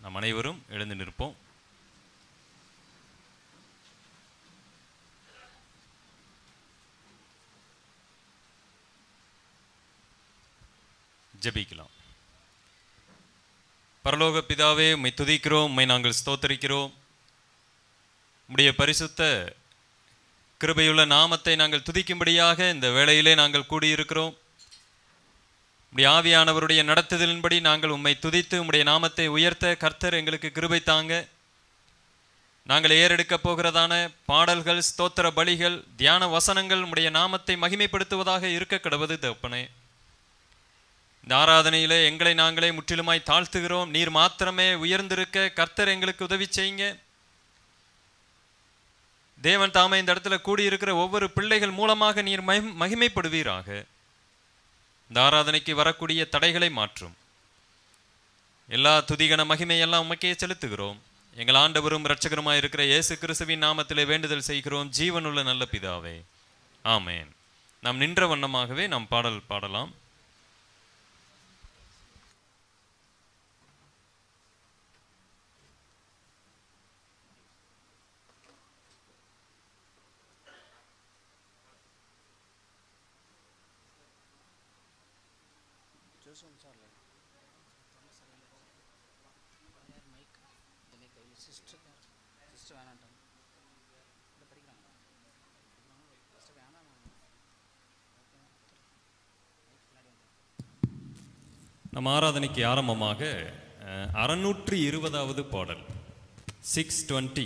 நம் அனைவரும் எழுந்து நிற்போம் ஜெபிக்கலாம் பரலோக பிதாவே உம்மை துதிக்கிறோம் உம்மை நாங்கள் ஸ்தோத்தரிக்கிறோம் உம்முடைய பரிசுத்த கிருபையுள்ள நாமத்தை நாங்கள் துதிக்கும்படியாக இந்த வேளையிலே நாங்கள் கூடியிருக்கிறோம் உம்முடைய ஆவியானவருடைய நடத்துதலின்படி நாங்கள் உம்மை துதித்து உம்முடைய நாமத்தை உயர்த்த கர்த்தர் எங்களுக்கு கிருபை தாங்க நாங்கள் ஏறெடுக்கப் போகிறதான பாடல்கள் ஸ்தோத்திர பலிகள் தியான வசனங்கள் உம்முடைய நாமத்தை மகிமைப்படுத்துவதாக இருக்க கிடவது தப்பனே இந்த ஆராதனையிலே எங்களை நாங்களே முற்றிலுமாய் தாழ்த்துகிறோம் நீர் மாத்திரமே உயர்ந்திருக்க கர்த்தர் எங்களுக்கு உதவி செய்யுங்க தேவன் தாமே இந்த இடத்துல கூடியிருக்கிற ஒவ்வொரு பிள்ளைகள் மூலமாக நீர் மகிம் மகிமைப்படுவீராக இந்த ஆராதனைக்கு வரக்கூடிய தடைகளை மாற்றும் எல்லா துதிகன மகிமையெல்லாம் உமக்கே செலுத்துகிறோம் எங்கள் ஆண்டவரும் இரட்சகருமாய் இருக்கிற இயேசு கிறிஸ்துவின் நாமத்திலே வேண்டுதல் செய்கிறோம் ஜீவனுள்ள நல்ல பிதாவே ஆமென் நாம் நின்ற வண்ணமாகவே நாம் பாடல் பாடலாம் நம் ஆராதனைக்கு ஆரம்பமாக அஹ், அறுநூற்றி இருபதாவது பாடல் சிக்ஸ் டுவெண்ட்டி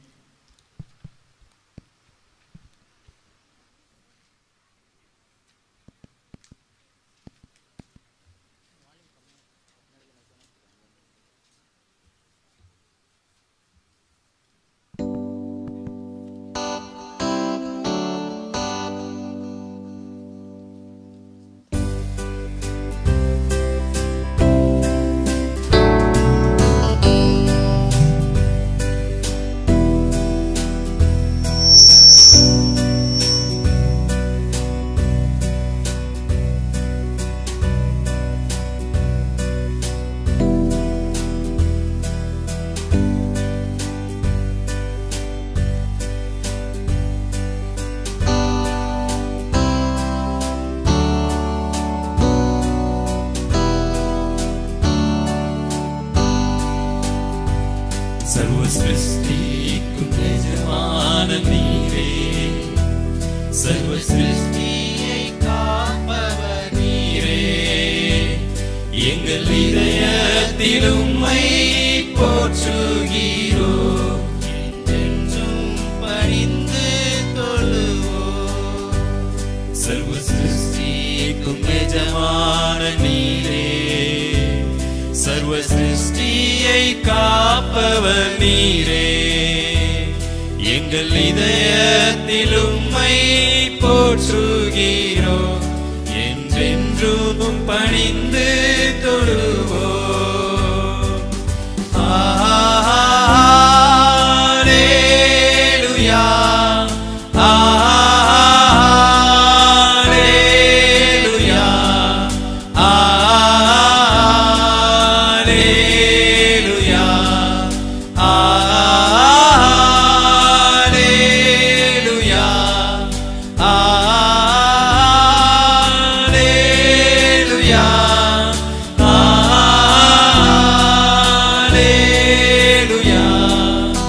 சர்வ சிருஷ்டிக்கும் எஜமான நீரே சர்வ சிருஷ்டியை காப்பவர் நீரே எங்கள் இதயத்தில் உம்மை போற்றுகிறோ என்றும் பணிந்து தொழுவோம் சர்வ சிருஷ்டிக்கும் எஜமான நீரே சர்வ சிருஷ்டியை காப்பவர் நீரே எங்கள் இதயத்தில் உம்மை போற்றுகிறோம் என்றென்றும் பணிந்து தொழுவோம் Alleluia. Alleluia. Alleluia. Alleluia. Alleluia. Alleluia.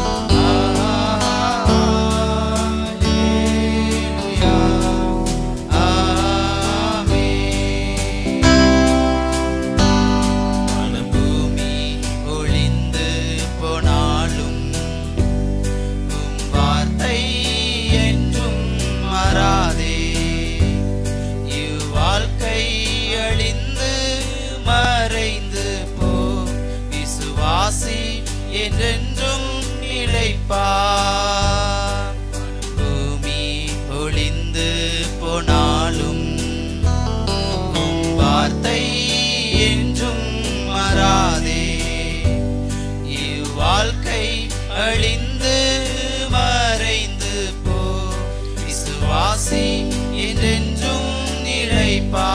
பூமி ஒளிந்து போனாலும் உம் வார்த்தை என்றும் மாறாதே இவ்வாழ்க்கை அழிந்து மறைந்து போ விசுவாசி என்றென்றும் நிலைப்பார் பூமி ஒளிந்து போனாலும் உம் வார்த்தை என்றும் மாறாதே இவ்வாழ்க்கை அழிந்து மறைந்து போ விசுவாசி என்றென்றும்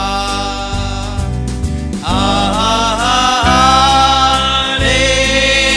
நிலைப்பார் ஆலேலுயா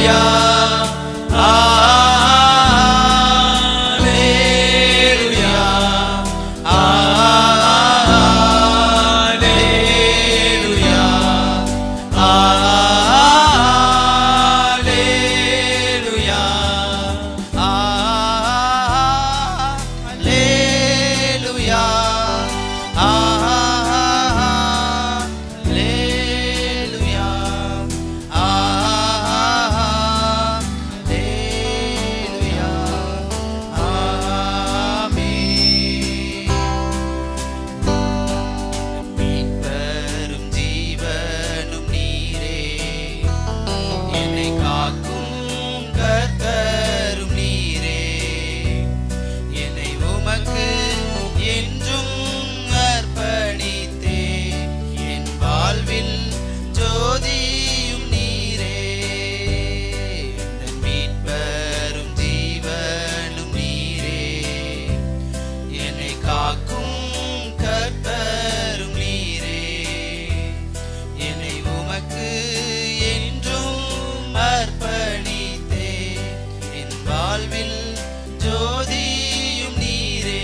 மீட்பரும் ஜீவனும் நீரே என்னை காக்கும் கர்த்தரும் நீரே என்னை உமக்கு என்றும் அர்ப்பணித்தே என் வாழ்வில் ஜோதியும் நீரே என் மீட்பரும் ஜீவனும் நீரே என்னை காக்கும் கர்த்தரும் நீரே என்னை உமக்கு என்றும் அர்ப்பணித்தே என் வாழ்வில் ஜோதியும் நீரே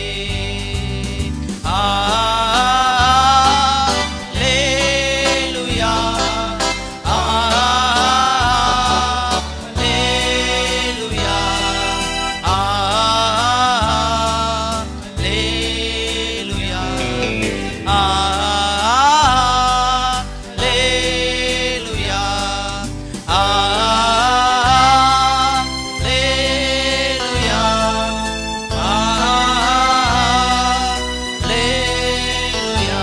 ஆலேலுயா ஆலேலுயா ஆலேலுயா ஆலேலுயா ஆலேலுயா ஆலேலுயா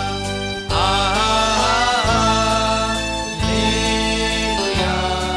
ஆலேலுயா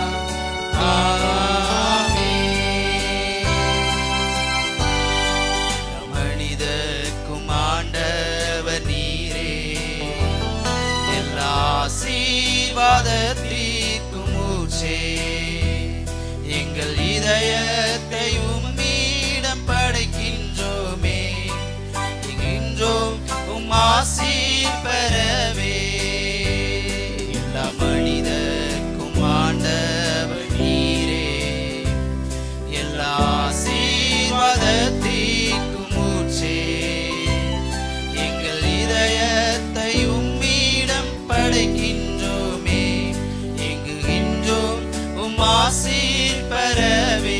ஆமென் மனிதர்க்கும் ஆண்டவர் நீரே எல்லா ஆசீர்வாதத்திற்கும் மூச்சே எங்கள் இதயத்தை உம்மிடம் படைக்கின்றோமே இங்கின்றோம் உம் ஆசீர் பெறவே எல்லா மனிதர்க்கும் ஆண்டவர் நீரே எல்லா ஆசீர்வாதத்திற்கும் மூச்சே எங்கள் இதயத்தை உம்மிடம் படைக்கின்றோமே எங்குகின்றோம் உம் ஆசீர் பெறவே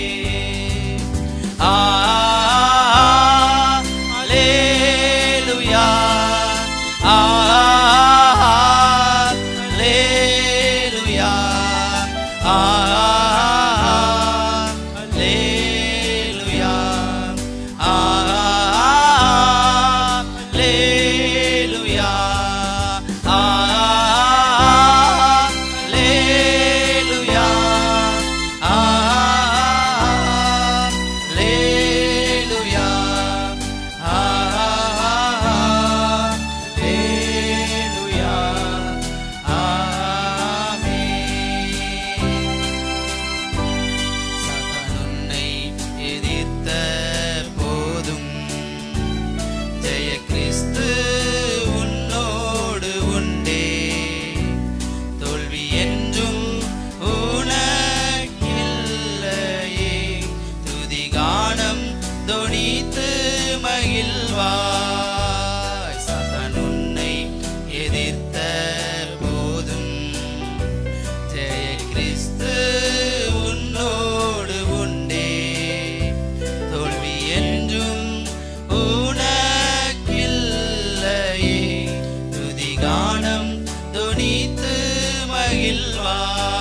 ஆலேலுயா ஆலேலுயா ஆலேலுயா ஆலேலுயா ஆலேலுயா ஆலேலுயா ஆலேலுயா ஆமென் சகன் உன்னை எதிர்த்த போதும் ஜெய கிறிஸ்து உன்னோடு உண்டே தோல்வி என்றும் உனக்கில்லையே துதி கானம் தொனித்து மகிழ்வாய் சகன் உன்னை எதிர்த்த போதும் ஜெய கிறிஸ்து உன்னோடு உண்டே தோல்வி என்றும் உனக்கில்லையே துதி கானம் துணித்து மகிழ்வா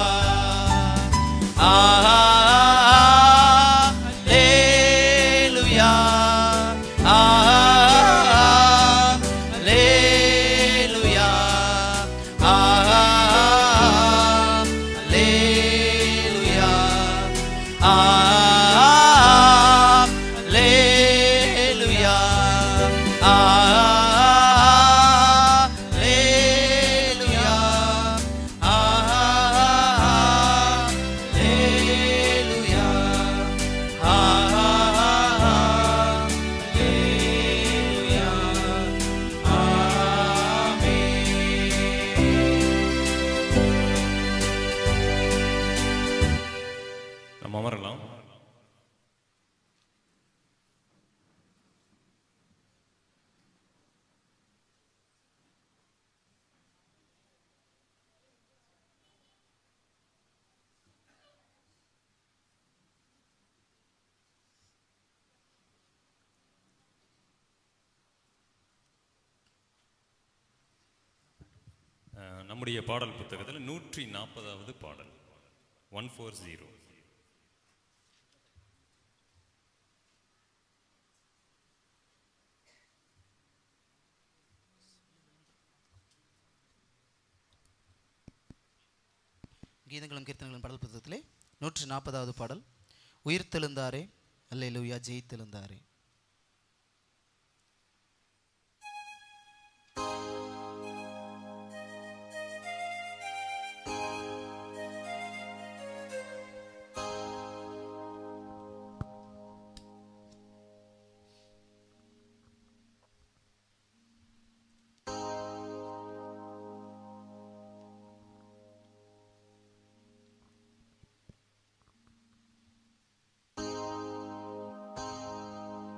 ஆலேலுயா ஆலேலுயா ஆலேலுயா ஆலேலுயா ஆலேலுயா ஆலேலுயா நம்முடைய பாடல் புத்தகத்தில் நூற்றி நாற்பதாவது பாடல் ஒன் ஃபோர் ஜீரோ கீதங்களும் கீர்த்தனங்களும் பாடல் புத்தகத்திலே நூற்றி நாற்பதாவது பாடல் உயிர்த்தெழுந்தாரே அல்லேலூயா ஜெயித்தெழுந்தாரே ஆ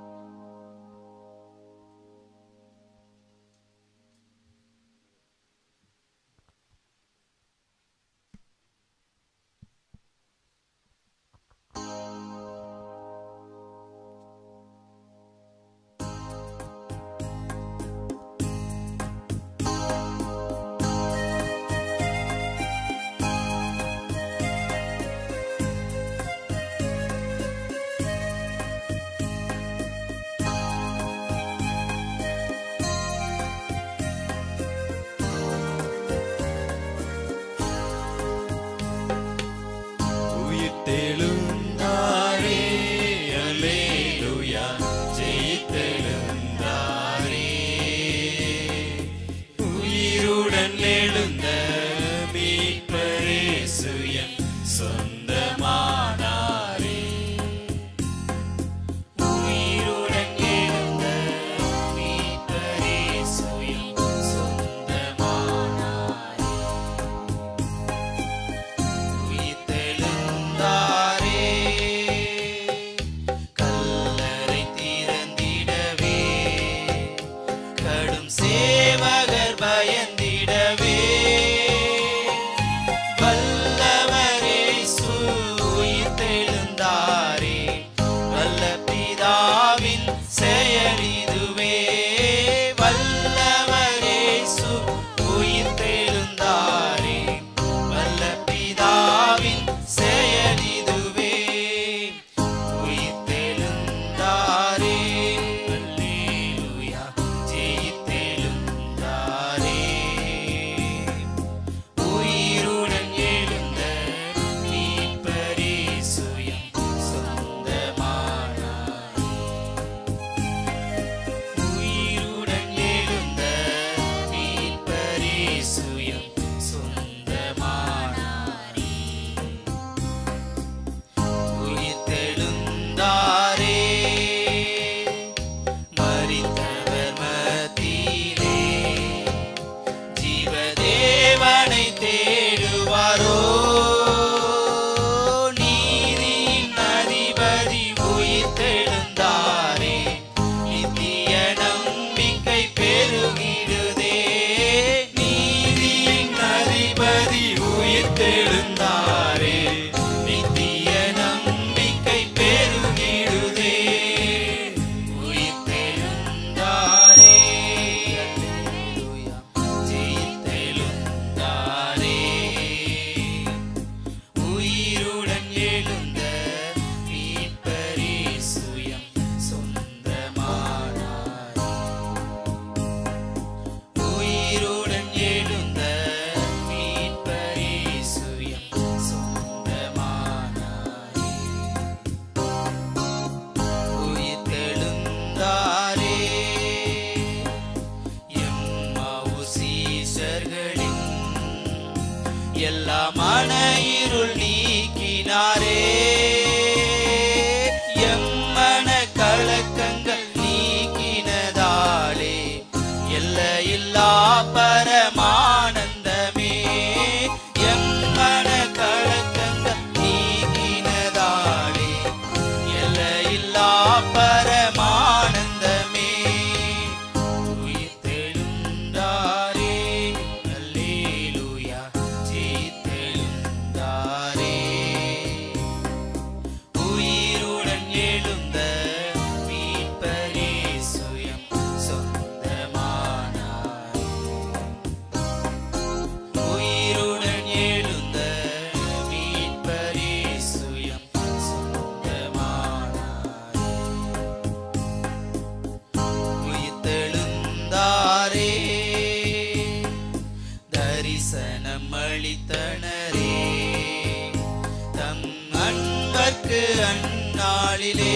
நமக்கு அந்நாளிலே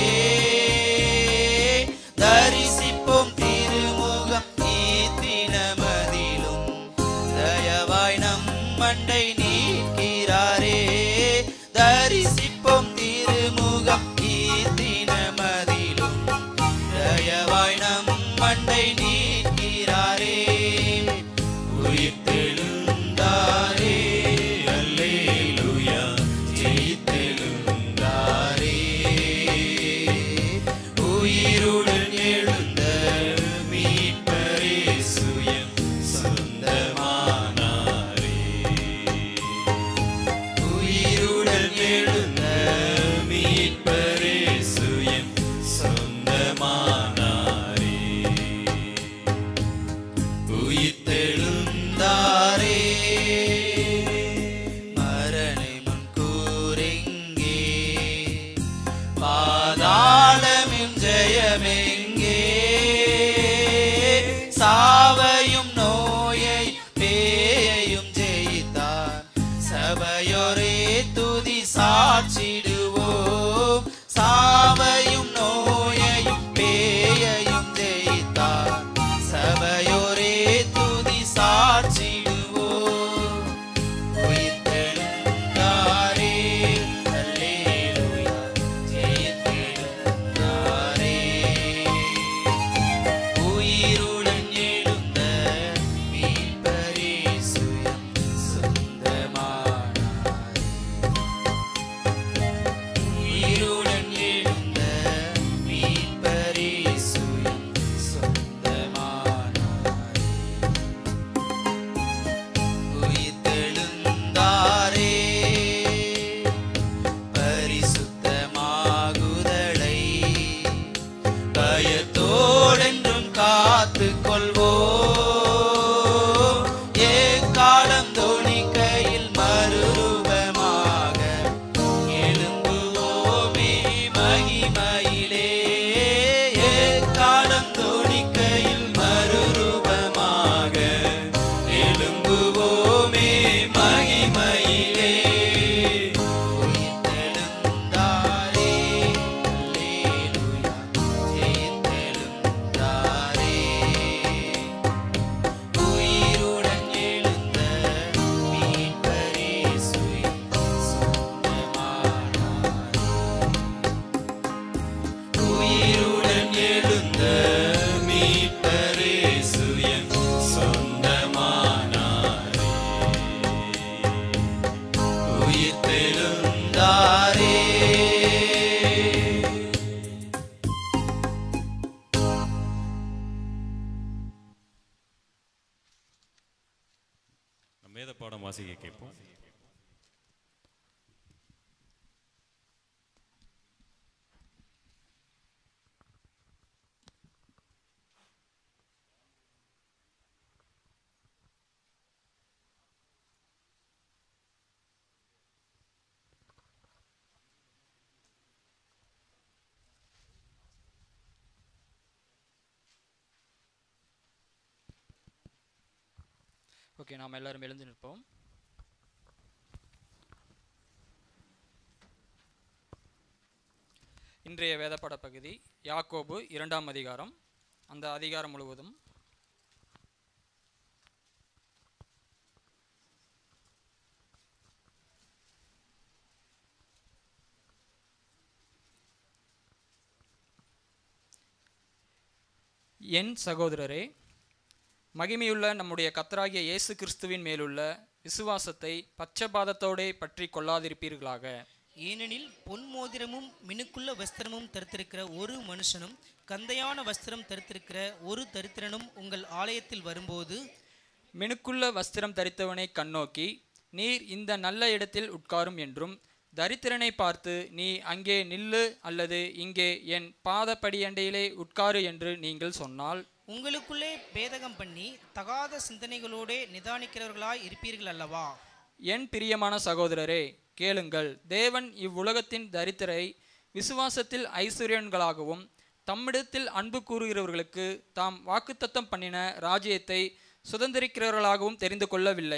தரிசிப்போம் திருமுகம் ஈத்தினமதிலும் தயவாய் நம் மண்டை நீக்கிறாரே தரிசிப்போம் திருமுகம் ஈத்தினமதிலும் தயவாய் நம் மண்டை நீக்கிறாரே உயிர்த்தெழுந்தாரே அல்லேலூயா ஜெயித்தெழுந்தாரே உயிருடன் எழுந்த மீட்பரே சுயம் சொந்தமானாரே உயிருடன் எழுந்த மீட்பரே சுயம் சொந்தமானாரே உயிர்த்தெழுந்தாரே மரணை முன்கூரெங்கே பாதாளமின் ஜெயமெங்கே சாவையும் நோயை பேயையும் ஜெயித்தார் சபையோரே துதி சாட்சிடுவோம் சாவையும் நோயையும் பேயையும் ஜெயித்தார் சபையோரே துதி சாட்சிடுவோம் உயிர்த்தெழுந்தாரே அல்லேலூயா ஜெயித்தெழுந்தாரே உயிருடன் எழுந்த மீட்பரே சுயம் சொந்தமானாரே உயிருடன் எழுந்த மீட்பரே சுயம் சொந்தமானாரே உயிர்த்தெழுந்தாரே பரிசுத்தமாகுதலை பயத்தோடென்றும் காத்து கொள்வோம் ஏக்காலம் தோணிக்கையில் மறுரூபமாக எழும்புவோமே மகிமையிலே ஏக்காலம் தோணிக்கையில் மறுரூபமாக எழும்புவோமே மகிமையிலே உயிர்த்தெழுந்தாரே அல்லேலூயா ஜெயித்தெழுந்தாரே உயிருடன் எழுந்த மீட்பரே சுயம் சொந்தமானாரே உயிருடன் எழுந்த மீட்பரே சுயம் சொந்தமானாரே உயிர்த்தெழுந்தாரே நம்ம வேத பாடம் வாசிக்க கேட்போம் ஓகே நாம் எல்லாரும் எழுந்து நிற்போம் இன்றைய வேதப்பாட பகுதி யாக்கோபு இரண்டாம் அதிகாரம் அந்த அதிகாரம் முழுவதும் என் சகோதரரே மகிமையுள்ள நம்முடைய கத்தராகிய இயேசு கிறிஸ்துவின் மேலுள்ள விசுவாசத்தை பட்சபாதத்தோடே பற்றி கொள்ளாதிருப்பீர்களாக ஏனெனில் பொன் மோதிரமும் மினுக்குள்ள வஸ்திரமும் தரித்திருக்கிற ஒரு மனுஷனும் கந்தையான வஸ்திரம் தரித்திருக்கிற ஒரு தரித்திரனும் உங்கள் ஆலயத்தில் வரும்போது மினுக்குள்ள வஸ்திரம் தரித்தவனை கண்ணோக்கி நீர் இந்த நல்ல இடத்தில் உட்காரும் என்றும் தரித்திரனை பார்த்து நீ அங்கே நில்லு அல்லது இங்கே என் பாதப்படியண்டையிலே உட்காரு என்று நீங்கள் சொன்னால் உங்களுக்குள்ளே பேதகம் பண்ணி தகாத சிந்தனைகளோடே நிதானிக்கிறவர்களாய் இருப்பீர்கள் அல்லவா என் பிரியமான சகோதரரே கேளுங்கள் தேவன் இவ்வுலகத்தின் தரித்திரை விசுவாசத்தில் ஐஸ்வர்யன்களாகவும் தம்மிடத்தில் அன்பு கூறுகிறவர்களுக்கு தாம் வாக்குத்தத்தம் பண்ணின ராஜ்யத்தை சுதந்திரிக்கிறவர்களாகவும் தெரிந்து கொள்ளவில்லையா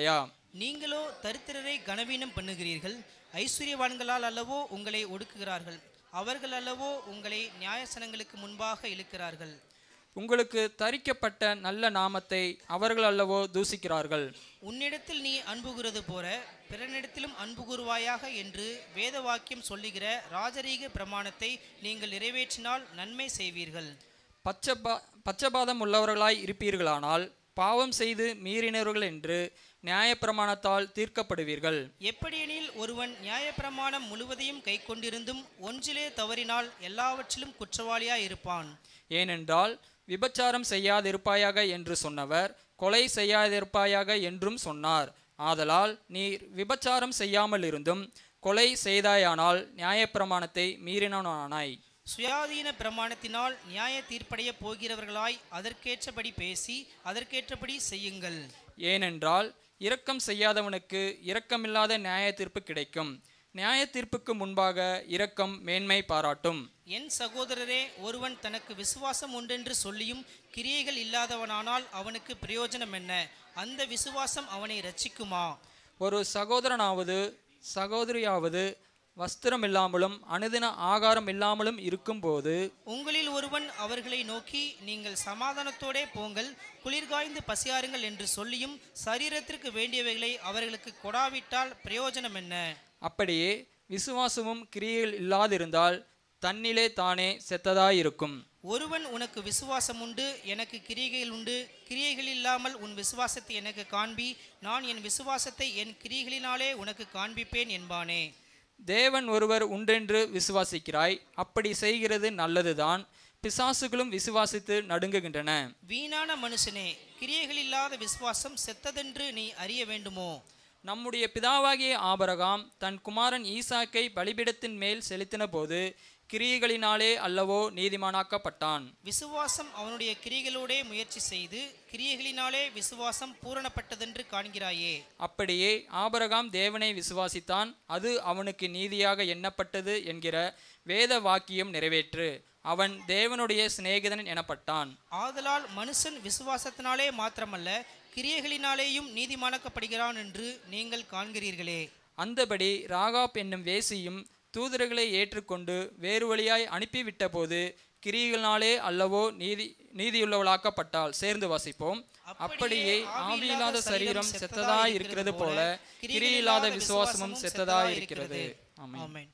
நீங்களோ தரித்திரரை கனவீனம் பண்ணுகிறீர்கள் ஐஸ்வர்யவான்களால் அல்லவோ உங்களை ஒடுக்குகிறார்கள் அவர்கள் அல்லவோ உங்களை நியாயசனங்களுக்கு முன்பாக இழுக்கிறார்கள் உங்களுக்கு தரிக்கப்பட்ட நல்ல நாமத்தை அவர்கள் அல்லவோ தூசிக்கிறார்கள் உன்னிடத்தில் நீ அன்புகிறது போல பிறனிடத்திலும் அன்பு கூறுவாயாக என்று வேத வாக்கியம் சொல்லுகிற ராஜரீக பிரமாணத்தை நீங்கள் நிறைவேற்றினால் நன்மை செய்வீர்கள் பச்சபா பச்சபாதம் உள்ளவர்களாய் இருப்பீர்களானால் பாவம் செய்து மீறினவர்கள் என்று நியாயப்பிரமாணத்தால் தீர்க்கப்படுவீர்கள் எப்படியெனில் ஒருவன் நியாயப்பிரமாணம் முழுவதையும் கைக்கொண்டிருந்தும் ஒன்றிலே தவறினால் எல்லாவற்றிலும் குற்றவாளியாய் இருப்பான் ஏனென்றால் விபச்சாரம் செய்யாதிருப்பாயாக என்று சொன்னவர் கொலை செய்யாதிருப்பாயாக என்றும் சொன்னார் ஆதலால் நீர் விபச்சாரம் செய்யாமல் இருந்தும் கொலை செய்தாயானால் நியாயப்பிரமாணத்தை மீறினவனானாய் சுயாதீன பிரமாணத்தினால் நியாய தீர்ப்படைய போகிறவர்களாய் அதற்கேற்றபடி பேசி அதற்கேற்றபடி செய்யுங்கள் ஏனென்றால் இரக்கம் செய்யாதவனுக்கு இரக்கமில்லாத நியாய தீர்ப்பு கிடைக்கும் நியாய தீர்ப்புக்கு முன்பாக இரக்கம் மேன்மை பாராட்டும் என் சகோதரரே ஒருவன் தனக்கு விசுவாசம் உண்டென்று சொல்லியும் கிரியைகள் இல்லாதவனானால் அவனுக்கு பிரயோஜனம் என்ன அந்த விசுவாசம் அவனை ரட்சிக்குமா ஒரு சகோதரனாவது சகோதரியாவது வஸ்திரம் இல்லாமலும் அனுதின ஆகாரம் இல்லாமலும் இருக்கும்போது உங்களில் ஒருவன் அவர்களை நோக்கி நீங்கள் சமாதானத்தோடே போங்கள் குளிர்காய்ந்து பசியாருங்கள் என்று சொல்லியும் சரீரத்திற்கு வேண்டியவைகளை அவர்களுக்கு கொடாவிட்டால் பிரயோஜனம் என்ன அப்படியே விசுவாசமும் கிரியைகள் இல்லாதிருந்தால் தன்னிலே தானே செத்ததாயிருக்கும் ஒருவன் உனக்கு விசுவாசம் உண்டு எனக்கு கிரியைகள் உண்டு கிரியைகள் இல்லாமல் உன் விசுவாசத்தை எனக்கு காண்பி நான் என் விசுவாசத்தை என் கிரியைகளினாலே உனக்கு காண்பிப்பேன் என்பானே தேவன் ஒருவர் உண்டென்று விசுவாசிக்கிறாய் அப்படி செய்கிறது நல்லதுதான் பிசாசுகளும் விசுவாசித்து நடுங்குகின்றன வீணான மனுஷனே கிரியைகள் இல்லாத விசுவாசம் செத்ததென்று நீ அறிய வேண்டுமோ நம்முடைய பிதாவாகிய ஆபரகாம் தன் குமாரன் ஈசாக்கை பலிபீடத்தின் மேல் செலுத்தின போது கிரியைகளினாலே அல்லவோ நீதிமானாக்கப்பட்டான் விசுவாசம் அவனுடைய கிரியைகளோடே முயற்சி செய்து கிரியைகளினாலே விசுவாசம் பூரணப்பட்டதென்று காண்கிறாயே அப்படியே ஆபரகாம் தேவனை விசுவாசித்தான் அது அவனுக்கு நீதியாக எண்ணப்பட்டது என்கிற வேத வாக்கியம் நிறைவேற்று அவன் தேவனுடைய சிநேகிதன் எனப்பட்டான் ஆதலால் மனுஷன் விசுவாசத்தினாலே மாத்திரமல்ல கிரியைகளினாலேயும் நீதிமானாக்கப்படுகிறான் என்று நீங்கள் காண்கிறீர்களே அந்தபடி ராகாப் என்னும் வேசியும் தூதர்களை ஏற்றுக்கொண்டு வேறு வழியாய் அனுப்பிவிட்ட போது கிரியினாலே அல்லவோ நீதி நீதியுள்ளவளாக்கப்பட்டால் சேர்ந்து வாசிப்போம் அப்படியே ஆவியில்லாத சரீரம் செத்ததாய் இருக்கிறது போல கிரியில்லாத விசுவாசமும் செத்ததாய் இருக்கிறது ஆமென் ஆமென்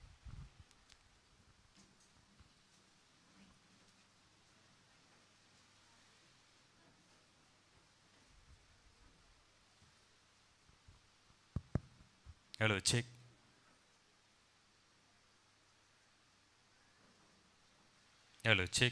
Hello, check. Hello, check.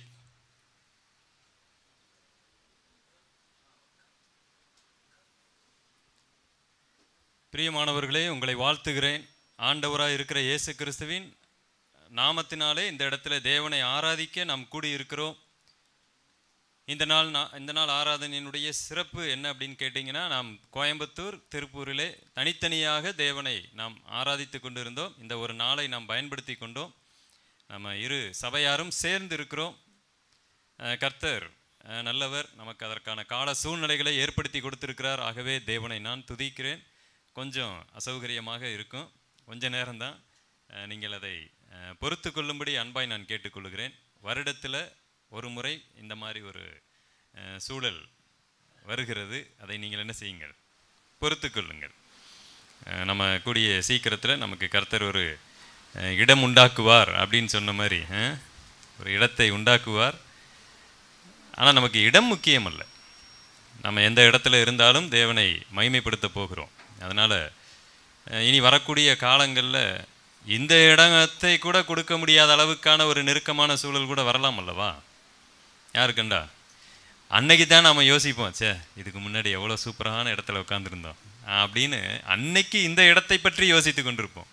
பிரியமானவர்களே உங்களை வாழ்த்துகிறேன் ஆண்டவராய் இருக்கிற இயேசு கிறிஸ்துவின் நாமத்தினாலே இந்த இடத்துல தேவனை ஆராதிக்க நாம் கூடியிருக்கிறோம் இந்த நாள் நா- இந்த நாள் ஆராதனையினுடைய சிறப்பு என்ன அப்படின்னு கேட்டிங்கன்னா நாம் கோயம்புத்தூர் திருப்பூரிலே தனித்தனியாக தேவனை நாம் ஆராதித்து கொண்டிருந்தோம் இந்த ஒரு நாளை நாம் பயன்படுத்தி கொண்டோம் நம்ம இரு சபையாரும் சேர்ந்து இருக்கிறோம் அஹ் கர்த்தர் அஹ் நல்லவர் நமக்கு அதற்கான கால சூழ்நிலைகளை ஏற்படுத்தி கொடுத்திருக்கிறார் ஆகவே தேவனை நான் துதிக்கிறேன் கொஞ்சம் அசௌகரியமாக இருக்கும் கொஞ்ச நேரம்தான் அஹ் நீங்கள் அதை அஹ் பொறுத்து கொள்ளும்படி அன்பாய் நான் கேட்டுக்கொள்கிறேன் வருடத்தில் ஒரு முறை இந்த மாதிரி ஒரு அஹ், சூழல் வருகிறது அதை நீங்கள் என்ன செய்யுங்கள் பொறுத்து கொள்ளுங்கள் அஹ், நம்ம கூடிய சீக்கிரத்தில் நமக்கு கர்த்தர் ஒரு அஹ், இடம் உண்டாக்குவார் அப்படின்னு சொன்ன மாதிரி அஹ், ஒரு இடத்தை உண்டாக்குவார் ஆனால் நமக்கு இடம் முக்கியம் அல்ல நம்ம எந்த இடத்துல இருந்தாலும் தேவனை மகிமைப்படுத்த போகிறோம் அதனால் இனி வரக்கூடிய காலங்களில் இந்த இடத்தை கூட கொடுக்க முடியாத அளவுக்கான ஒரு நெருக்கமான சூழல் கூட வரலாம் அல்லவா யாருக்கண்டா அன்னைக்கு தான் நம்ம யோசிப்போம் ச்சே இதுக்கு முன்னாடி எவ்வளோ சூப்பரான இடத்துல உட்காந்துருந்தோம் அப்படின்னு அன்னைக்கு இந்த இடத்தை பற்றி யோசித்து கொண்டிருப்போம்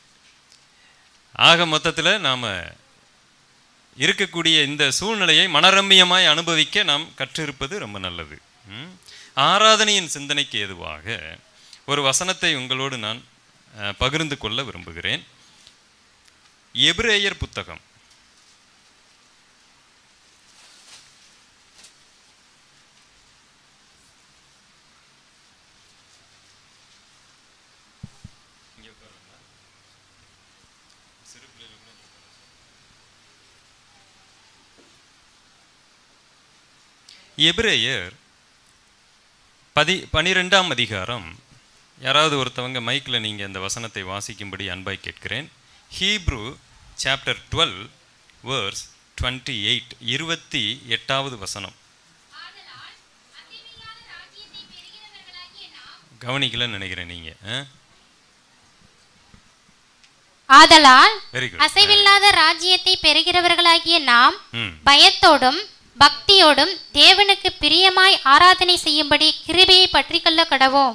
ஆக மொத்தத்தில் நாம் இருக்கக்கூடிய இந்த சூழ்நிலையை மனரம்மியமாய் அனுபவிக்க நாம் கற்றிருப்பது ரொம்ப நல்லது ம்? ஆராதனையின் சிந்தனைக்கு ஏதுவாக ஒரு வசனத்தை உங்களோடு நான் அஹ், பகிர்ந்து கொள்ள விரும்புகிறேன் எபிரேயர் புத்தகம் எபிரேயர் பதி பனிரெண்டாம் அதிகாரம் யாராவது ஒருத்தவங்க மைக்கில் நீங்கள் இந்த வசனத்தை வாசிக்கும்படி அன்பாய் கேட்கிறேன் Hebrew chapter twelve verse twenty eight இருபத்தி எட்டாவது வசனம் கவனிக்கலன்னு நினைக்கிறேன் நீங்கள் ஆதலால் வெரி குட் அசைவில்லாத ராஜ்யத்தை பெறுகிறவர்களாகிய நாம் ம் பயத்தோடும் பக்தியோடும் தேவனுக்கு பிரியமாய் ஆராதனை செய்யும்படி கிருபையை பற்றிக்கொள்ள கடவோம்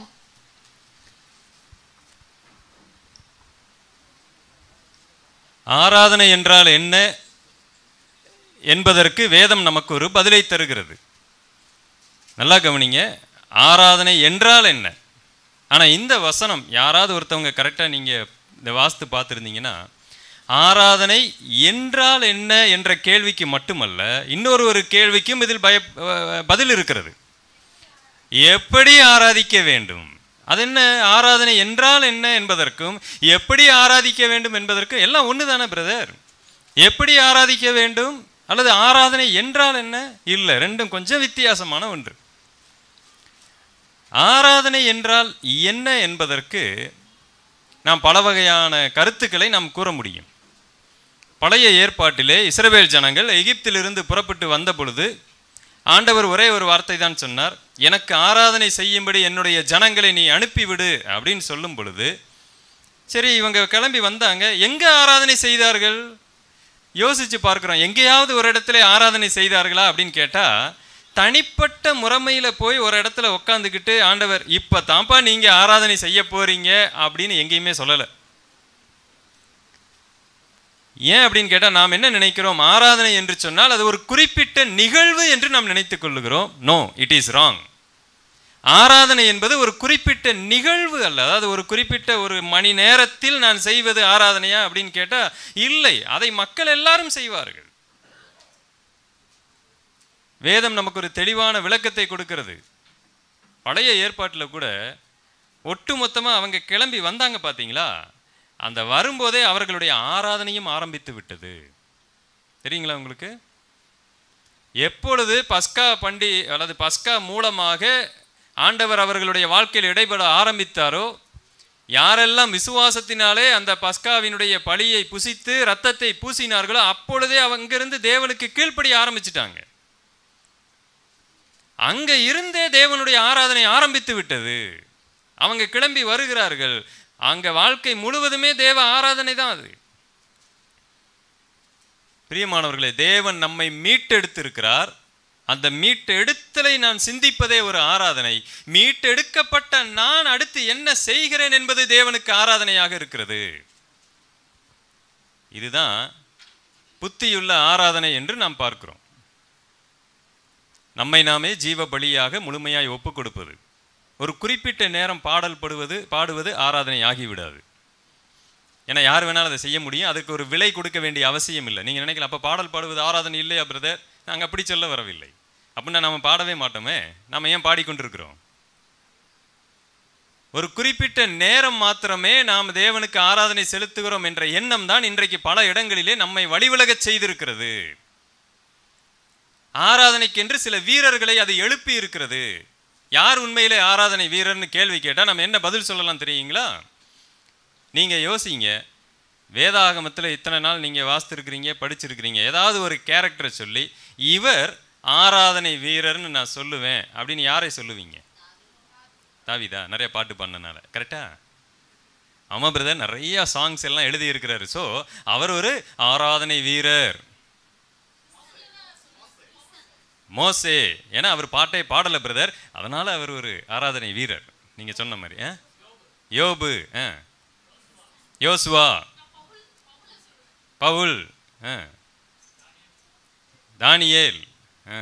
ஆராதனை என்றால் என்ன என்பதற்கு வேதம் நமக்கு ஒரு பதிலை தருகிறது நல்லா கவனிங்க ஆராதனை என்றால் என்ன ஆனால் இந்த வசனம் யாராவது ஒருத்தவங்க கரெக்டாக நீங்கள் இந்த வாஸ்து பார்த்துருந்தீங்கன்னா ஆராதனை என்றால் என்ன என்ற கேள்விக்கு மட்டுமல்ல இன்னொரு ஒரு கேள்விக்கும் இதில் பய அஹ் பதில் இருக்கிறது எப்படி ஆராதிக்க வேண்டும் அது என்ன ஆராதனை என்றால் என்ன என்பதற்கும் எப்படி ஆராதிக்க வேண்டும் என்பதற்கும் எல்லாம் ஒன்று தானே பிரதர் எப்படி ஆராதிக்க வேண்டும் அல்லது ஆராதனை என்றால் என்ன இல்லை ரெண்டும் கொஞ்சம் வித்தியாசமான ஒன்று ஆராதனை என்றால் என்ன என்பதற்கு நாம் பல வகையான கருத்துக்களை நாம் கூற முடியும் பழைய ஏற்பாட்டிலே இஸ்ரவேல் ஜனங்கள் எகிப்திலிருந்து புறப்பட்டு வந்த பொழுது ஆண்டவர் ஒரே ஒரு வார்த்தை தான் சொன்னார் எனக்கு ஆராதனை செய்யும்படி என்னுடைய ஜனங்களை நீ அனுப்பிவிடு அப்படின்னு சொல்லும் பொழுது சரி இவங்க கிளம்பி வந்தாங்க எங்கே ஆராதனை செய்தார்கள் யோசிச்சு பார்க்குறோம் எங்கேயாவது ஒரு இடத்துல ஆராதனை செய்தார்களா அப்படின்னு கேட்டால் தனிப்பட்ட முறைமையில் போய் ஒரு இடத்துல உட்காந்துக்கிட்டு ஆண்டவர் இப்போ தான்ப்பா நீங்கள் ஆராதனை செய்ய போறீங்க அப்படின்னு எங்கேயுமே சொல்லலை ஏன் அப்படின்னு கேட்டால் நாம் என்ன நினைக்கிறோம் ஆராதனை என்று சொன்னால் அது ஒரு குறிப்பிட்ட நிகழ்வு என்று நாம் நினைத்துக் கொள்ளுகிறோம் நோ இட் இஸ் ராங் ஆராதனை என்பது ஒரு குறிப்பிட்ட நிகழ்வு அல்ல அதாவது ஒரு குறிப்பிட்ட ஒரு மணி நேரத்தில் நான் செய்வது ஆராதனையா அப்படின்னு கேட்டால் இல்லை அதை மக்கள் எல்லாரும் செய்வார்கள் வேதம் நமக்கு ஒரு தெளிவான விளக்கத்தை கொடுக்கிறது பழைய ஏற்பாட்டில் கூட ஒட்டுமொத்தமாக அவங்க கிளம்பி வந்தாங்க பார்த்தீங்களா அந்த வரும்போதே அவர்களுடைய ஆராதனையும் ஆரம்பித்து விட்டது தெரியுங்களா உங்களுக்கு எப்பொழுது பஸ்கா பண்டி அல்லது பஸ்கா மூலமாக ஆண்டவர் அவர்களுடைய வாழ்க்கையில் இடைபட ஆரம்பித்தாரோ யாரெல்லாம் விசுவாசத்தினாலே அந்த பஸ்காவினுடைய பழியை புசித்து ரத்தத்தை பூசினார்களோ அப்பொழுதே அங்கிருந்து தேவனுக்கு கீழ்ப்படிய ஆரம்பிச்சிட்டாங்க அங்க இருந்தே தேவனுடைய ஆராதனை ஆரம்பித்து விட்டது அவங்க கிளம்பி வருகிறார்கள் அங்க வாழ்க்கை முழுவதுமே தேவ ஆராதனை தான் அது பிரியமானவர்களே தேவன் நம்மை மீட்டெடுத்திருக்கிறார் அந்த மீட்டெடுத்தலை நான் சிந்திப்பதே ஒரு ஆராதனை மீட்டெடுக்கப்பட்ட நான் அடுத்து என்ன செய்கிறேன் என்பது தேவனுக்கு ஆராதனையாக இருக்கிறது இதுதான் புத்தியுள்ள ஆராதனை என்று நாம் பார்க்கிறோம் நம்மை நாமே ஜீவ பலியாக முழுமையாய் ஒப்பு கொடுப்பது ஒரு குறிப்பிட்ட நேரம் பாடல் படுவது பாடுவது ஆராதனை ஆகிவிடாது ஏன்னா யார் வேணாலும் அதை செய்ய முடியும் அதுக்கு ஒரு விலை கொடுக்க வேண்டிய அவசியம் இல்லை நீங்கள் நினைக்கலாம் அப்போ பாடல் பாடுவது ஆராதனை இல்லையா பிரதர் நாங்கள் அப்படி சொல்ல வரவில்லை அப்படின்னா நம்ம பாடவே மாட்டோமே நம்ம ஏன் பாடிக்கொண்டிருக்கிறோம் ஒரு குறிப்பிட்ட நேரம் மாத்திரமே நாம் தேவனுக்கு ஆராதனை செலுத்துகிறோம் என்ற எண்ணம் தான் இன்றைக்கு பல இடங்களிலே நம்மை வழிவிலகச் செய்திருக்கிறது ஆராதனைக்கென்று சில வீரர்களை அது எழுப்பி இருக்கிறது யார் உண்மையிலே ஆராதனை வீரர்னு கேள்வி கேட்டால் நம்ம என்ன பதில் சொல்லலாம் தெரியுங்களா நீங்கள் யோசிங்க வேதாகமத்தில் இத்தனை நாள் நீங்கள் வாசித்திருக்கிறீங்க படிச்சிருக்கிறீங்க ஏதாவது ஒரு கேரக்டரை சொல்லி இவர் ஆராதனை வீரர்னு நான் சொல்லுவேன் அப்படின்னு யாரை சொல்லுவீங்க தாவிதா நிறைய பாட்டு பண்ணனால கரெக்டா அம்மா பிரதர் நிறைய சாங்ஸ் எல்லாம் எழுதி இருக்கிறாரு ஸோ அவர் ஒரு ஆராதனை வீரர் மோசே ஏன்னா அவர் பாட்டே பாடலை பிரதர் அதனால அவர் ஒரு ஆராதனை வீரர் நீங்க சொன்ன மாதிரி ஆ? யோபு ஆ. யோசுவா பவுல் ஆ. தானியேல் ஆ.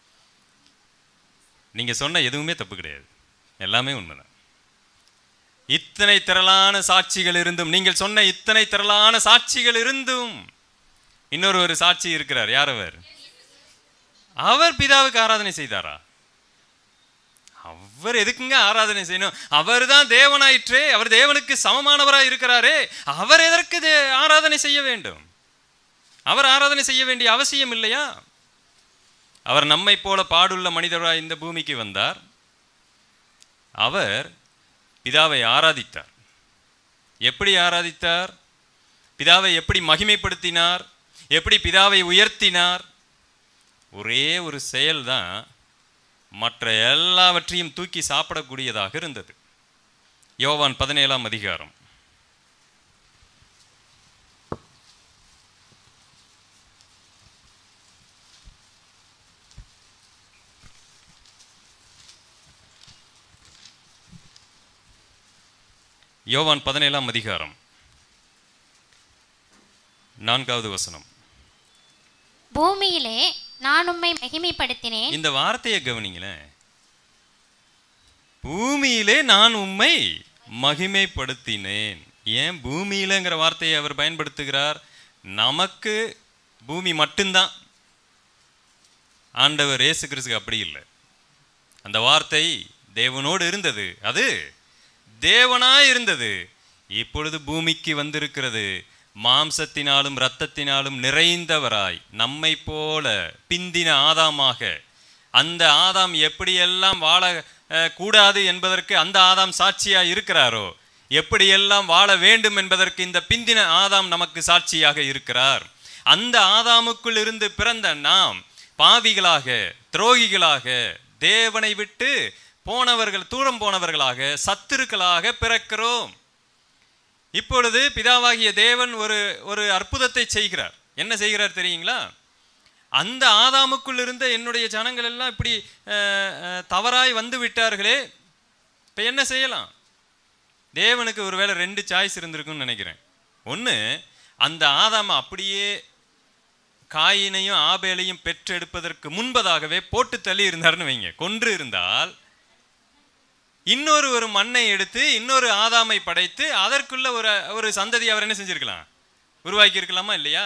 நீங்க சொன்ன எதுவுமே தப்பு கிடையாது எல்லாமே உண்மைதான் இத்தனை திரளான சாட்சிகள் இருந்தும் நீங்கள் சொன்ன இத்தனை திரளான சாட்சிகள் இருந்தும் இன்னொரு ஒரு சாட்சி இருக்கிறார் யார் அவர் அவர் பிதாவுக்கு ஆராதனை செய்தாரா அவர் எதுக்குங்க ஆராதனை செய்யணும் அவர் தான் தேவனாயிற்றே அவர் தேவனுக்கு சமமானவராய் இருக்கிறாரே அவர் எதற்கு தே- ஆராதனை செய்ய வேண்டும் அவர் ஆராதனை செய்ய வேண்டிய அவசியம் இல்லையா அவர் நம்மை போல பாடுள்ள மனிதராய் இந்த பூமிக்கு வந்தார் அவர் பிதாவை ஆராதித்தார் எப்படி ஆராதித்தார் பிதாவை எப்படி மகிமைப்படுத்தினார் எப்படி பிதாவை உயர்த்தினார் ஒரே ஒரு செயல்தான் மற்ற எல்லாவற்றையும் தூக்கி சாப்பிடக்கூடியதாக இருந்தது யோவான் பதினேழாம் அதிகாரம் யோவான் பதினேழாம் அதிகாரம் நான்காவது வசனம் பூமியிலே நான் உம்மை மகிமைப்படுத்தினேன் இந்த வார்த்தையை கவனிங்களேன் பூமியிலே நான் உம்மை மகிமைப்படுத்தினேன் ஏன் பூமியிலங்கிற வார்த்தையை அவர் பயன்படுத்துகிறார் நமக்கு பூமி மட்டும்தான் ஆண்டவர் இயேசு கிறிஸ்துக்கு அப்படி இல்லை அந்த வார்த்தை தேவனோடு இருந்தது அது தேவனாய் இருந்தது இப்பொழுது பூமிக்கு வந்திருக்கிறது மாம்சத்தினாலும் இரத்தத்தினாலும் நிறைந்தவராய் நம்மை போல பிந்தின ஆதாமாக அந்த ஆதாம் எப்படியெல்லாம் வாழ அஹ், கூடாது என்பதற்கு அந்த ஆதாம் சாட்சியா இருக்கிறாரோ எப்படியெல்லாம் வாழ வேண்டும் என்பதற்கு இந்த பிந்தின ஆதாம் நமக்கு சாட்சியாக இருக்கிறார் அந்த ஆதாமுக்குள் இருந்து பிறந்த நாம் பாவிகளாக துரோகிகளாக தேவனை விட்டு போனவர்கள் தூரம் போனவர்களாக சத்துருக்களாக பிறக்கிறோம் இப்பொழுது பிதாவாகிய தேவன் ஒரு ஒரு அற்புதத்தை செய்கிறார் என்ன செய்கிறார் தெரியுங்களா அந்த ஆதாமுக்குள் இருந்த என்னுடைய ஜனங்கள் எல்லாம் இப்படி அஹ், அஹ், தவறாய் வந்து விட்டார்களே இப்போ என்ன செய்யலாம் தேவனுக்கு ஒருவேளை ரெண்டு சாய்ஸ் இருந்திருக்கும்னு நினைக்கிறேன் ஒன்று அந்த ஆதாம அப்படியே காயினையும் ஆபேலையும் பெற்றெடுப்பதற்கு முன்பதாகவே போட்டு தள்ளி இருந்தார்னு வைங்க கொன்று இருந்தால் இன்னொரு ஒரு மண்ணை எடுத்து இன்னொரு ஆதாமை படைத்து அதற்குள்ள ஒரு ஒரு சந்ததி அவர் என்ன செஞ்சிருக்கலாம் உருவாக்கி இருக்கலாமா இல்லையா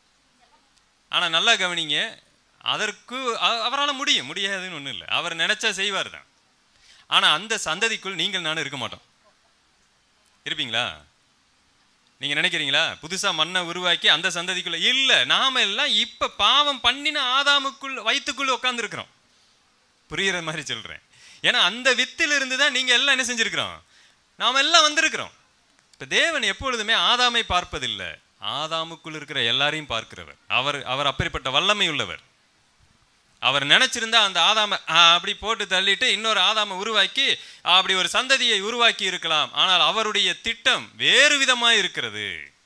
ஆனா நல்லா கவனிங்க அதற்கு அவரால் முடியும் முடியாதுன்னு ஒன்றும் இல்லை அவர் நினைச்சா செய்வார் தான் ஆனா அந்த சந்ததிக்குள் நீங்கள் நானும் இருக்க மாட்டோம் இருப்பீங்களா நீங்க நினைக்கிறீங்களா புதுசா மண்ணை உருவாக்கி அந்த சந்ததிக்குள்ள இல்ல நாம எல்லாம் இப்ப பாவம் பண்ணின ஆதாமுக்குள் வயிற்றுக்குள்ள உட்கார்ந்து இருக்கிறோம் புரியுற மாதிரி சொல்றேன் ஏன்னா அந்த வித்தில் இருந்து தான் நீங்க எல்லாம் என்ன செஞ்சிருக்கிறோம் நாம எல்லாம் வந்திருக்கிறோம் இப்ப தேவன் எப்பொழுதுமே ஆதாமை பார்ப்பதில்லை ஆதாமுக்குள் இருக்கிற எல்லாரையும் பார்க்கிறவர் அவர் அவர் அப்படிப்பட்ட வல்லமை உள்ளவர் அவர் நினைச்சிருந்தா அந்த ஆதாம ஆ, அப்படி போட்டு தள்ளிட்டு இன்னொரு ஆதாம உருவாக்கி அப்படி ஒரு சந்ததியை உருவாக்கி இருக்கலாம் ஆனால் அவருடைய திட்டம் வேறு விதமாய் இருக்கிறது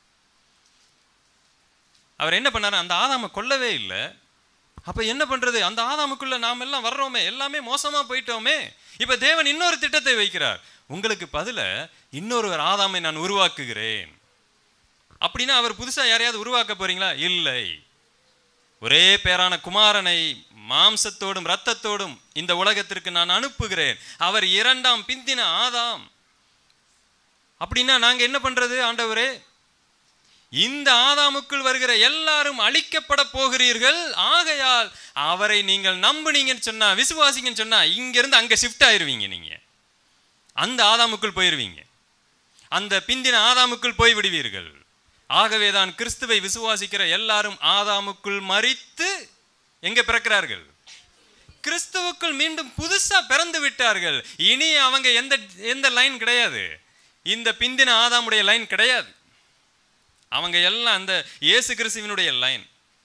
அவர் என்ன பண்ணாரு அந்த ஆதாம கொல்லவே இல்லை அப்ப என்ன பண்றது அந்த ஆதாமுக்குள்ள நாம் எல்லாம் வர்றோமே எல்லாமே மோசமா போயிட்டோமே இப்ப தேவன் இன்னொரு திட்டத்தை வைக்கிறார் உங்களுக்கு பதில இன்னொரு ஒரு ஆதாமை நான் உருவாக்குகிறேன் அப்படின்னா அவர் புதுசா யாரையாவது உருவாக்க போறீங்களா இல்லை ஒரே பேரான குமாரனை மாம்சத்தோடும் இரத்தத்தோடும் இந்த உலகத்திற்கு நான் அனுப்புகிறேன் அவர் இரண்டாம் பிந்தின ஆதாம் அப்படின்னா நாங்க என்ன பண்றது ஆண்டவரே இந்த ஆதாமுக்குள் வருகிற எல்லாரும் அழிக்கப்பட போகிறீர்கள் ஆகையால் அவரை நீங்கள் நம்புனீங்கன்னு சொன்னா விசுவாசிங்கன்னு சொன்னா இங்க இருந்து அங்க ஷிஃப்ட் ஆயிருவீங்க நீங்க அந்த ஆதாமுக்குள் போயிருவீங்க அந்த பிந்தின ஆதாமுக்குள் போய் விடுவீர்கள் ஆகவேதான் கிறிஸ்துவை விசுவாசிக்கிற எல்லாரும் ஆதாமுக்குள் மரித்து எங்க பிறக்கிறார்கள் கிறிஸ்துவுக்குள் மீண்டும் புதுசா பிறந்து விட்டார்கள் இனி அவங்க எந்த எந்த லைன் கிடையாது இந்த பிந்தின ஆதாமுடைய லைன் கிடையாது அவங்க எல்லாம் அந்த இயேசு கிறிஸ்துவினுடைய லைன்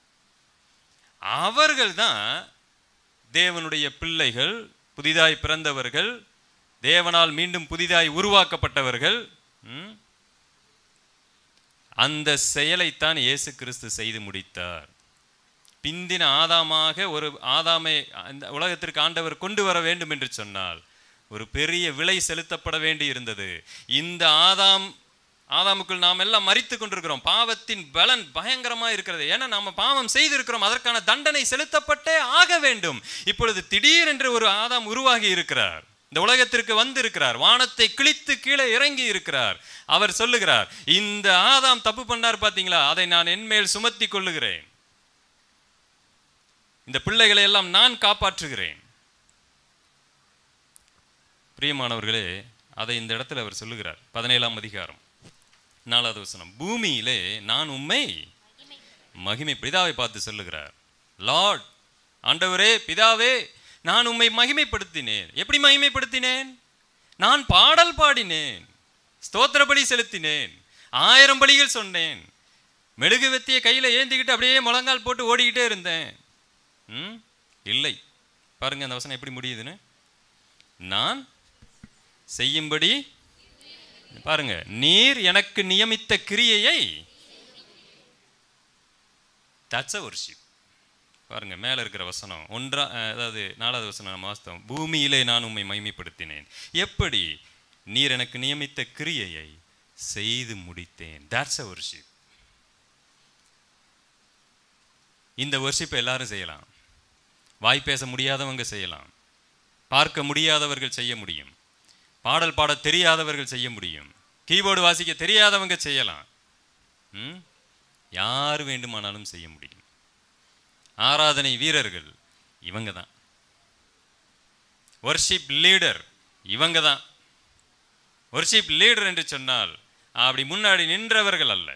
அவர்கள் தான் தேவனுடைய பிள்ளைகள் புதிதாய் பிறந்தவர்கள் தேவனால் மீண்டும் புதிதாய் உருவாக்கப்பட்டவர்கள் ம்? அந்த செயலைத்தான் இயேசு கிறிஸ்து செய்து முடித்தார் பிந்தின ஆதாமாக ஒரு ஆதாமை அந்த உலகத்திற்கு ஆண்டவர் கொண்டு வர வேண்டும் என்று சொன்னால் ஒரு பெரிய விலை செலுத்தப்பட வேண்டி இருந்தது இந்த ஆதாம் ஆதாமுக்குள் நாம் எல்லாம் மறித்து கொண்டிருக்கிறோம் பாவத்தின் பலன் பயங்கரமா இருக்கிறது ஏன்னா நாம பாவம் செய்திருக்கிறோம் அதற்கான தண்டனை செலுத்தப்பட்டே ஆக வேண்டும் இப்பொழுது திடீரென்று ஒரு ஆதாம் உருவாகி இருக்கிறார் இந்த உலகத்திற்கு வந்திருக்கிறார் வானத்தை கிழித்து கீழே இறங்கி இருக்கிறார் அவர் சொல்லுகிறார் இந்த ஆதாம் தப்பு பண்ணார் பாத்தீங்களா அதை நான் என்மேல் சுமத்தி கொள்ளுகிறேன் இந்த பிள்ளைகளை எல்லாம் நான் காப்பாற்றுகிறேன் பிரியமானவர்களே அதை இந்த இடத்துல அவர் சொல்லுகிறார் பதினேழாம் அதிகாரம் நாலாவது வசனம் பூமியிலே நான் உம்மை மகிமை பிதாவை பார்த்து சொல்லுகிறார் லார்ட் ஆண்டவரே பிதாவே நான் உம்மை மகிமைப்படுத்தினேன் எப்படி மகிமைப்படுத்தினேன் நான் பாடல் பாடினேன் ஸ்தோத்திர பலி செலுத்தினேன் ஆயிரம் பலிகள் சொன்னேன் மெழுகுவத்திய கையில் ஏந்திக்கிட்டு அப்படியே முழங்கால் போட்டு ஓடிக்கிட்டே இருந்தேன் ம் இல்லை பாருங்க அந்த வசனம் எப்படி முடியுதுன்னு நான் செய்யும்படி பாருங்க நீர் எனக்கு நியமித்த கிரியையை தட்ச worship பாருங்க மேல இருக்கிற வசனம் ஒன்றா அஹ், அதாவது நாலாவது வசனம் நம்ம வாஸ்தவம் பூமியிலே நான் உம்மை மகிமைப்படுத்தினேன் எப்படி நீர் எனக்கு நியமித்த கிரியையை செய்து முடித்தேன் that's a worship இந்த worship எல்லாரும் செய்யலாம் வாய் பேச முடியாதவங்க செய்யலாம் பார்க்க முடியாதவர்கள் செய்ய முடியும் பாடல் பாட தெரியாதவர்கள் செய்ய முடியும் கீபோர்டு வாசிக்க தெரியாதவங்க செய்யலாம் ம்? யார் வேண்டுமானாலும் செய்ய முடியும் ஆராதனை வீரர்கள் இவங்க தான் ஒர்ஷிப் லீடர் இவங்க தான் ஒர்ஷிப் லீடர் என்று சொன்னால் அப்படி முன்னாடி நின்றவர்கள் அல்ல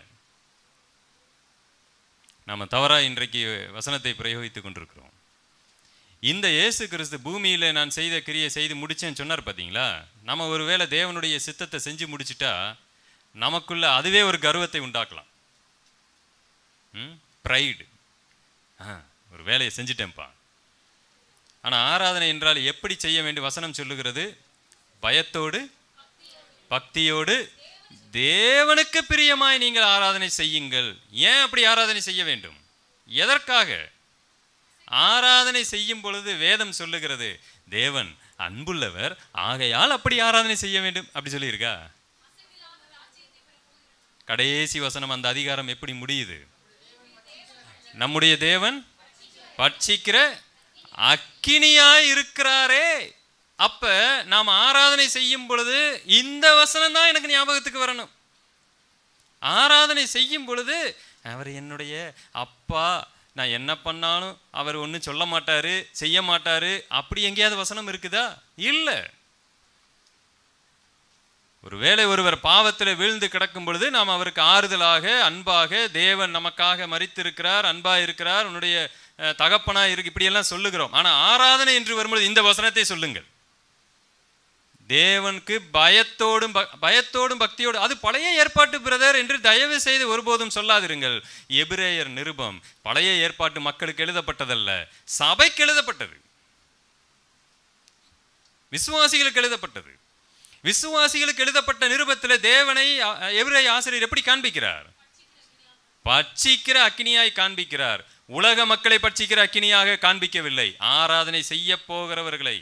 நாம தவறா இன்றைக்கு வசனத்தை பிரயோகித்துக் கொண்டிருக்கிறோம் இந்த இயேசு கிறிஸ்து பூமியில நான் செய்த கிரியை செய்து முடிச்சேன்னு சொன்னார் பார்த்தீங்களா நம்ம ஒருவேளை தேவனுடைய சித்தத்தை செஞ்சு முடிச்சிட்டா நமக்குள்ள அதுவே ஒரு கர்வத்தை உண்டாக்கலாம் ப்ரைடு ஆ ஒரு வேலையை செஞ்சிட்டேன்ப்பா ஆனா ஆராதனை என்றால் எப்படி செய்ய வேண்டும் வசனம் சொல்லுகிறது பயத்தோடு பக்தியோடு தேவனுக்கு பிரியமாய் நீங்கள் ஆராதனை செய்யுங்கள் ஏன் அப்படி ஆராதனை செய்ய வேண்டும் எதற்காக ஆராதனை செய்யும் பொழுது வேதம் சொல்லுகிறது தேவன் அன்புள்ளவர் ஆகையால் அப்படி ஆராதனை செய்ய வேண்டும் அப்படி சொல்லியிருக்கா கடைசி வசனம் அந்த அதிகாரம் எப்படி முடியுது நம்முடைய தேவன் பட்சிக்கிற அக்கினியாய் இருக்கிறாரே அப்ப நாம் ஆராதனை செய்யும் பொழுது இந்த வசனம் தான் எனக்கு ஞாபகத்துக்கு வரணும் ஆராதனை செய்யும் பொழுது அவர் என்னுடைய அப்பா நான் என்ன பண்ணாலும் அவர் ஒன்றும் சொல்ல மாட்டாரு செய்ய மாட்டாரு அப்படி எங்கேயாவது வசனம் இருக்குதா இல்லை ஒருவேளை ஒருவர் பாவத்தில் வீழ்ந்து கிடக்கும் பொழுது நாம் அவருக்கு ஆறுதலாக அன்பாக தேவன் நமக்காக மறித்திருக்கிறார் அன்பா இருக்கிறார் உன்னுடைய அஹ், தகப்பனா இருக்கு இப்படியெல்லாம் சொல்லுகிறோம் ஆனா ஆராதனை என்று வரும்பொழுது இந்த வசனத்தை சொல்லுங்கள் தேவனுக்கு பயத்தோடும் ப- பயத்தோடும் பக்தியோடு அது பழைய ஏற்பாட்டு பிரதர் என்று தயவு செய்து ஒருபோதும் சொல்லாதிருங்கள் எபிரேயர் நிருபம் பழைய ஏற்பாட்டு மக்களுக்கு எழுதப்பட்டதல்ல சபைக்கு எழுதப்பட்டது விசுவாசிகளுக்கு எழுதப்பட்டது விசுவாசிகளுக்கு எழுதப்பட்ட நிருபத்தில் தேவனை அ- எபிரேய ஆசிரியர் எப்படி காண்பிக்கிறார் பட்சிக்கிற அக்கினியாய் காண்பிக்கிறார் உலக மக்களை பட்சிக்கிற அக்கினியாக காண்பிக்கவில்லை ஆராதனை செய்ய போகிறவர்களை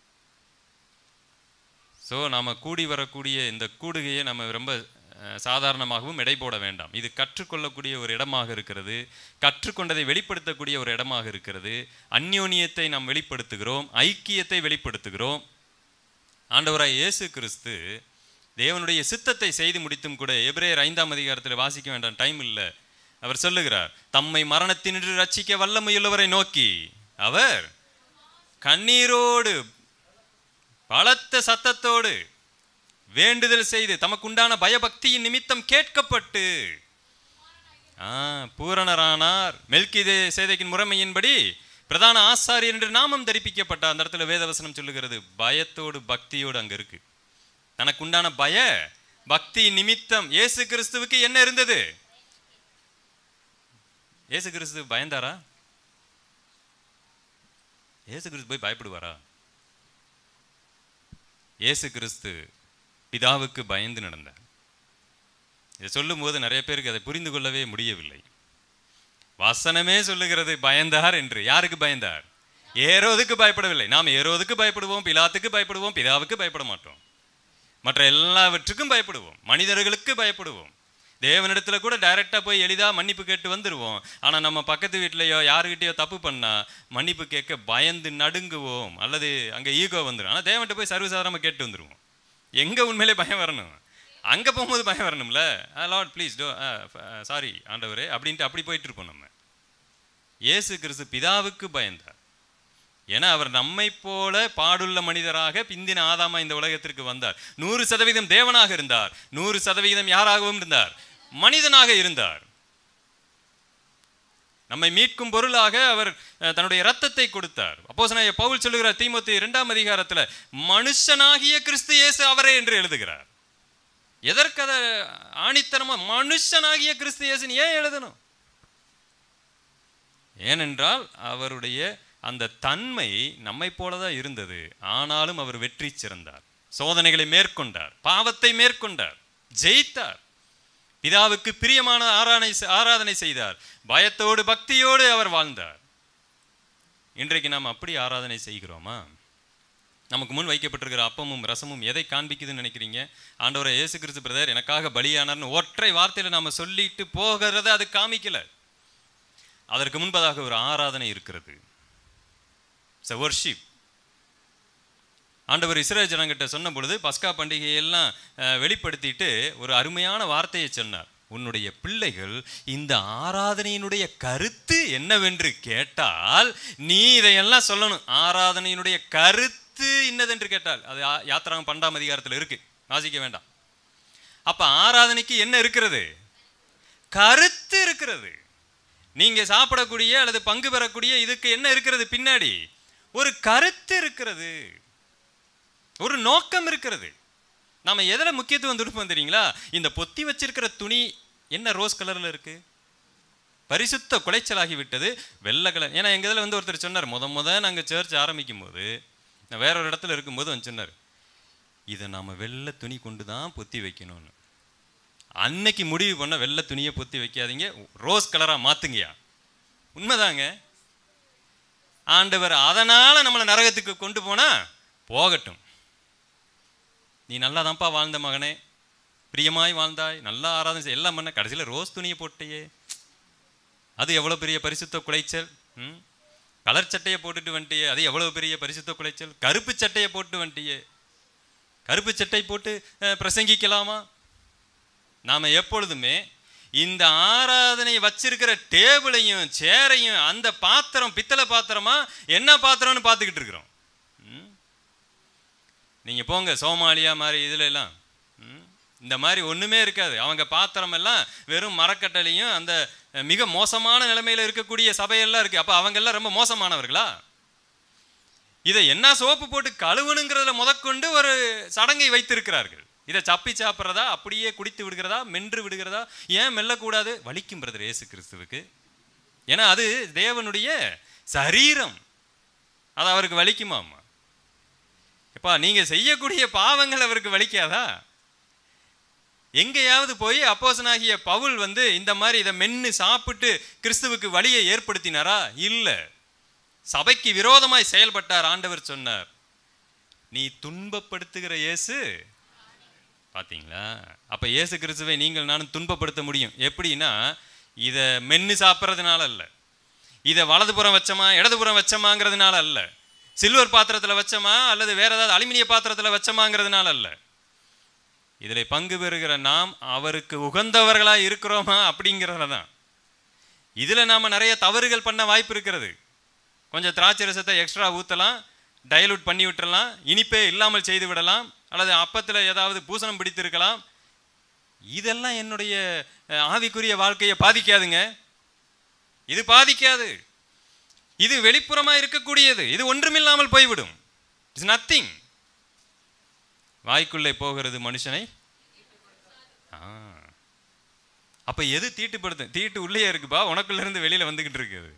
ஸோ நாம கூடி வரக்கூடிய இந்த கூடுகையை நம்ம ரொம்ப அஹ், சாதாரணமாகவும் எடை போட வேண்டாம் இது கற்றுக்கொள்ளக்கூடிய ஒரு இடமாக இருக்கிறது கற்றுக்கொண்டதை வெளிப்படுத்தக்கூடிய ஒரு இடமாக இருக்கிறது அந்யோன்யத்தை நாம் வெளிப்படுத்துகிறோம் ஐக்கியத்தை வெளிப்படுத்துகிறோம் ஆண்டவராய் இயேசு கிறிஸ்து தேவனுடைய சித்தத்தை செய்து முடித்தும் கூட எபிரேயர் ஐந்தாம் அதிகாரத்தில் வாசிக்க வேண்டாம் டைம் இல்லை அவர் சொல்லுகிறார் தம்மை மரணத்தினின்று ரட்சிக்க வல்லமையுள்ளவரை நோக்கி அவர் கண்ணீரோடு பலத்த சத்தத்தோடு வேண்டுதல் செய்து தமக்குண்டான பயபக்தியின் நிமித்தம் கேட்கப்பட்டு ஆ பூரணரானார் மெல்கிதே சேதைக்கின் முறைமையின்படி பிரதான ஆசாரியர் என்று நாமம் தரிப்பிக்கப்பட்டார் அந்த இடத்துல வேதவசனம் சொல்லுகிறது பயத்தோடு பக்தியோடு அங்க இருக்கு தனக்குண்டான பய பக்தி நிமித்தம் இயேசு கிறிஸ்துவுக்கு என்ன இருந்தது இயேசு கிறிஸ்து பயந்தாரா இயேசு கிறிஸ்து போய் பயப்படுவாரா இயேசு கிறிஸ்து பிதாவுக்கு பயந்து நடந்தார் இதை சொல்லும்போது நிறைய பேருக்கு அதை புரிந்து கொள்ளவே முடியவில்லை வசனமே சொல்லுகிறது பயந்தார் என்று யாருக்கு பயந்தார் ஏரோதுக்கு பயப்படவில்லை நாம் ஏரோதுக்கு பயப்படுவோம் பிலாத்துக்கு பயப்படுவோம் பிதாவுக்கு பயப்பட மாட்டோம் மற்ற எல்லாவற்றுக்கும் பயப்படுவோம் மனிதர்களுக்கு பயப்படுவோம் தேவனிடத்துல கூட டைரக்டா போய் எளிதா மன்னிப்பு கேட்டு வந்துருவோம் ஆனா நம்ம பக்கத்து வீட்லயோ யாருக்கிட்டயோ தப்பு பண்ணா மன்னிப்பு கேட்க பயந்து நடுங்குவோம் அல்லது அங்க ஈகோ வந்துடும் ஆனா தேவன்கிட்ட போய் சர்வசாதாரணமா கேட்டு வந்துருவோம் எங்க உண்மையிலே பயம் வரணும் அங்க போகும்போது பயம் வரணும்ல லார்ட் ப்ளீஸ் டோ சாரி ஆண்டவரே அப்படின்ட்டு அப்படி போயிட்டு இருப்போம் நம்ம இயேசு கிறிஸ்து பிதாவுக்கு பயந்தார் ஏன்னா அவர் நம்மை போல பாடுள்ள மனிதராக பிந்தின ஆதாமா இந்த உலகத்திற்கு வந்தார் நூறு சதவீதம் தேவனாக இருந்தார் நூறு சதவீதம் யாராகவும் இருந்தார் மனிதனாக இருந்தார் நம்மை மீட்கும் பொருளாக அவர் அஹ், தன்னுடைய இரத்தத்தை கொடுத்தார் அப்போஸ்தலனாகிய பவுல் சொல்லுகிறார் தீமோத்தி இரண்டாம் அதிகாரத்துல மனுஷனாகிய கிறிஸ்து இயேசு அவரே என்று எழுதுகிறார் எதற்கு அதை ஆணித்தனமா மனுஷனாகிய கிறிஸ்து இயேசுன்னு ஏன் எழுதணும் ஏனென்றால் அவருடைய அந்த தன்மை நம்மை போலதான் இருந்தது ஆனாலும் அவர் வெற்றி சிறந்தார் சோதனைகளை மேற்கொண்டார் பாவத்தை மேற்கொண்டார் ஜெயித்தார் பிதாவுக்கு பிரியமான ஆராதனை ஆராதனை செய்தார் பயத்தோடு பக்தியோடு அவர் வாழ்ந்தார் இன்றைக்கு நாம் அப்படி ஆராதனை செய்கிறோமா நமக்கு முன் வைக்கப்பட்டிருக்கிற அப்பமும் ரசமும் எதை காண்பிக்குதுன்னு நினைக்கிறீங்க ஆண்டவரை இயேசு கிறிஸ்து பிரதர் எனக்காக பலியானார்னு ஒற்றை வார்த்தையில நாம சொல்லிட்டு போகிறத அது காமிக்கல அதற்கு முன்பதாக ஒரு ஆராதனை இருக்கிறது வர்ஷிப் ஆண்டவர் இஸ்ரேல் ஜனங்கிட்ட சொன்ன பொழுது பஸ்கா பண்டிகையெல்லாம் அஹ், வெளிப்படுத்திட்டு ஒரு அருமையான வார்த்தையை சொன்னார் உன்னுடைய பிள்ளைகள் இந்த ஆராதனையினுடைய கருத்து என்னவென்று கேட்டால் நீ இதையெல்லாம் சொல்லணும் ஆராதனையினுடைய கருத்து இன்னதென்று கேட்டால் அது யா- யாத்திராகம் பன்னெண்டாம் அதிகாரத்தில் இருக்கு வாசிக்க வேண்டாம் அப்ப ஆராதனைக்கு என்ன இருக்கிறது கருத்து இருக்கிறது நீங்க சாப்பிடக்கூடிய அல்லது பங்கு பெறக்கூடிய இதுக்கு என்ன இருக்கிறது பின்னாடி ஒரு கருத்து இருக்கிறது ஒரு நோக்கம் இருக்கிறது நாம எதில் முக்கியத்துவம் கொடுப்போம் தெரியுங்களா இந்த பொத்தி வச்சிருக்கிற துணி என்ன ரோஸ் கலர்ல இருக்கு பரிசுத்த குலைச்சலாகி விட்டது வெள்ளை கலர் ஏன்னா எங்க இதில் வந்து ஒருத்தர் சொன்னார் முத முத நாங்க சர்ச் ஆரம்பிக்கும் போது நான் வேற ஒரு இடத்துல இருக்கும்போது வந்து சொன்னார் இதை நாம வெள்ளை துணி கொண்டு தான் பொத்தி வைக்கணும்னு அன்னைக்கு முடிவு பண்ண வெள்ளை துணியை பொத்தி வைக்காதீங்க ரோஸ் கலரா மாத்துங்கயா உண்மைதாங்க ஆண்டவர் அதனால நம்மளை நரகத்துக்கு கொண்டு போனா போகட்டும் நீ நல்லா தான்ப்பா வாழ்ந்த மகனே பிரியமாய் வாழ்ந்தாய் நல்லா ஆராதனை செய் எல்லாம் பண்ண கடைசியில் ரோஸ் துணியை போட்டியே அது எவ்வளோ பெரிய பரிசுத்த குலைச்சல் ம் கலர் சட்டையை போட்டுட்டு வந்துட்டியே அது எவ்வளோ பெரிய பரிசுத்த குலைச்சல் கருப்பு சட்டையை போட்டு வந்துட்டியே கருப்பு சட்டை போட்டு அஹ், பிரசங்கிக்கலாமா நாம எப்பொழுதுமே இந்த ஆராதனை வச்சிருக்கிற டேபிளையும் சேரையும் அந்த பாத்திரம் பித்தளை பாத்திரமா என்ன பாத்திரம்னு பார்த்துக்கிட்டு இருக்கிறோம் ம்? நீங்க போங்க சோமாலியா மாதிரி இதுல எல்லாம் ம்? இந்த மாதிரி ஒண்ணுமே இருக்காது அவங்க பாத்திரம் எல்லாம் வெறும் மரக்கட்டளையும் அந்த அஹ், மிக மோசமான நிலைமையில இருக்கக்கூடிய சபையெல்லாம் இருக்கு அப்ப அவங்க எல்லாம் ரொம்ப மோசமானவர்களா இதை என்ன சோப்பு போட்டு கழுவணுங்கிறதுல முதற்கொண்டு ஒரு சடங்கை வைத்திருக்கிறார்கள் இதை சப்பி சாப்பிட்றதா அப்படியே குடித்து விடுகிறதா மென்று விடுகிறதா ஏன் மெல்லக்கூடாது வலிக்கும் பிரதர் இயேசு கிறிஸ்துவுக்கு ஏன்னா அது தேவனுடைய சரீரம் அது அவருக்கு வலிக்குமாமா எப்பா நீங்க செய்யக்கூடிய பாவங்கள் அவருக்கு வலிக்காதா எங்கேயாவது போய் அப்போசனாகிய பவுல் வந்து இந்த மாதிரி இதை மென்னு சாப்பிட்டு கிறிஸ்துவுக்கு வழியை ஏற்படுத்தினாரா இல்ல சபைக்கு விரோதமாய் செயல்பட்டார் ஆண்டவர் சொன்னார் நீ துன்பப்படுத்துகிற இயேசு பாத்தீங்களா அப்ப இயேசு கிறிஸ்துவை நீங்கள் நானும் துன்பப்படுத்த முடியும் எப்படின்னா இதை மென்னு சாப்பிட்றதுனால அல்ல இதை வலதுபுறம் வச்சோமா இடதுபுறம் வச்சோமாங்கிறதுனால அல்ல சில்வர் பாத்திரத்துல வச்சோமா அல்லது வேற ஏதாவது அலுமினிய பாத்திரத்துல வச்சோமாங்கிறதுனால அல்ல இதில் பங்கு பெறுகிற நாம் அவருக்கு உகந்தவர்களா இருக்கிறோமா அப்படிங்கிறதுல தான் இதுல நாம நிறைய தவறுகள் பண்ண வாய்ப்பு இருக்கிறது கொஞ்சம் திராட்சை ரசத்தை எக்ஸ்ட்ரா ஊற்றலாம் டைலூட் பண்ணி விட்டுறலாம் இனிப்பே இல்லாமல் செய்து விடலாம் அல்லது அப்பத்தில் ஏதாவது பூசணம் பிடித்திருக்கலாம் இதெல்லாம் என்னுடைய அஹ், ஆவிக்குரிய வாழ்க்கையை பாதிக்காதுங்க இது பாதிக்காது இது வெளிப்புறமா இருக்கக்கூடியது இது ஒன்றுமில்லாமல் போய்விடும் இட்ஸ் நத்திங் வாய்க்குள்ளே போகிறது மனுஷனை ஆ. அப்ப எது தீட்டுப்படுத்தும் தீட்டு உள்ளே இருக்குப்பா உனக்குள்ள இருந்து வெளியில வந்துகிட்டு இருக்குது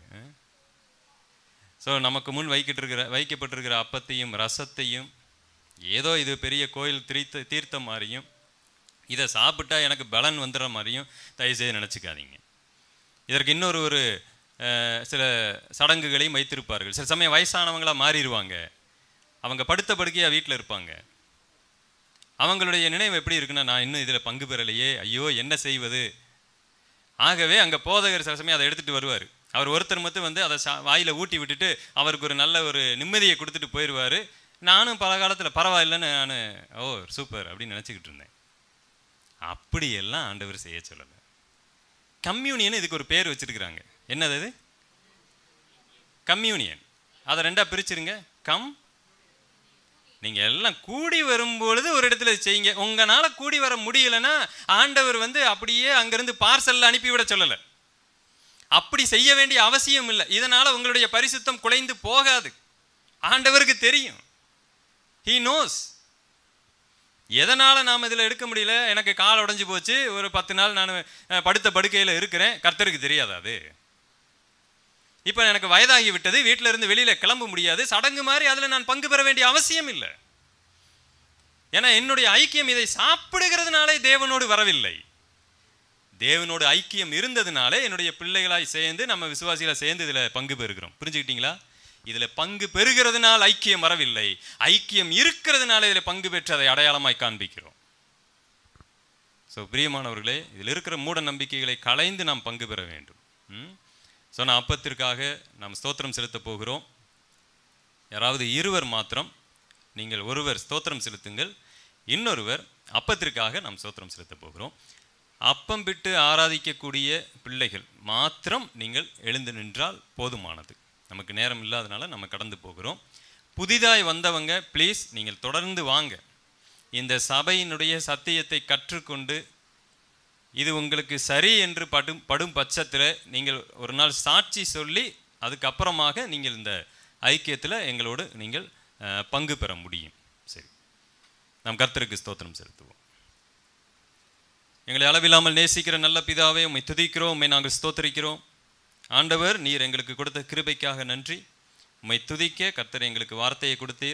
ஸோ நமக்கு முன் வைக்கிட்டு இருக்கிற வைக்கப்பட்டிருக்கிற அப்பத்தையும் ரசத்தையும் ஏதோ இது பெரிய கோயில் தீர்த்த தீர்த்தம் மாதிரியும் இதை சாப்பிட்டா எனக்கு பலன் வந்துடுற மாதிரியும் தயவுசெய்து நினச்சிக்காதீங்க இதற்கு இன்னொரு ஒரு அஹ், சில சடங்குகளையும் வைத்திருப்பார்கள் சில சமயம் வயசானவங்களா மாறிடுவாங்க அவங்க படுத்த படுக்கையாக வீட்டில் இருப்பாங்க அவங்களுடைய நினைவு எப்படி இருக்குன்னா நான் இன்னும் இதில் பங்கு பெறலையே ஐயோ என்ன செய்வது ஆகவே அங்கே போதகர் சில சமயம் அதை எடுத்துகிட்டு வருவார் அவர் ஒருத்தர் மட்டும் வந்து அதை சா வாயில் ஊட்டி விட்டுட்டு அவருக்கு ஒரு நல்ல ஒரு நிம்மதியை கொடுத்துட்டு போயிடுவார் நானும் பல காலத்தில் பரவாயில்லைன்னு நான் ஓ சூப்பர் அப்படின்னு நினச்சிக்கிட்டு இருந்தேன் அப்படியெல்லாம் ஆண்டவர் செய்ய சொல்லலை கம்யூனியன் இதுக்கு ஒரு பேர் வச்சிருக்கிறாங்க என்னது அது கம்யூனியன் அதை ரெண்டா பிரிச்சிருங்க கம் நீங்க எல்லாம் கூடி வரும்பொழுது ஒரு இடத்துல செய்யுங்க உங்களால கூடி வர முடியலன்னா ஆண்டவர் வந்து அப்படியே அங்கிருந்து பார்சல்ல அனுப்பிவிட சொல்லல அப்படி செய்ய வேண்டிய அவசியம் இல்லை இதனால உங்களுடைய பரிசுத்தம் குலைந்து போகாது ஆண்டவருக்கு தெரியும் ஹீ நோஸ் எதனால் நாம் இதில் எடுக்க முடியல எனக்கு கால் உடைஞ்சு போச்சு ஒரு பத்து நாள் நான் அஹ், படுத்த படுக்கையில் இருக்கிறேன் கர்த்தருக்கு தெரியாதா அது இப்போ எனக்கு வயதாகி விட்டது வீட்டில் இருந்து வெளியில் கிளம்ப முடியாது சடங்கு மாதிரி அதில் நான் பங்கு பெற வேண்டிய அவசியம் இல்லை ஏன்னா என்னுடைய ஐக்கியம் இதை சாப்பிடுகிறதுனாலே தேவனோடு வரவில்லை தேவனோடு ஐக்கியம் இருந்ததுனாலே என்னுடைய பிள்ளைகளாய் சேர்ந்து நம்ம விசுவாசிகளை சேர்ந்து இதில் பங்கு பெறுகிறோம் புரிஞ்சுக்கிட்டீங்களா இதில் பங்கு பெறுகிறதுனால் ஐக்கியம் வரவில்லை ஐக்கியம் இருக்கிறதுனால இதில் பங்கு பெற்று அதை அடையாளமாய் காண்பிக்கிறோம் ஸோ பிரியமானவர்களே இதில் இருக்கிற மூட நம்பிக்கைகளை களைந்து நாம் பங்கு பெற வேண்டும் ம்? சொன்ன அப்பத்திற்காக நாம் ஸ்தோத்திரம் செலுத்தப் போகிறோம் யாராவது இருவர் மாத்திரம் நீங்கள் ஒருவர் ஸ்தோத்திரம் செலுத்துங்கள் இன்னொருவர் அப்பத்திற்காக நாம் ஸ்தோத்திரம் செலுத்தப் போகிறோம் அப்பம் விட்டு ஆராதிக்கக்கூடிய பிள்ளைகள் மாத்திரம் நீங்கள் எழுந்து நின்றால் போதுமானது நமக்கு நேரம் இல்லாதனால நம்ம கடந்து போகிறோம் புதிதாய் வந்தவங்க ப்ளீஸ் நீங்கள் தொடர்ந்து வாங்க இந்த சபையினுடைய சத்தியத்தை கற்றுக்கொண்டு இது உங்களுக்கு சரி என்று படும் படும் பட்சத்தில் நீங்கள் ஒரு நாள் சாட்சி சொல்லி அதுக்கப்புறமாக நீங்கள் இந்த ஐக்கியத்தில் எங்களோடு நீங்கள் அஹ், பங்கு பெற முடியும் சரி நாம் கர்த்தருக்கு ஸ்தோத்திரம் செலுத்துவோம் எங்களை அளவில்லாமல் நேசிக்கிற நல்ல பிதாவே உம்மை துதிக்கிறோம் உம்மை நாங்கள் ஸ்தோத்தரிக்கிறோம் ஆண்டவர் நீர் எங்களுக்கு கொடுத்த கிருபைக்காக நன்றி உம்மை துதிக்க கர்த்தர் எங்களுக்கு வார்த்தையை கொடுத்தீர்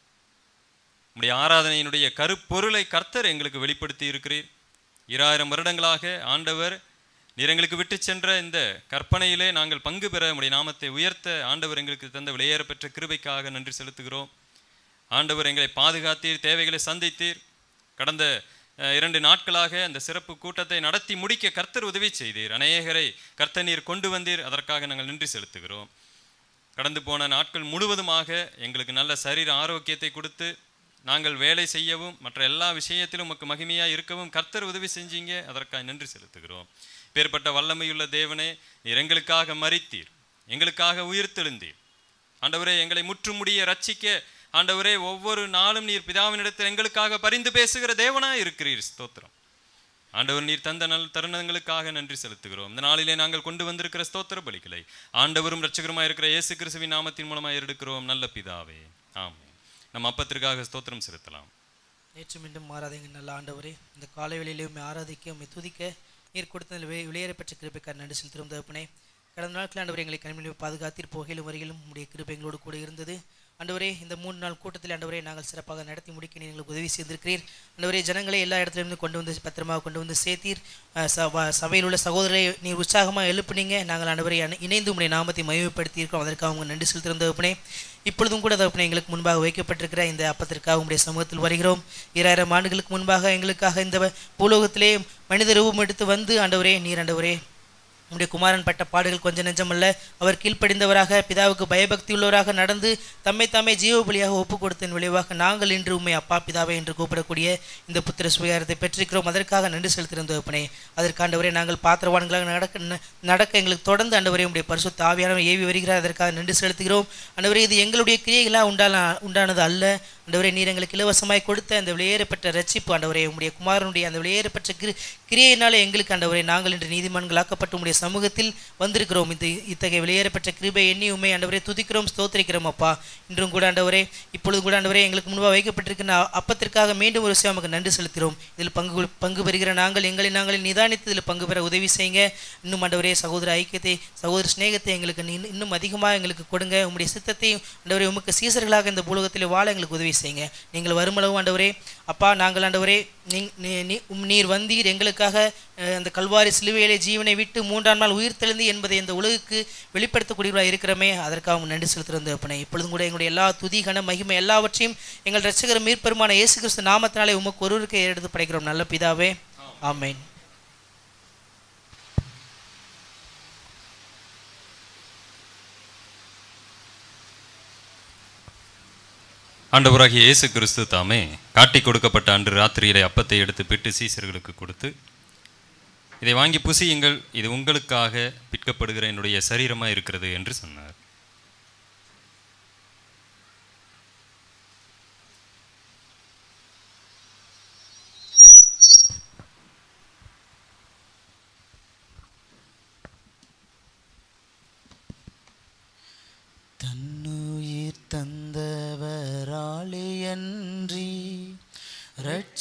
உம்முடைய ஆராதனையினுடைய கருப்பொருளை கர்த்தர் எங்களுக்கு வெளிப்படுத்தி இருக்கிறீர் இராயிரம் வருடங்களாக ஆண்டவர் நீர் எங்களுக்கு விட்டு சென்ற இந்த கற்பனையிலே நாங்கள் பங்கு பெற உம்முடைய நாமத்தை உயர்த்த ஆண்டவர் எங்களுக்கு தந்த விலையேறப்பெற்ற கிருபைக்காக நன்றி செலுத்துகிறோம் ஆண்டவர் எங்களை பாதுகாத்தீர் தேவைகளை சந்தித்தீர் கடந்த அஹ், இரண்டு நாட்களாக அந்த சிறப்பு கூட்டத்தை நடத்தி முடிக்க கர்த்தர் உதவி செய்தீர் அநேகரை கர்த்தர் நீர் கொண்டு வந்தீர் அதற்காக நாங்கள் நன்றி செலுத்துகிறோம் கடந்து போன நாட்கள் முழுவதுமாக எங்களுக்கு நல்ல சரீர ஆரோக்கியத்தை கொடுத்து நாங்கள் வேலை செய்யவும் மற்ற எல்லா விஷயத்திலும் உமக்கு மகிமையாக இருக்கவும் கர்த்தர் உதவி செஞ்சீங்க அதற்காக நன்றி செலுத்துகிறோம் பேர்பட்ட வல்லமையுள்ள தேவனே நீர் எங்களுக்காக மறித்தீர் எங்களுக்காக உயிர்த்தெழுந்தீர் ஆண்டவரே எங்களை முற்றுமுடிய ரட்சிக்க ஆண்டவரே ஒவ்வொரு நாளும் நீர் பிதாவினிடத்தில் எங்களுக்காக பரிந்து பேசுகிற தேவனாய் இருக்கிறீர் ஸ்தோத்திரம் ஆண்டவர் நீர் தந்த நல் தருணங்களுக்காக நன்றி செலுத்துகிறோம் இந்த நாளிலே நாங்கள் கொண்டு வந்திருக்கிற ஸ்தோத்திர பலிகளை ஆண்டவரும் இரட்சகருமாய் இருக்கிற இயேசு கிறிஸ்துவின் நாமத்தின் மூலமாய் எடுக்கிறோம் நல்ல பிதாவே ஆமென் நம்ம அப்பத்திற்காக ஸ்தோத்திரம் செலுத்தலாம் நேற்று மீண்டும் மாறாத எங்கள் நல்ல ஆண்டவரே இந்த காலை வேளையிலே உம்மை ஆராதிக்க உம்மை துதிக்க நீர் கொடுத்த இந்த வெளி- வெளியேறப்பெற்ற கிருபைக்கார் நன்றி செலுத்துகிறோம் தகப்பனே கடந்த நாட்கள் ஆண்டவரே எங்களை கண்மணி பாதுகாத்தீர் போகையிலும் வரையிலும் உம்முடைய கிருபை எங்களோடு கூட இருந்தது ஆண்டவரே இந்த மூணு நாள் கூட்டத்தில் ஆண்டவரே நாங்கள் சிறப்பாக நடத்தி முடிக்க நீர் எங்களுக்கு உதவி செய்திருக்கிறீர் ஆண்டவரே ஜனங்களை எல்லா இடத்துலையும் கொண்டு வந்து பத்திரமாக கொண்டு வந்து சேர்த்தீர் அஹ் சப- சபையில் உள்ள சகோதரரை நீர் உற்சாகமாக எழுப்புனீங்க நாங்கள் ஆண்டவரை அணை- இணைந்து உம்முடைய நாமத்தை மகிமைப்படுத்தி இருக்கோம் அதற்காக உங்கள் நன்றி செலுத்துகிறோம் தகப்பனே இப்பொழுதும் கூட தகப்பனே எங்களுக்கு முன்பாக வைக்கப்பட்டிருக்கிற இந்த அப்பத்திற்காக உம்முடைய சமூகத்தில் வருகிறோம் இராயிரம் ஆண்டுகளுக்கு முன்பாக எங்களுக்காக இந்த வ- பூலோகத்திலே மனித ரூபம் எடுத்து வந்து ஆண்டவரே நீர் ஆண்டவரே உம்முடைய குமாரன் பட்ட பாடுகள் கொஞ்ச நெஞ்சமல்ல அவர் கீழ்ப்படிந்தவராக பிதாவுக்கு பயபக்தி உள்ளவராக நடந்து தம்மை தாமே ஜீவ பலியாக ஒப்பு கொடுத்தன் விளைவாக நாங்கள் இன்று உண்மை அப்பா பிதாவே என்று கூப்பிடக்கூடிய இந்த புத்திர சுவிகாரத்தை பெற்றிருக்கிறோம் அதற்காக நன்றி செலுத்துகிறோம் தகப்பனே அதற்காண்டவரே நாங்கள் பாத்திரவான்களாக நடக்க ந- நடக்க எங்களுக்கு தொடர்ந்து ஆண்டவரே உடைய பரிசுத்த ஆவியானவர் ஏவி வருகிறார் அதற்காக நன்றி செலுத்துகிறோம் ஆண்டவரே இது எங்களுடைய கிரியைகளாக உண்டான உண்டானது அல்ல ஆண்டவரே நீர் எங்களுக்கு இலவசமாய் கொடுத்த அந்த வெளியேறப்பட்ட ரட்சிப்பு ஆண்டவரே உம்முடைய குமாரனுடைய அந்த வெளியேறப்பட்ட கிரி கிரியையினாலே எங்களுக்கு ஆண்டவரே நாங்கள் இன்று நீதிமன்றங்களாக்கப்பட்டு உம்முடைய சமூகத்தில் வந்திருக்கிறோம் இந்த இத்தகைய வெளியேறப்பட்ட கிருபை எண்ணி உண்மை ஆண்டவரே துதிக்கிறோம் ஸ்தோத்திரிக்கிறோம் அப்பா இன்றும் கூட ஆண்டவரே இப்பொழுது கூட ஆண்டவரே எங்களுக்கு முன்பாக வைக்கப்பட்டிருக்கிற அப்பத்திற்காக மீண்டும் ஒரு விஷயம் நமக்கு நன்றி செலுத்துகிறோம் இதில் பங்கு கொள்- பங்கு பெறுகிற நாங்கள் எங்களை நாங்கள் நிதானித்து இதில் பங்கு பெற உதவி செய்யுங்க இன்னும் ஆண்டவரே சகோதர ஐக்கியத்தை சகோதர சிநேகத்தை எங்களுக்கு நீ- இன்னும் அதிகமாக எங்களுக்கு கொடுங்க உம்முடைய சித்தத்தையும் ஆண்டவரே உமக்கு சீசர்களாக இந்த பூலோகத்தில் வாழ எங்களுக்கு உதவி செய்யுங்க நீங்கள் வருமளவு ஆண்டவரே அப்பா நாங்கள் ஆண்டவரே நீ- நீ- நீ- உம் நீர் வந்தீர் எங்களுக்காக அஹ், அந்த கல்வாரி சிலுவையிலே ஜீவனை விட்டு மூன்றாம் நாள் உயிர் தெழுந்து என்பதை இந்த உலகுக்கு வெளிப்படுத்தக்கூடியவராக இருக்கிறோமே அதற்காக உங்க நன்றி செலுத்துகிறது அப்பனே இப்பொழுதும் கூட எங்களுடைய எல்லா துதி கன மகிமை எல்லாவற்றையும் எங்கள் ரட்சகர் மீட்பெருமான இயேசு கிறிஸ்து நாமத்தினாலே உமக்கு ஒருவருக்கு எடுத்து படைக்கிறோம் நல்ல பிதாவே ஆமென் ஆண்டவராகிய இயேசு கிறிஸ்து தாமே காட்டிக் கொடுக்கப்பட்ட அன்று ராத்திரியிலே அப்பத்தை எடுத்து பிட்டு சீசர்களுக்கு கொடுத்து இதை வாங்கி புசியுங்கள் இது உங்களுக்காக பிற்கப்படுகிற என்னுடைய சரீரமாக இருக்கிறது என்று சொன்னார்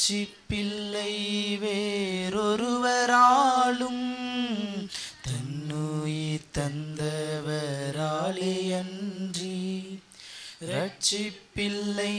ரட்சிப்பில்லை வேறொருவராலும் தன்னுயிர் தந்தவராலே அன்றி ரட்சிப்பில்லை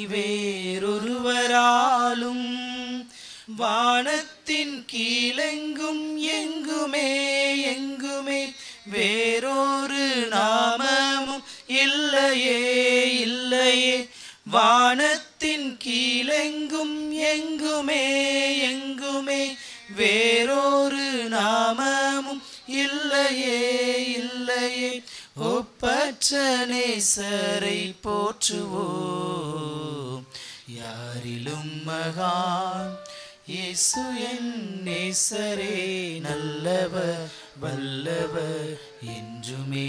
வேறொருவராலும் வானத்தின் கீழெங்கும் எங்குமே எங்குமே வேறொரு நாமமும் இல்லையே இல்லையே வானத்தின் கீழெங்கும் எங்குமே எங்குமே வேறொரு நாமமும் இல்லையே இல்லையே ஒப்பற்ற நேசரை போற்றுவோம் யாரிலும் மகான் இயேசு என் நேசரே நல்லவர் வல்லவர் என்றுமே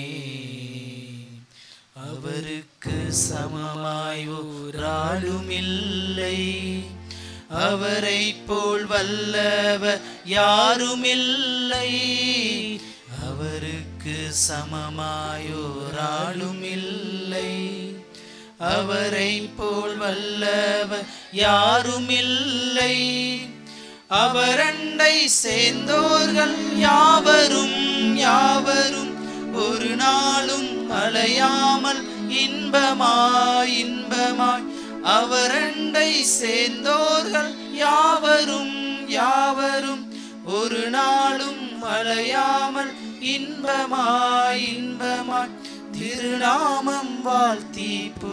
அவருக்கு சமமாய் ஓராளும் இல்லை அவரை போல் வல்லவர் யாரும் இல்லை அவருக்கு சமமாயோராளும் இல்லை அவரை போல் வல்லவர் யாரும் இல்லை அவரண்டை சேர்ந்தோர்கள் யாவரும் யாவரும் ஒரு நாளும் அலையாமல் இன்பமாய் இன்பமாய் அவரண்டை சேர்ந்தோர்கள் யாவரும் யாவரும் ஒரு நாளும் அலையாமல் இன்பமாய் இன்பமாய் திருநாமம் வாழ்த்தி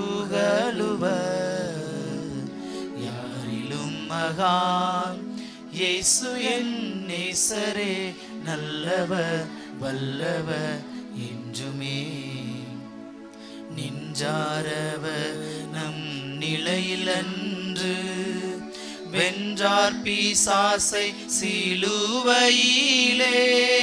புகழுவர் யாரிலும் மகான் இயேசு என் நேசரே நல்லவர் வல்லவர் என்றுமே நின்றாரவர் நம் நிலையில் அன்று வென்றார் பீசாசை சிலுவையிலே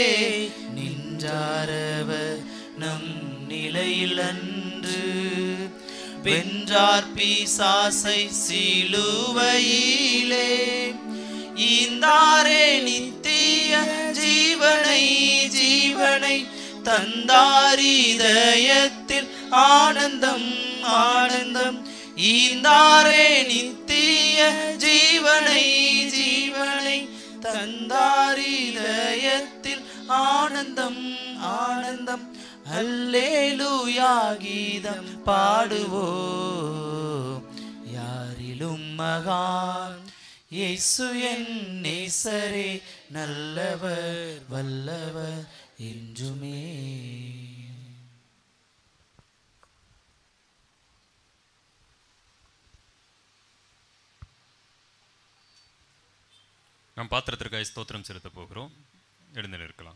நின்றாரவர் நம் நிலையில் அன்று வென்றார் பீசாசை சிலுவையிலே ஈந்தாரே நித்திய ஜீவனை ஜீவனை தந்தாரிதயத்தில் ஆனந்தம் ஆனந்தம் ஈந்தாரே நித்திய ஜீவனை ஜீவனை தந்தாரிதயத்தில் ஆனந்தம் ஆனந்தம் அல்லேலூயா கீதம் பாடுவோம் யாரிலும் மகான் இயேசு என் நேசரே நல்லவர் வல்லவர் என்றுமே நாம் பாத்திரத்திற்காக ஸ்தோத்திரம் செலுத்த போகிறோம் எழுந்து நிற்கலாம்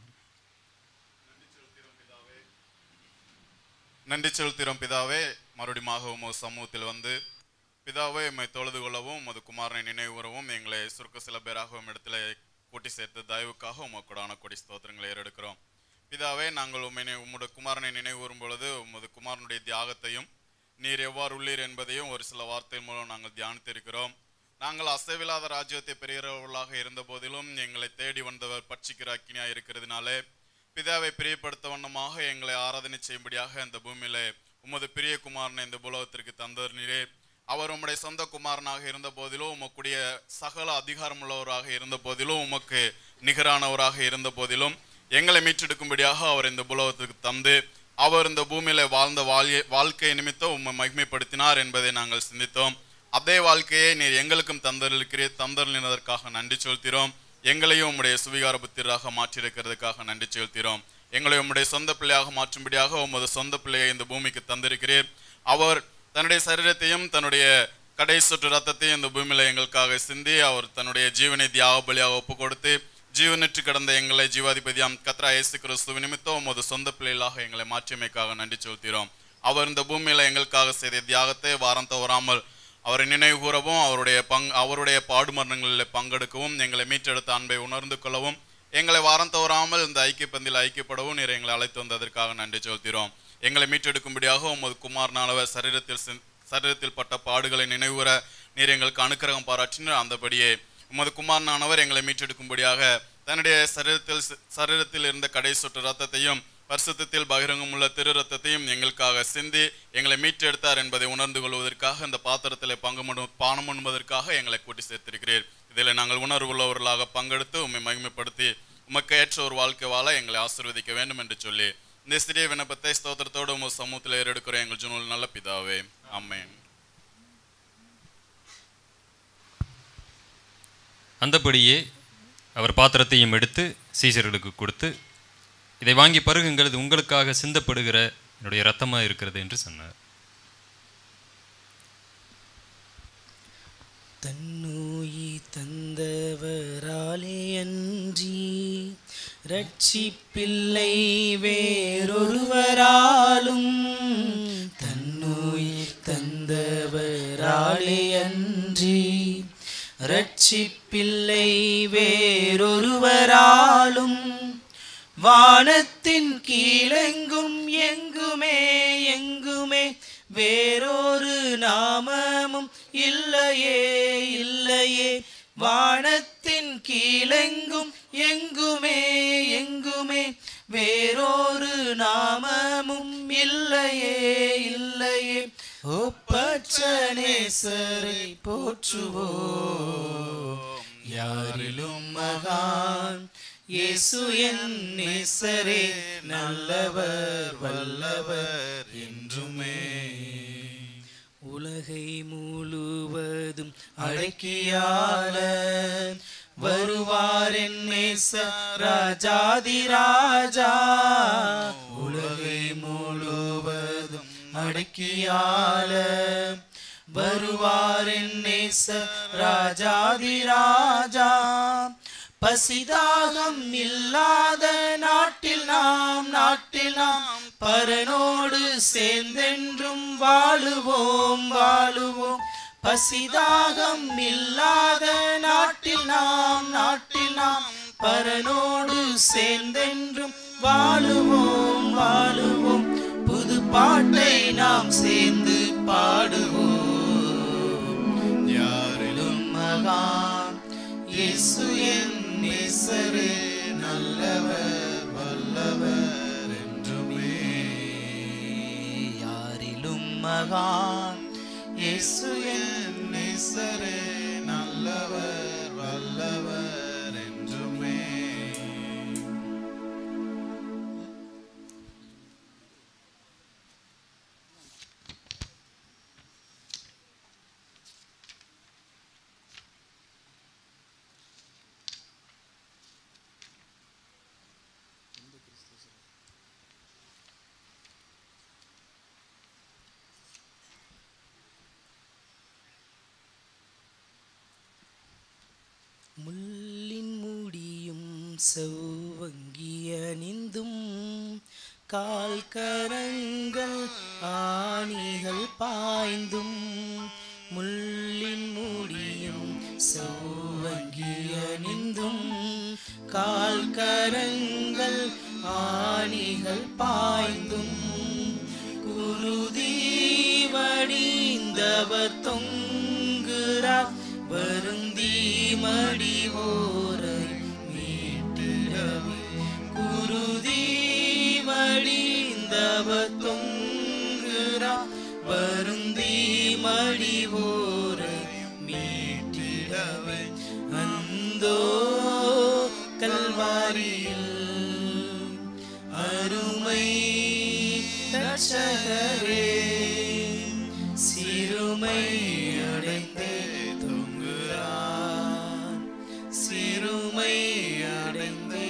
நன்றி செலுத்துகிறோம் பிதாவே மறுபடியும் உமது சமூகத்தில் வந்து பிதாவே எம்மை தொழுது கொள்ளவும் உமது குமாரனை நினைவுறவும் எங்களை சுருக்க சில பேராகவும் இடத்துல கூட்டி சேர்த்து தயவுக்காக உமக்கூடான கொடி ஸ்தோத்திரங்களை ஏறெடுக்கிறோம் பிதாவே நாங்கள் உம்மை நி- உம்முடைய குமாரனை நினைவுறும் பொழுது உமது குமாரனுடைய தியாகத்தையும் நீர் எவ்வாறு உள்ளீர் என்பதையும் ஒரு சில வார்த்தையின் மூலம் நாங்கள் தியானித்திருக்கிறோம் நாங்கள் அசைவில்லாத ராஜ்யத்தை பெறுகிறவர்களாக இருந்த போதிலும் எங்களை தேடி வந்தவர் பட்சிக்கிற அக்கினியாக இருக்கிறதுனாலே பிதாவை பிரியப்படுத்த வண்ணமாக எங்களை ஆராதனை செய்யும்படியாக இந்த பூமியிலே உமது பிரிய குமாரனை இந்த புலகத்திற்கு தந்தர்னீரே அவர் உம்முடைய சொந்த குமாரனாக இருந்த போதிலும் உமக்குடைய சகல அதிகாரமுள்ளவராக இருந்த போதிலும் உமக்கு நிகரானவராக இருந்த போதிலும் எங்களை மீட்டெடுக்கும்படியாக அவர் இந்த புலகத்திற்கு தந்து அவர் இந்த பூமியில வாழ்ந்த வாழ்ய வாழ்க்கை நிமித்தம் உம்மை மகிமைப்படுத்தினார் என்பதை நாங்கள் சிந்தித்தோம் அதே வாழ்க்கையை நீர் எங்களுக்கும் தந்தருக்கிறீர் தந்தருளினதற்காக நன்றி செலுத்திறோம் எங்களையும் உம்முடைய சுவிகார புத்திராக மாற்றியிருக்கிறதுக்காக நன்றி செலுத்திறோம் எங்களை உம்முடைய சொந்த பிள்ளையாக மாற்றும்படியாக உமது சொந்த பிள்ளையை இந்த பூமிக்கு தந்திருக்கிறீர் அவர் தன்னுடைய சரீரத்தையும் தன்னுடைய கடை சுற்று ரத்தத்தையும் இந்த பூமியில எங்களுக்காக சிந்தி அவர் தன்னுடைய ஜீவனை தியாக பலியாக ஒப்பு கொடுத்து ஜீவனற்று கிடந்த எங்களை ஜீவாதிபதியாம் கத்ரா இயேசு கிறிஸ்துவ நிமித்தம் உமது சொந்த பிள்ளைகளாக எங்களை மாற்றியமைக்காக நன்றி செலுத்துகிறோம் அவர் இந்த பூமியில எங்களுக்காக செய்த தியாகத்தை வாரம் தவறாமல் அவரை நினைவு கூறவும் அவருடைய பங் அவருடைய பாடுமரணங்களில் பங்கெடுக்கவும் எங்களை மீட்டெடுத்த அன்பை உணர்ந்து கொள்ளவும் எங்களை வாரம் தவறாமல் இந்த ஐக்கிய பந்தில் ஐக்கியப்படவும் நீர் எங்களை அழைத்து வந்ததற்காக நன்றி செலுத்துகிறோம் எங்களை மீட்டெடுக்கும்படியாக உமது குமாரனானவர் சரீரத்தில் சிந்- சரீரத்தில் பட்ட பாடுகளை நினைவுற நீர் எங்களுக்கு அனுக்கிரகம் பாராட்டினார் அந்தபடியே உமது குமாரனானவர் எங்களை மீட்டெடுக்கும்படியாக தன்னுடைய சரீரத்தில் சி- சரீரத்தில் இருந்த கடை சொட்டு ரத்தத்தையும் பரிசுத்தத்தில் பகிரங்கமுள்ள திரு ரத்தத்தையும் எங்களுக்காக சிந்தி எங்களை மீட்டெடுத்தார் என்பதை உணர்ந்து கொள்வதற்காக இந்த பாத்திரத்தில் பங்கு மடு- பானம் உண்பதற்காக எங்களை கூட்டி சேர்த்திருக்கிறீர் இதில் நாங்கள் உணர்வுள்ளவர்களாக பங்கெடுத்து உம்மை மகிமைப்படுத்தி உமக்கு ஏற்ற ஒரு வாழ்க்கை வாழ எங்களை ஆசீர்வதிக்க வேண்டும் என்று சொல்லி இந்த சிறிய விண்ணப்பத்தை ஸ்தோத்திரத்தோடு உமது சமூகத்தில் ஏறெடுக்கிற எங்கள் ஜுனூல் நல்ல பிதாவே ஆமென் அந்தபடியே அவர் பாத்திரத்தையும் எடுத்து சீசர்களுக்கு கொடுத்து இதை வாங்கி பருகுங்கள் இது உங்களுக்காக சிந்தப்படுகிற என்னுடைய இரத்தமாக இருக்கிறது என்று சொன்னார் தன்னோயி தந்தவராலே அன்றி ரட்சிப்பில்லை வேறொருவராலும் தன்னோய் தந்தவராலே அன்றி ரட்சிப்பில்லை வேறொருவராலும் வானத்தின் கீழெங்கும் எங்குமே எங்குமே வேறொரு நாமமும் இல்லையே இல்லையே வானத்தின் கீழெங்கும் எங்குமே எங்குமே வேறொரு நாமமும் இல்லையே இல்லையே ஒப்பற்ற நேசரை போற்றுவோம் யாரிலும் மகான் இயேசு என் நேசரே நல்லவர் வல்லவர் என்றுமே உலகை முழுவதும் அடக்கியாள வருவார் என் நேச ராஜாதி ராஜா உலகை முழுவதும் அடக்கியாள வருவார் என் நேச ராஜாதி ராஜா பசிதாகம் இல்லாத நாட்டில் நாம் நாட்டில் நாம் பரனோடு சேர்ந்தென்றும் வாழுவோம் வாழுவோம் பசிதாகம் இல்லாத நாட்டில் நாம் நாட்டில் நாம் பரனோடு சேர்ந்தென்றும் வாழுவோம் வாழுவோம் புது பாட்டை நாம் சேர்ந்து பாடுவோம் யாரிலும் மகான் இயேசு என் நேசரே நல்லவர் வல்லவர் என்றுமே யாரிலும் மகான் இயேசு என் நேசரே நல்லவர் வல்லவர் என்றுமே முள்ளின் முடியும் செவ்வங்கி அணிந்தும் கால் கரங்கள் ஆணிகள் பாய்ந்தும் முள்ளின் முடியும் செவ்வங்கி அணிந்தும் கால் கரங்கள் ஆணிகள் பாய்ந்தும் குருதி வடிந்தவர் தொங்குறார் வருந்தி மடிவோரை மீட்டிடவே குருதி வடிந்தவர் தொங்குறார் வருந்தி மடிவோரை மீட்டிடவே அந்தோ கல்வாரியில் அருமை ரட்சகரே சிறுமை அடைந்தே தொங்குறான் சிறுமை அடைந்தே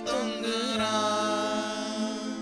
தொங்குறான்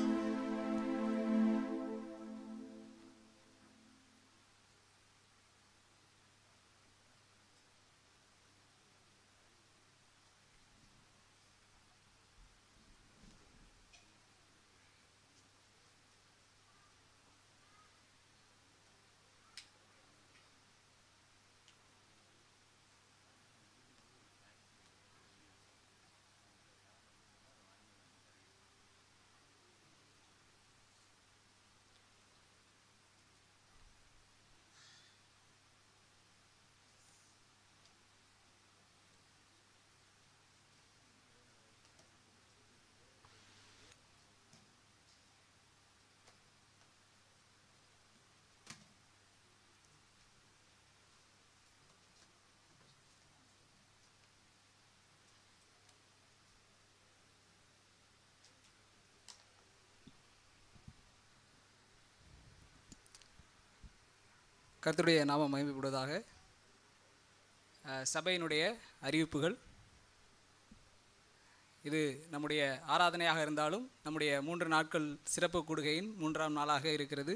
கர்த்தருடைய நாமம் மகிமைப்படுவதாக அஹ், சபையினுடைய அறிவிப்புகள் இது நம்முடைய ஆராதனையாக இருந்தாலும் நம்முடைய மூன்று நாட்கள் சிறப்பு கூடுகையின் மூன்றாம் நாளாக இருக்கிறது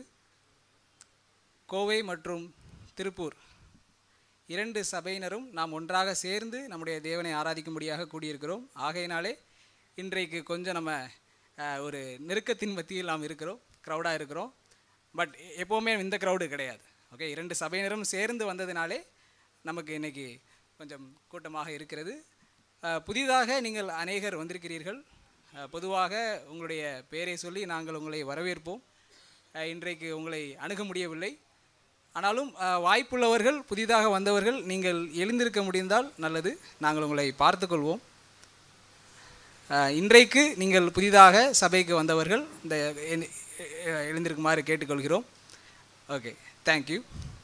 கோவை மற்றும் திருப்பூர் இரண்டு சபையினரும் நாம் ஒன்றாக சேர்ந்து நம்முடைய தேவனை ஆராதிக்கும்படியாக கூடியிருக்கிறோம் ஆகையினாலே இன்றைக்கு கொஞ்சம் நம்ம அஹ், ஒரு நெருக்கத்தின் மத்தியில் நாம் இருக்கிறோம் க்ரௌடாக இருக்கிறோம் பட் எப்போவுமே இந்த க்ரௌடு கிடையாது ஓகே இரண்டு சபையினரும் சேர்ந்து வந்ததினாலே நமக்கு இன்னைக்கு கொஞ்சம் கூட்டமாக இருக்கிறது அஹ், புதிதாக நீங்கள் அநேகர் வந்திருக்கிறீர்கள் அஹ், பொதுவாக உங்களுடைய பெயரை சொல்லி நாங்கள் உங்களை வரவேற்போம் அஹ், இன்றைக்கு உங்களை அணுக முடியவில்லை ஆனாலும் அஹ், வாய்ப்புள்ளவர்கள் புதிதாக வந்தவர்கள் நீங்கள் எழுந்திருக்க முடிந்தால் நல்லது நாங்கள் உங்களை பார்த்துக்கொள்வோம் அஹ், இன்றைக்கு நீங்கள் புதிதாக சபைக்கு வந்தவர்கள் இந்த எ- எ- எழுந்திருக்குமாறு கேட்டுக்கொள்கிறோம் okay thank you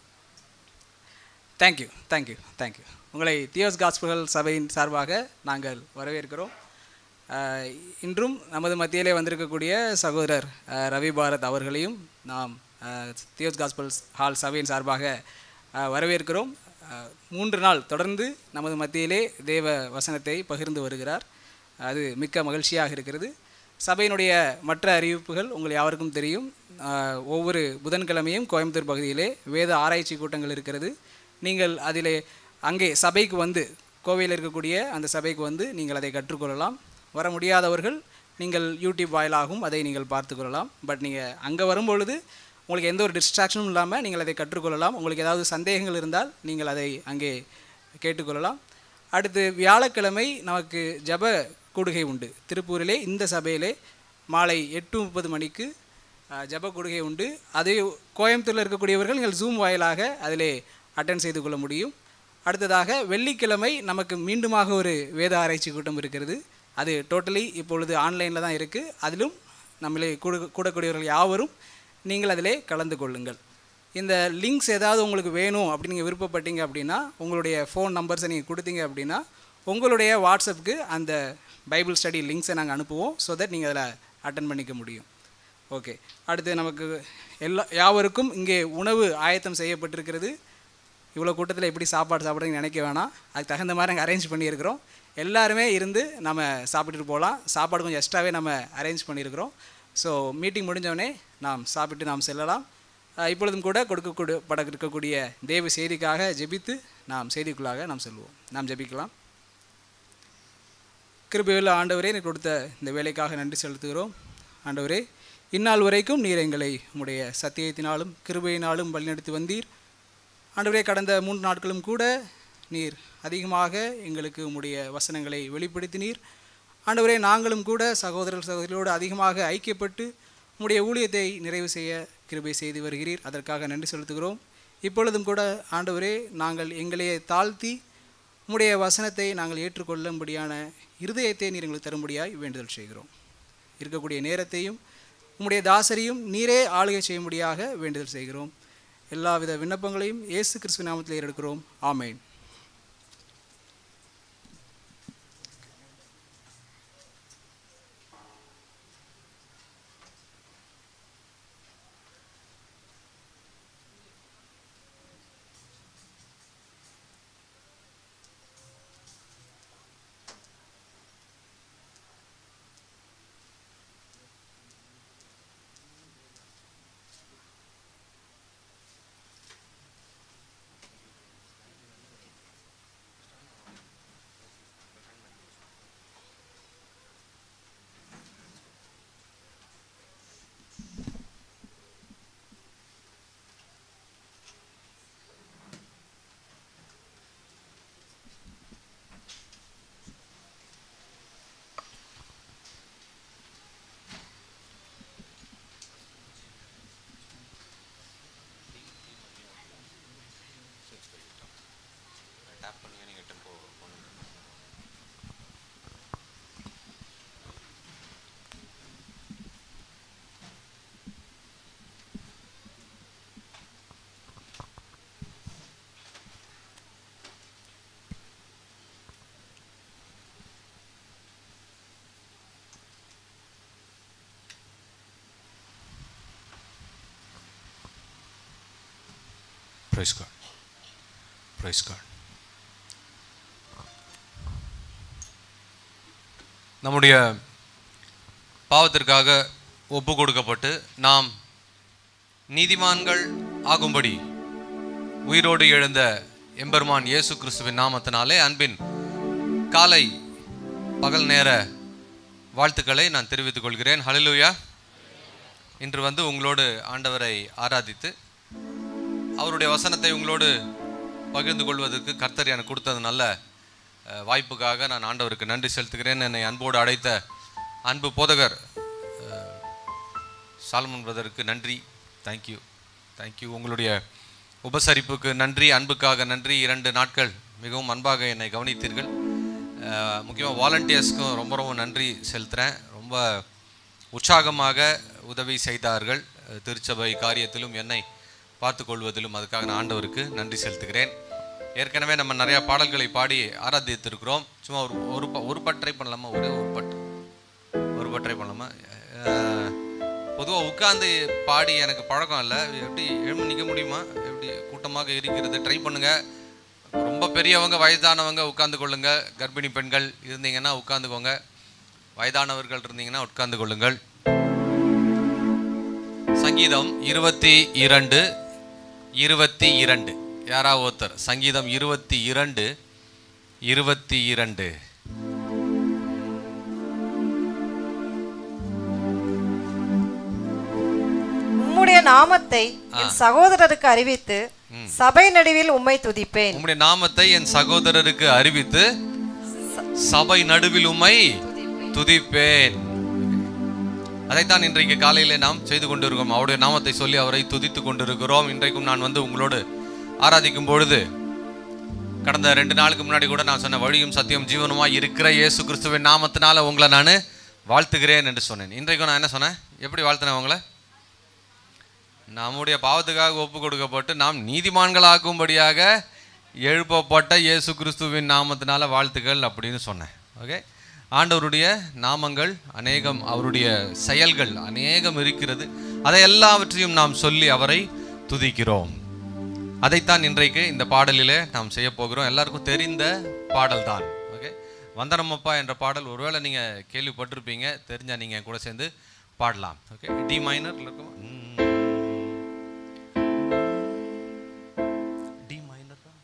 thank you thank you thank you உங்களை தியோஸ் காஸ்பிகள் சபையின் சார்பாக நாங்கள் வரவேற்கிறோம் அஹ், இன்றும் நமது மத்தியிலே வந்திருக்கக்கூடிய சகோதரர் அஹ், ரவி பாரத் அவர்களையும் நாம் அஹ், தியோஸ் காஸ்பல்ஸ் ஹால் சபையின் சார்பாக அஹ், வரவேற்கிறோம் அஹ், மூன்று நாள் தொடர்ந்து நமது மத்தியிலே தேவ வசனத்தை பகிர்ந்து வருகிறார் அது மிக்க மகிழ்ச்சியாக இருக்கிறது சபையினுடைய மற்ற அறிவிப்புகள் உங்கள் யாருக்கும் தெரியும் ஆஹ், ஒவ்வொரு புதன்கிழமையும் கோயம்புத்தூர் பகுதியிலே வேத ஆராய்ச்சி கூட்டங்கள் இருக்கிறது நீங்கள் அதிலே அங்கே சபைக்கு வந்து கோவையில் இருக்கக்கூடிய அந்த சபைக்கு வந்து நீங்கள் அதை கற்றுக்கொள்ளலாம் வர முடியாதவர்கள் நீங்கள் யூடியூப் வாயிலாகவும் அதை நீங்கள் பார்த்துக்கொள்ளலாம் பட் நீங்கள் அங்கே வரும்பொழுது உங்களுக்கு எந்த ஒரு டிஸ்ட்ராக்ஷனும் இல்லாமல் நீங்கள் அதை கற்றுக்கொள்ளலாம் உங்களுக்கு ஏதாவது சந்தேகங்கள் இருந்தால் நீங்கள் அதை அங்கே கேட்டுக்கொள்ளலாம் அடுத்து வியாழக்கிழமை நமக்கு ஜப கூடுகை உண்டு திருப்பூரிலே இந்த சபையிலே மாலை எட்டு முப்பது மணிக்கு அஹ், ஜப கூடுகை உண்டு அதே கோயம்புத்தூரில் இருக்கக்கூடியவர்கள் நீங்கள் ஜூம் வாயிலாக அதிலே அட்டன் செய்து கொள்ள முடியும் அடுத்ததாக வெள்ளிக்கிழமை நமக்கு மீண்டுமாக ஒரு வேத ஆராய்ச்சி கூட்டம் இருக்கிறது அது டோட்டலி இப்பொழுது ஆன்லைனில் தான் இருக்குது அதிலும் நம்மளே கூட கூடக்கூடியவர்கள் யாவரும் நீங்கள் அதிலே கலந்து கொள்ளுங்கள் இந்த லிங்க்ஸ் ஏதாவது உங்களுக்கு வேணும் அப்படின்னு நீங்கள் விருப்பப்பட்டீங்க அப்படின்னா உங்களுடைய ஃபோன் நம்பர்ஸை நீங்கள் கொடுத்தீங்க அப்படின்னா உங்களுடைய வாட்ஸ்அப்புக்கு அந்த பைபிள் ஸ்டடி லிங்க்ஸை நாங்கள் அனுப்புவோம் ஸோ தட் நீங்கள் அதில் அட்டன் பண்ணிக்க முடியும் ஓகே அடுத்து நமக்கு எல்லா யாவருக்கும் இங்கே உணவு ஆயத்தம் செய்யப்பட்டிருக்கிறது இவ்வளோ கூட்டத்தில் எப்படி சாப்பாடு சாப்பிட்றீங்கன்னு நினைக்க வேணாம் அதுக்கு தகுந்த மாதிரி நாங்கள் அரேஞ்ச் பண்ணியிருக்கிறோம் எல்லாருமே இருந்து நம்ம சாப்பிட்டுட்டு போகலாம் சாப்பாடு கொஞ்சம் எக்ஸ்ட்ராவே நம்ம அரேஞ்ச் பண்ணியிருக்கிறோம் ஸோ மீட்டிங் முடிஞ்சவொடனே நாம் சாப்பிட்டு நாம் செல்லலாம் அஹ் இப்பொழுதும் கூட கொடுக்கப்பட இருக்கக்கூடிய தேவ செய்திக்காக ஜெபித்து நாம் செய்திக்குள்ளாக நாம் செல்வோம் நாம் ஜெபிக்கலாம் கிருபையுள்ள ஆண்டவரே நீர் கொடுத்த இந்த வேலைக்காக நன்றி செலுத்துகிறோம் ஆண்டவரே இந்நாள் வரைக்கும் நீர் எங்களை உம்முடைய சத்தியத்தினாலும் கிருபையினாலும் வழிநடத்தி வந்தீர் ஆண்டவரே கடந்த மூன்று நாட்களும் கூட நீர் அதிகமாக எங்களுக்கு உம்முடைய வசனங்களை வெளிப்படுத்தினீர் ஆண்டவரே நாங்களும் கூட சகோதரர் சகோதரிகளோடு அதிகமாக ஐக்கியப்பட்டு உம்முடைய ஊழியத்தை நிறைவு செய்ய கிருபை செய்து வருகிறீர் அதற்காக நன்றி செலுத்துகிறோம் இப்பொழுதும் கூட ஆண்டவரே நாங்கள் எங்களையே தாழ்த்தி உம்முடைய வசனத்தை நாங்கள் ஏற்றுக்கொள்ளும்படியான இருதயத்தை நீர் எங்களுக்கு தரும்படியாய் வேண்டுதல் செய்கிறோம் இருக்கக்கூடிய நேரத்தையும் உம்முடைய தாசரையும் நீரே ஆளுகை செய்யும்படியாக வேண்டுதல் செய்கிறோம் எல்லாவித விண்ணப்பங்களையும் இயேசு கிறிஸ்து நாமத்தில் எடுக்கிறோம் ஆமென் Praise God. Praise God. நம்முடைய பாவத்திற்காக ஒப்பு கொடுக்கப்பட்டு நாம் நீதிமான்கள் ஆகும்படி உயிரோடு எழுந்த எம்பெருமான் இயேசு கிறிஸ்துவின் நாமத்தினாலே அன்பின் காலை பகல் நேர வாழ்த்துக்களை நான் தெரிவித்துக் கொள்கிறேன் ஹalleluya இன்று வந்து உங்களோடு ஆண்டவரை ஆராதித்து அவருடைய வசனத்தை உங்களோடு பகிர்ந்து கொள்வதற்கு கர்த்தர் எனக்கு கொடுத்தது நல்ல அஹ், வாய்ப்புக்காக நான் ஆண்டவருக்கு நன்றி செலுத்துகிறேன் என்னை அன்போடு அழைத்த அன்பு போதகர் அஹ், சாலமன் பிரதருக்கு நன்றி தேங்க்யூ தேங்க்யூ உங்களுடைய உபசரிப்புக்கு நன்றி அன்புக்காக நன்றி இரண்டு நாட்கள் மிகவும் அன்பாக என்னை கவனித்தீர்கள் முக்கியமாக வாலண்டியர்ஸ்க்கும் ரொம்ப ரொம்ப நன்றி செலுத்துகிறேன் ரொம்ப உற்சாகமாக உதவி செய்தார்கள் அஹ், திருச்சபை காரியத்திலும் என்னை பார்த்து கொள்வதிலும் அதுக்காக நான் ஆண்டவருக்கு நன்றி செலுத்துகிறேன் ஏற்கனவே நம்ம நிறையா பாடல்களை பாடி ஆராதித்திருக்கிறோம் சும்மா ஒரு ஒரு ப- ஒரு பட் ட்ரை பண்ணலாமா ஒரே ஒரு பட் ஒரு பட் ட்ரை பண்ணலாமா பொதுவாக உட்காந்து பாடி எனக்கு பழக்கம் இல்லை எப்படி எழுந்து நிற்க முடியுமா எப்படி கூட்டமாக இருக்கிறது ட்ரை பண்ணுங்க ரொம்ப பெரியவங்க வயதானவங்க உட்கார்ந்து கொள்ளுங்க கர்ப்பிணி பெண்கள் இருந்தீங்கன்னா உட்கார்ந்துக்கோங்க வயதானவர்கள் இருந்தீங்கன்னா உட்கார்ந்து கொள்ளுங்கள் சங்கீதம் இருபத்தி இரண்டு இருபத்தி இரண்டு யாராவது ஒருத்தர் சங்கீதம் இருபத்தி இரண்டு இருபத்தி இரண்டு உம்முடைய நாமத்தை என் சகோதரருக்கு அறிவித்து சபை நடுவில் உம்மை துதிப்பேன் உம்முடைய நாமத்தை என் சகோதரருக்கு அறிவித்து சபை நடுவில் உம்மை துதிப்பேன் அதைத்தான் இன்றைக்கு காலையிலே நாம் செய்து கொண்டிருக்கிறோம் அவருடைய நாமத்தை சொல்லி அவரை துதித்து கொண்டிருக்கிறோம் இன்றைக்கும் நான் வந்து உங்களோடு ஆராதிக்கும் பொழுது கடந்த ரெண்டு நாளுக்கு முன்னாடி கூட நான் சொன்ன வழியும் சத்தியம் ஜீவனுமாய் இருக்கிற இயேசு கிறிஸ்துவின் நாமத்தினால உங்களை நான் வாழ்த்துகிறேன் என்று சொன்னேன் இன்றைக்கும் நான் என்ன சொன்னேன் எப்படி வாழ்த்தினேன் உங்களை நம்முடைய பாவத்துக்காக ஒப்பு கொடுக்கப்பட்டு நாம் நீதிமான்களாகும்படியாக எழுப்பப்பட்ட இயேசு கிறிஸ்துவின் நாமத்தினால வாழ்த்துக்கள் அப்படின்னு சொன்னேன் ஓகே ஆண்டவருடைய நாமங்கள் அநேகம் அவருடைய செயல்கள் அநேகம் இருக்கிறது அதை எல்லாவற்றையும் நாம் சொல்லி அவரை துதிக்கிறோம் அதைத்தான் இன்றைக்கு இந்த பாடலிலே நாம் செய்ய போகிறோம் எல்லாருக்கும் தெரிந்த பாடல் தான் ஓகே வந்தனமப்பா என்ற பாடல் ஒருவேளை நீங்கள் கேள்விப்பட்டிருப்பீங்க தெரிஞ்சா நீங்கள் என் கூட சேர்ந்து பாடலாம் ஓகே டி மைனர் இருக்கும் டி மைனர் தான்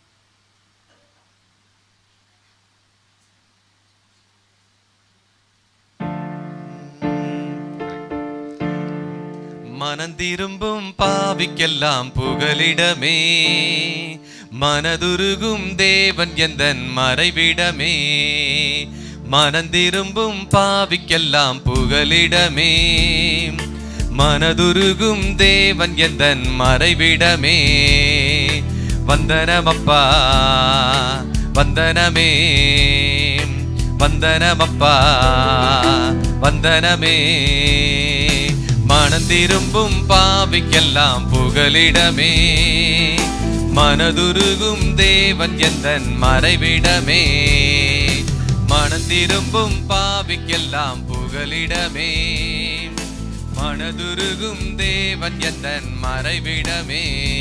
மனந்திரும்பும் பாவிக்கெல்லாம் புகலிடமே மனதுருகும் தேவன் எந்தன் மறைவிடமே மனந்திரும்பும் பாவிக்கெல்லாம் புகலிடமே மனதுருகும் தேவன் எந்தன் மறைவிடமே வந்தனமப்பா வந்தனமே வந்தனமப்பா வந்தனமே மனந்திரும்பும் பாவிக்கெல்லாம் புகலிடமே மனதுருகும் தேவன் எந்தன் மறைவிடமே மனந்திரும்பும் பாவிக்கெல்லாம் புகலிடமே மனதுருகும் தேவன் எந்தன் மறைவிடமே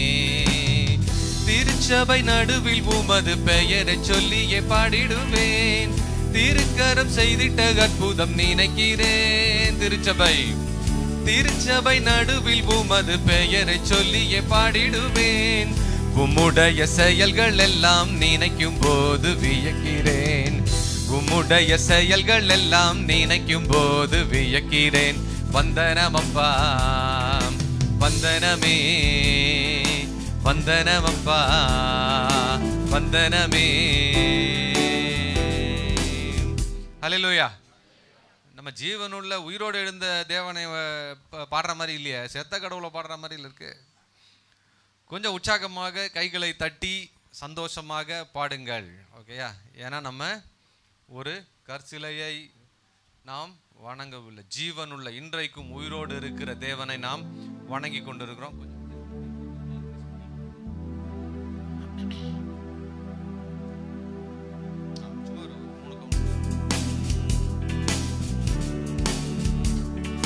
திருச்சபை நடுவில் உமது பெயரைச் சொல்லியே பாடிடுவேன் திருக்கரம் செய்திட்ட அற்புதம் நினைக்கிறேன் திருச்சபை திருச்சபை நடுவில் உமது பெயரைச் சொல்லியே பாடிடுவேன் உம்முடைய செயல்கள் எல்லாம் நினைக்கும் போது வியக்கிறேன் உம்முடைய செயல்கள் எல்லாம் நினைக்கும் போது வியக்கிறேன் வந்தனமப்பா வந்தனமே வந்தனமப்பா வந்தனமே ஹalleluya நம்ம ஜீவனுள்ள உயிரோடு எழுந்த தேவனை அஹ், பா- பாடுற மாதிரி இல்லையே செத்த கடவுளை பாடுற மாதிரி இருக்கு கொஞ்சம் உற்சாகமாக கைகளை தட்டி சந்தோஷமாக பாடுங்கள் ஓகேயா ஏன்னா நம்ம ஒரு கற்சிலையை நாம் வணங்கவில்லை ஜீவனுள்ள இன்றைக்கும் உயிரோடு இருக்கிற தேவனை நாம் வணங்கி கொண்டிருக்கிறோம் கொஞ்சம் சும்மா ஒரு மூணு count.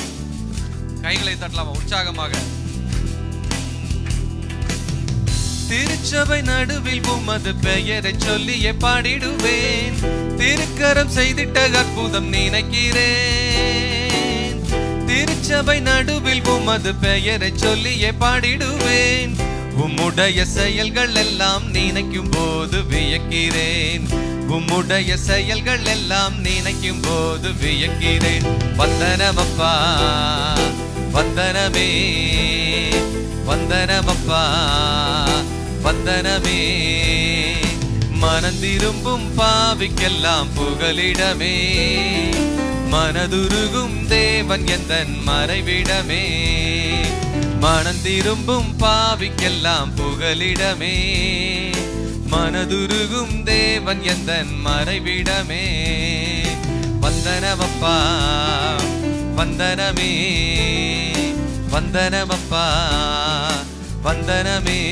கைகளை தட்டலாமா உற்சாகமாக திருச்சபை நடுவில் உமது பெயரை சொல்லியே பாடிடுவேன் திருக்கரம் செய்திட்ட அற்புதம் நினைக்கிறேன் திருச்சபை நடுவில் உமது பெயரை சொல்லியே பாடிடுவேன் உம்முடைய செயல்கள் எல்லாம் நினைக்கும் போது வியக்கிறேன் உம்முடைய செயல்கள் எல்லாம் நினைக்கும் போது வியக்கிறேன் வந்தனமப்பா வந்தனமே வந்தனமப்பா வந்தனமே மனந்திரும்பும் பாவிக்கெல்லாம் புகலிடமே மனதுருகும் தேவன் எந்தன் மறைவிடமே மனந்திரும்பும் பாவிக்கெல்லாம் புகலிடமே மனதுருகும் தேவன் எந்தன் மறைவிடமே வந்தனமப்பா வந்தனமே வந்தனமப்பா வந்தனமே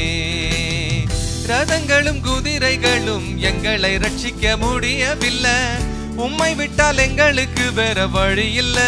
ரதங்களும் குதிரைகளும் எங்களை ரட்சிக்க முடியவில்லை உம்மை விட்டால் எங்களுக்கு வேற வழி இல்ல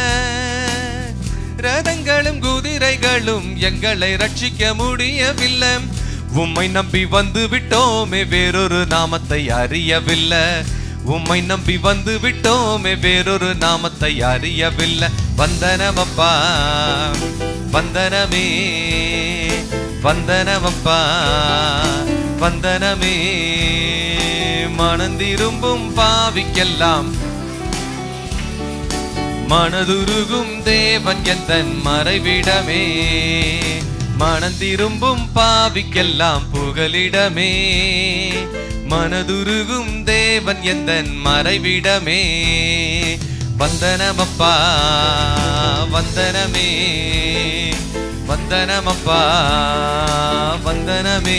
ரதங்களும் குதிரைகளும் எங்களை ரட்சிக்க முடியவில்லை உம்மை நம்பி வந்து விட்டோமே வேறொரு நாமத்தை அறியவில்லை உம்மை நம்பி வந்து விட்டோமே வேறொரு நாமத்தை அறியவில்லை வந்தனமப்பா வந்தனமே வந்தனமப்பா வந்தனமே மனந்திரும்பும் பாவிக்கெல்லாம் மனதுருகும் தேவன் எந்தன் மறைவிடமே மனந்திரும்பும் பாவிக்கெல்லாம் புகலிடமே மனதுருகும் தேவன் எந்தன் மறைவிடமே வந்தனமப்பா வந்தனமே வந்தனமப்பா வந்தனமே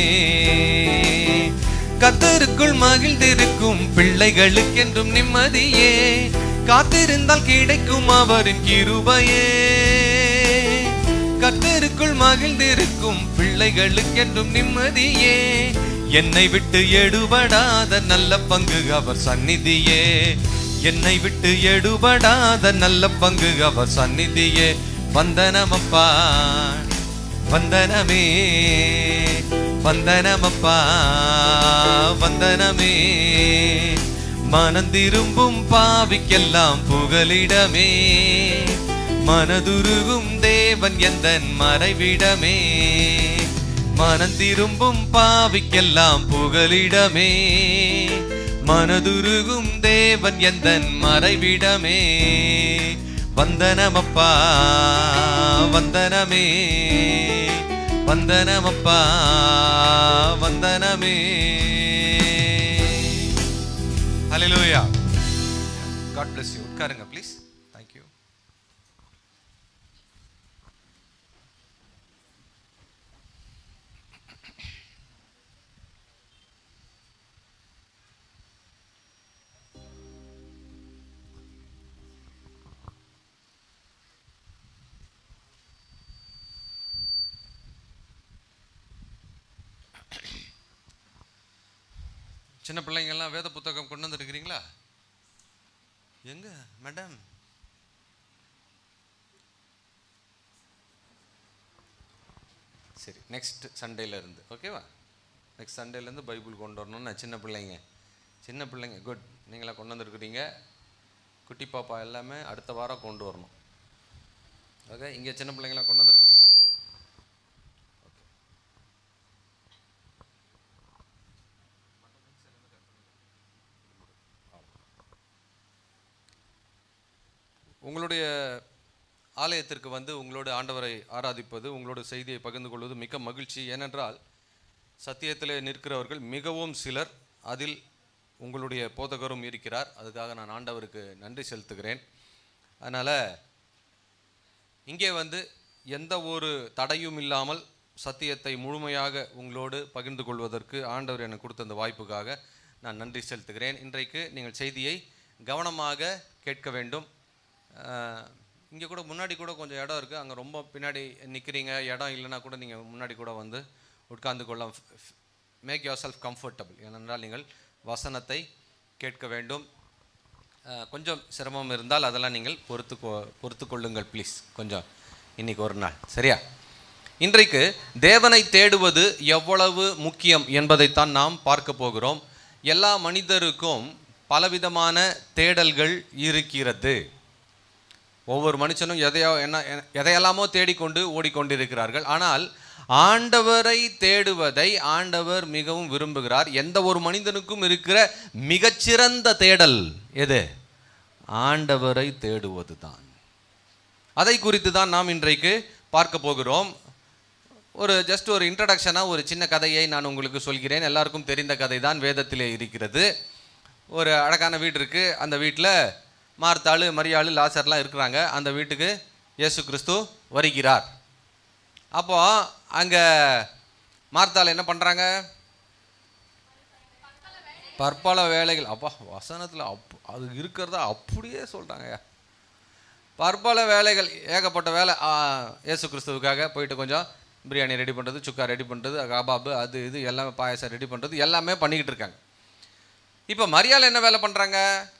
கத்தருக்குள் மகிழ்ந்திருக்கும் பிள்ளைகளுக்கென்றும் நிம்மதியே காத்திருந்தால் கிடைக்கும் அவரின் கிருபையே கத்தருக்குள் மகிழ்ந்திருக்கும் பிள்ளைகளுக்கென்றும் நிம்மதியே என்னை விட்டு எடுபடாத நல்ல பங்கு அவர் சந்நிதியே என்னை விட்டு எடுபடாத நல்ல பங்கு அவர் சந்நிதியே வந்தனமப்பா வந்தனமே வந்தனமப்பா வந்தனமே மனந்திரும்பும் பாவிக்கெல்லாம் புகலிடமே மனதுருகும் தேவன் எந்தன் மறைவிடமே மனந்திரும்பும் பாவிக்கெல்லாம் புகலிடமே மனதுருகும் தேவன் எந்தன் மறைவிடமே வந்தனமப்பா வந்தனமே வந்தனமப்பா வந்தனமே ஹalleluya God bless you உட்காருங்க ப்ளீஸ் thank you சின்ன பிள்ளைங்கெல்லாம் வேத புத்தகம் கொண்டு வந்திருக்கிறீங்களா எங்க மேடம் சரி நெக்ஸ்ட் சண்டேல இருந்து ஓகேவா நெக்ஸ்ட் சண்டேலேருந்து பைபிள் கொண்டு வரணும்னு நான் சின்ன பிள்ளைங்க சின்ன பிள்ளைங்க குட் நீங்களா கொண்டு வந்திருக்கிறீங்க குட்டி பாப்பா எல்லாமே அடுத்த வாரம் கொண்டு வரணும் ஓகே இங்கே சின்ன பிள்ளைங்களாம் கொண்டு வந்திருக்கிறீங்களா உங்களுடைய ஆலயத்திற்கு வந்து உங்களோட ஆண்டவரை ஆராதிப்பது உங்களோட செய்தியை பகிர்ந்து கொள்வது மிக்க மகிழ்ச்சி ஏனென்றால் சத்தியத்திலே நிற்கிறவர்கள் மிகவும் சிலர் அதில் உங்களுடைய போதகரும் இருக்கிறார் அதுக்காக நான் ஆண்டவருக்கு நன்றி செலுத்துகிறேன் அதனால் இங்கே வந்து எந்த ஒரு தடையும் இல்லாமல் சத்தியத்தை முழுமையாக உங்களோடு பகிர்ந்து கொள்வதற்கு ஆண்டவர் எனக்கு கொடுத்த அந்த வாய்ப்புக்காக நான் நன்றி செலுத்துகிறேன் இன்றைக்கு நீங்கள் செய்தியை கவனமாக கேட்க வேண்டும் இங்கே கூட முன்னாடி கூட கொஞ்சம் இடம் இருக்குது அங்கே ரொம்ப பின்னாடி நிற்கிறீங்க இடம் இல்லைன்னா கூட நீங்கள் முன்னாடி கூட வந்து உட்கார்ந்து கொள்ள மேக் யோர் செல்ஃப் கம்ஃபர்டபுள் ஏனென்றால் நீங்கள் வசனத்தை கேட்க வேண்டும் அஹ், கொஞ்சம் சிரமம் இருந்தால் அதெல்லாம் நீங்கள் பொறுத்து கொ- பொறுத்து கொள்ளுங்கள் ப்ளீஸ் கொஞ்சம் இன்னைக்கு ஒரு நாள் சரியா இன்றைக்கு தேவனை தேடுவது எவ்வளவு முக்கியம் என்பதைத்தான் நாம் பார்க்க போகிறோம் எல்லா மனிதருக்கும் பலவிதமான தேடல்கள் இருக்கிறது ஒவ்வொரு மனுஷனும் எதையோ என்ன எ- எதையெல்லாமோ தேடிக்கொண்டு ஓடிக்கொண்டிருக்கிறார்கள் ஆனால் ஆண்டவரை தேடுவதை ஆண்டவர் மிகவும் விரும்புகிறார் எந்த ஒரு மனிதனுக்கும் இருக்கிற மிகச்சிறந்த தேடல் எது ஆண்டவரை தேடுவது தான் அதை குறித்து தான் நாம் இன்றைக்கு பார்க்க போகிறோம் ஒரு ஜஸ்ட் ஒரு இன்ட்ரடக்ஷனாக ஒரு சின்ன கதையை நான் உங்களுக்கு சொல்கிறேன் எல்லாருக்கும் தெரிந்த கதை தான் வேதத்திலே இருக்கிறது ஒரு அழகான வீடு இருக்குது அந்த வீட்டில் மார்த்தாள் மரியாள் லாசர்லாம் இருக்கிறாங்க அந்த வீட்டுக்கு இயேசு கிறிஸ்து வருகிறார் அப்போ அங்கே மார்த்தாள் என்ன பண்ணுறாங்க பற்பல வேலைகள் அப்பா வசனத்தில் அப் அது இருக்கிறதா அப்படியே சொல்கிறாங்க பற்பல வேலைகள் ஏகப்பட்ட வேலை ஆ, இயேசு கிறிஸ்துவுக்காக போயிட்டு கொஞ்சம் பிரியாணி ரெடி பண்ணுறது சுக்கா ரெடி பண்ணுறது கபாபு அது இது எல்லாமே பாயசம் ரெடி பண்ணுறது எல்லாமே பண்ணிக்கிட்டு இருக்காங்க இப்போ மரியாதை என்ன வேலை பண்ணுறாங்க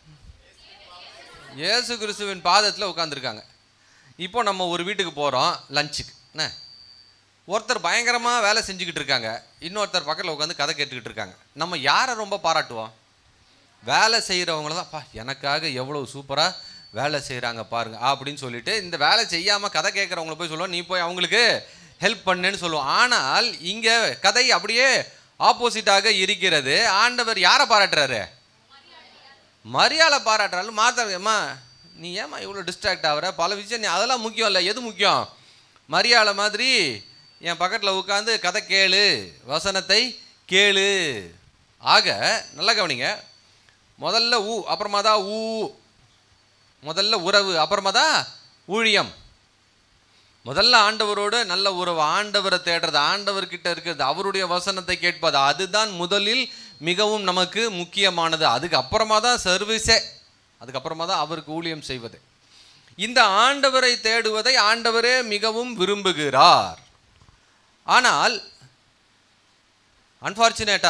இயேசு கிறிஸ்துவின் பாதத்தில் உட்காந்துருக்காங்க இப்போ நம்ம ஒரு வீட்டுக்கு போகிறோம் லஞ்சுக்கு என்ன ஒருத்தர் பயங்கரமாக வேலை செஞ்சுக்கிட்டு இருக்காங்க இன்னொருத்தர் பக்கத்தில் உட்காந்து கதை கேட்டுக்கிட்டு இருக்காங்க நம்ம யாரை ரொம்ப பாராட்டுவோம் வேலை செய்கிறவங்கள தான் பா எனக்காக எவ்வளோ சூப்பராக வேலை செய்கிறாங்க பாருங்க அப்படின்னு சொல்லிட்டு இந்த வேலை செய்யாமல் கதை கேட்குறவங்கள போய் சொல்லுவோம் நீ போய் அவங்களுக்கு ஹெல்ப் பண்ணுன்னு சொல்லுவோம் ஆனால் இங்கே கதை அப்படியே ஆப்போசிட்டாக இருக்கிறது ஆண்டவர் யாரை பாராட்டுறாரு மரியாதை பாராட்டுறாரு மாத்தா அம்மா நீ ஏம்மா இவ்வளோ டிஸ்ட்ராக்ட் ஆகுற பல விஷயம் நீ அதெல்லாம் முக்கியம் இல்லை எது முக்கியம் மரியாதை மாதிரி என் பக்கத்தில் உட்காந்து கதை கேளு வசனத்தை கேளு ஆக நல்லா கவனிங்க முதல்ல ஊ அப்புறமா தான் ஊ முதல்ல உறவு அப்புறமா தான் ஊழியம் முதல்ல ஆண்டவரோடு நல்ல உறவு ஆண்டவரை தேடுறது ஆண்டவர்கிட்ட இருக்கிறது அவருடைய வசனத்தை கேட்பது அதுதான் முதலில் மிகவும் நமக்கு முக்கியமானது அதுக்கு அப்புறமா தான் சர்வீஸே அதுக்கப்புறமா தான் அவருக்கு ஊழியம் செய்வது இந்த ஆண்டவரை தேடுவதை ஆண்டவரே மிகவும் விரும்புகிறார் ஆனால் அன்பார்ச்சுனேட்டா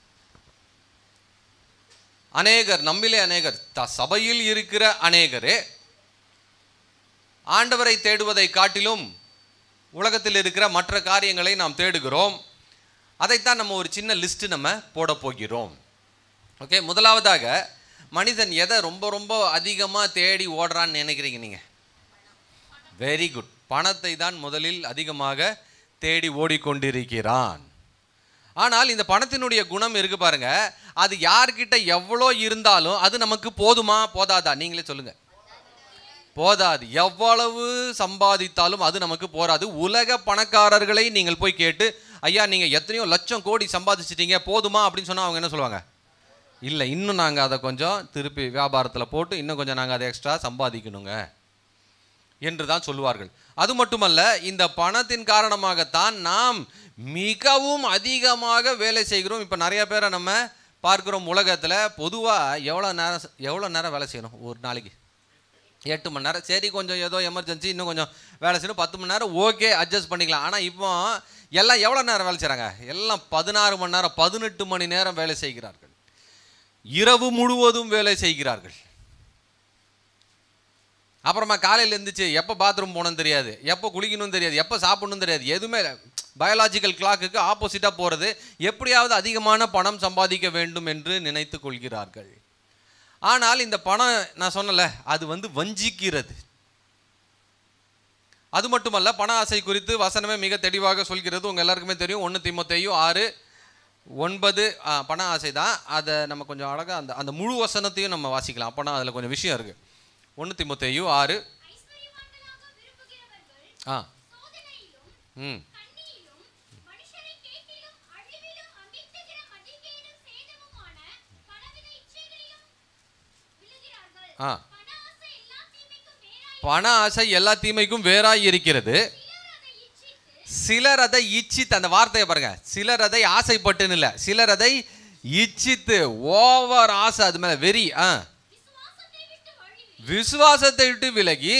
அநேகர் நம்மிலே அநேகர் த சபையில் இருக்கிற அநேகரே ஆண்டவரை தேடுவதை காட்டிலும் உலகத்தில் இருக்கிற மற்ற காரியங்களை நாம் தேடுகிறோம் அதைத்தான் நம்ம ஒரு சின்ன லிஸ்ட் நம்ம போட போகிறோம் ஓகே முதலாவதாக மனிதன் எதை ரொம்ப ரொம்ப அதிகமாக தேடி ஓடுறான்னு நினைக்கிறீங்க நீங்கள் வெரி குட் பணத்தை தான் முதலில் அதிகமாக தேடி ஓடிக்கொண்டிருக்கிறான் ஆனால் இந்த பணத்தினுடைய குணம் இருக்கு பாருங்க அது யார்கிட்ட எவ்வளோ இருந்தாலும் அது நமக்கு போதுமா போதாதா நீங்களே சொல்லுங்க போதாது எவ்வளவு சம்பாதித்தாலும் அது நமக்கு போராது உலக பணக்காரர்களை நீங்கள் போய் கேட்டு ஐயா நீங்கள் எத்தனையோ லட்சம் கோடி சம்பாதிச்சிட்டீங்க போதுமா அப்படின்னு சொன்னால் அவங்க என்ன சொல்லுவாங்க இல்லை இன்னும் நாங்கள் அதை கொஞ்சம் திருப்பி வியாபாரத்தில் போட்டு இன்னும் கொஞ்சம் நாங்கள் அதை எக்ஸ்ட்ரா சம்பாதிக்கணுங்க என்று தான் சொல்லுவார்கள் அது மட்டுமல்ல இந்த பணத்தின் காரணமாகத்தான் நாம் மிகவும் அதிகமாக வேலை செய்கிறோம் இப்போ நிறைய பேரை நம்ம பார்க்குறோம் உலகத்தில் பொதுவாக எவ்வளோ நேரம் எவ்வளோ நேரம் வேலை செய்யணும் ஒரு நாளைக்கு எட்டு மணி நேரம் சரி கொஞ்சம் ஏதோ எமர்ஜென்சி இன்னும் கொஞ்சம் வேலை செய்யணும் பத்து மணி நேரம் ஓகே அட்ஜஸ்ட் பண்ணிக்கலாம் ஆனால் இப்போ எல்லாம் எவ்வளோ நேரம் வேலை செய்கிறாங்க எல்லாம் பதினாறு மணி நேரம் பதினெட்டு மணி நேரம் வேலை செய்கிறார்கள் இரவு முழுவதும் வேலை செய்கிறார்கள் அப்புறமா காலையில் இருந்துச்சு எப்போ பாத்ரூம் போகணும்னு தெரியாது எப்போ குளிக்கணும்னு தெரியாது எப்போ சாப்பிடணும் தெரியாது எதுவுமே பயாலாஜிக்கல் கிளாக்குக்கு ஆப்போசிட்டாக போகிறது எப்படியாவது அதிகமான பணம் சம்பாதிக்க வேண்டும் என்று நினைத்து கொள்கிறார்கள் ஆனால் இந்த பணம் நான் சொன்னல அது வந்து வஞ்சிக்கிறது அது மட்டுமல்ல பண ஆசை குறித்து வசனமே மிக தெளிவாக சொல்கிறது உங்கள் எல்லாருக்குமே தெரியும் ஒன்று திமுத்தையும் ஆறு ஒன்பது ஆ, பண ஆசை தான் அதை நம்ம கொஞ்சம் அழகாக அந்த அந்த முழு வசனத்தையும் நம்ம வாசிக்கலாம் அப்போனா அதில் கொஞ்சம் விஷயம் இருக்குது ஒன்று திமுத்தையும் ஆறு ஆ ம் ஆ பண ஆசை எல்லா தீமைக்கும் வேறாய் இருக்கிறது சிலர் அதை இச்சித்து அந்த வார்த்தையை பாருங்க சிலர் அதை ஆசைப்பட்டுன்னு இல்லை சிலர் அதை இச்சித்து ஓவர் ஆசை அது மேல வெறி ஆ விசுவாசத்தை விட்டு விலகி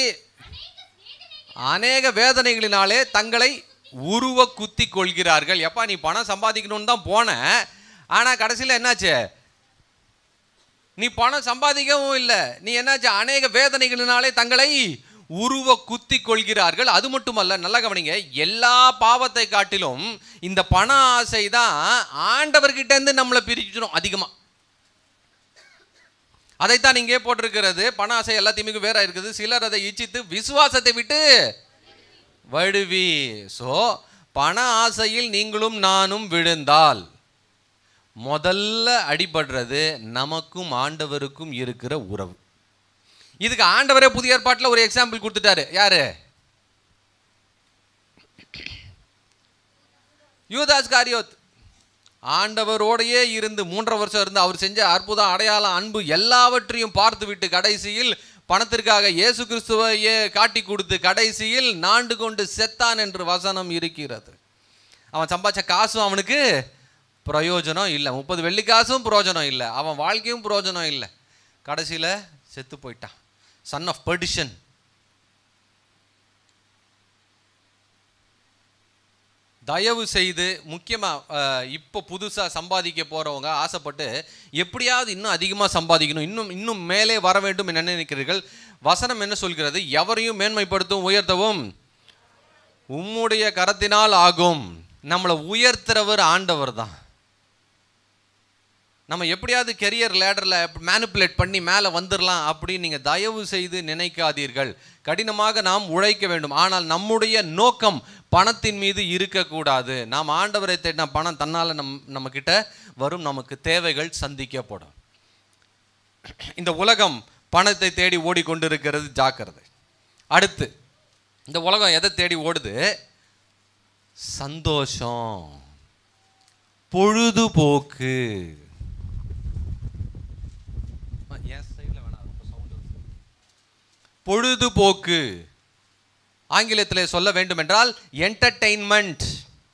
அநேக வேதனைகளினாலே தங்களை உருவ குத்தி கொள்கிறார்கள் எப்பா நீ பணம் சம்பாதிக்கணும்னு தான் போன ஆனா கடைசியில் என்னாச்சு நீ பணம் சம்பாதிக்கவும் இல்லை நீ என்னாச்சு அநேக வேதனைகளினாலே தங்களை உருவ குத்தி கொள்கிறார்கள் அது மட்டுமல்ல நல்லா கவனிங்க எல்லா பாவத்தை காட்டிலும் இந்த பண ஆசை தான் ஆண்டவர்கிட்ட இருந்து நம்மளை பிரிச்சிடும் அதிகமா அதைத்தான் இங்கே போட்டிருக்கிறது பண ஆசை எல்லாத்தையுமே வேற இருக்குது சிலர் அதை இச்சித்து விசுவாசத்தை விட்டு வழுவி ஸோ பண ஆசையில் நீங்களும் நானும் விழுந்தால் முதல்ல அடிபடுறது நமக்கும் ஆண்டவருக்கும் இருக்கிற உறவு இதுக்கு ஆண்டவரே புதிய ஏற்பாட்டில் ஒரு எக்ஸாம்பிள் கொடுத்துட்டாரு யாரு யூதாஸ் காரியோத் ஆண்டவரோடையே இருந்து மூன்றரை வருஷம் இருந்து அவர் செஞ்ச அற்புதம் அடையாளம் அன்பு எல்லாவற்றையும் பார்த்து விட்டு கடைசியில் பணத்திற்காக இயேசு கிறிஸ்துவையே காட்டி கொடுத்து கடைசியில் நாண்டு கொண்டு செத்தான் என்று வசனம் இருக்கிறது அவன் சம்பாதிச்ச காசும் அவனுக்கு பிரயோஜனம் இல்லை முப்பது வெள்ளி காசும் பிரயோஜனம் இல்லை அவன் வாழ்க்கையும் பிரயோஜனம் இல்லை கடைசியில் செத்து போயிட்டான் சன் ஆஃப் பெர்டிஷன் தயவு செய்து முக்கியமாக இப்போ புதுசாக சம்பாதிக்க போகிறவங்க ஆசைப்பட்டு எப்படியாவது இன்னும் அதிகமாக சம்பாதிக்கணும் இன்னும் இன்னும் மேலே வர வேண்டும் என்று நினைக்கிறீர்கள் வசனம் என்ன சொல்கிறது எவரையும் மேன்மைப்படுத்தும் உயர்த்தவும் உம்முடைய கரத்தினால் ஆகும் நம்மளை உயர்த்துறவர் ஆண்டவர் தான் நம்ம எப்படியாவது கெரியர் லேடரில் மேனிப்புலேட் பண்ணி மேலே வந்துடலாம் அப்படின்னு நீங்கள் தயவு செய்து நினைக்காதீர்கள் கடினமாக நாம் உழைக்க வேண்டும் ஆனால் நம்முடைய நோக்கம் பணத்தின் மீது இருக்கக்கூடாது நாம் ஆண்டவரை தேடின பணம் தன்னால் நம் நம்மக்கிட்ட வரும் நமக்கு தேவைகள் சந்திக்கப்படும் இந்த உலகம் பணத்தை தேடி ஓடிக்கொண்டிருக்கிறது ஜாக்கிரதை அடுத்து இந்த உலகம் எதை தேடி ஓடுது சந்தோஷம் பொழுதுபோக்கு என் சைடில் வேணாம் ரொம்ப sound வருது. பொழுதுபோக்கு ஆங்கிலத்தில் சொல்ல வேண்டும் என்றால் என்டர்டெயின்மெண்ட்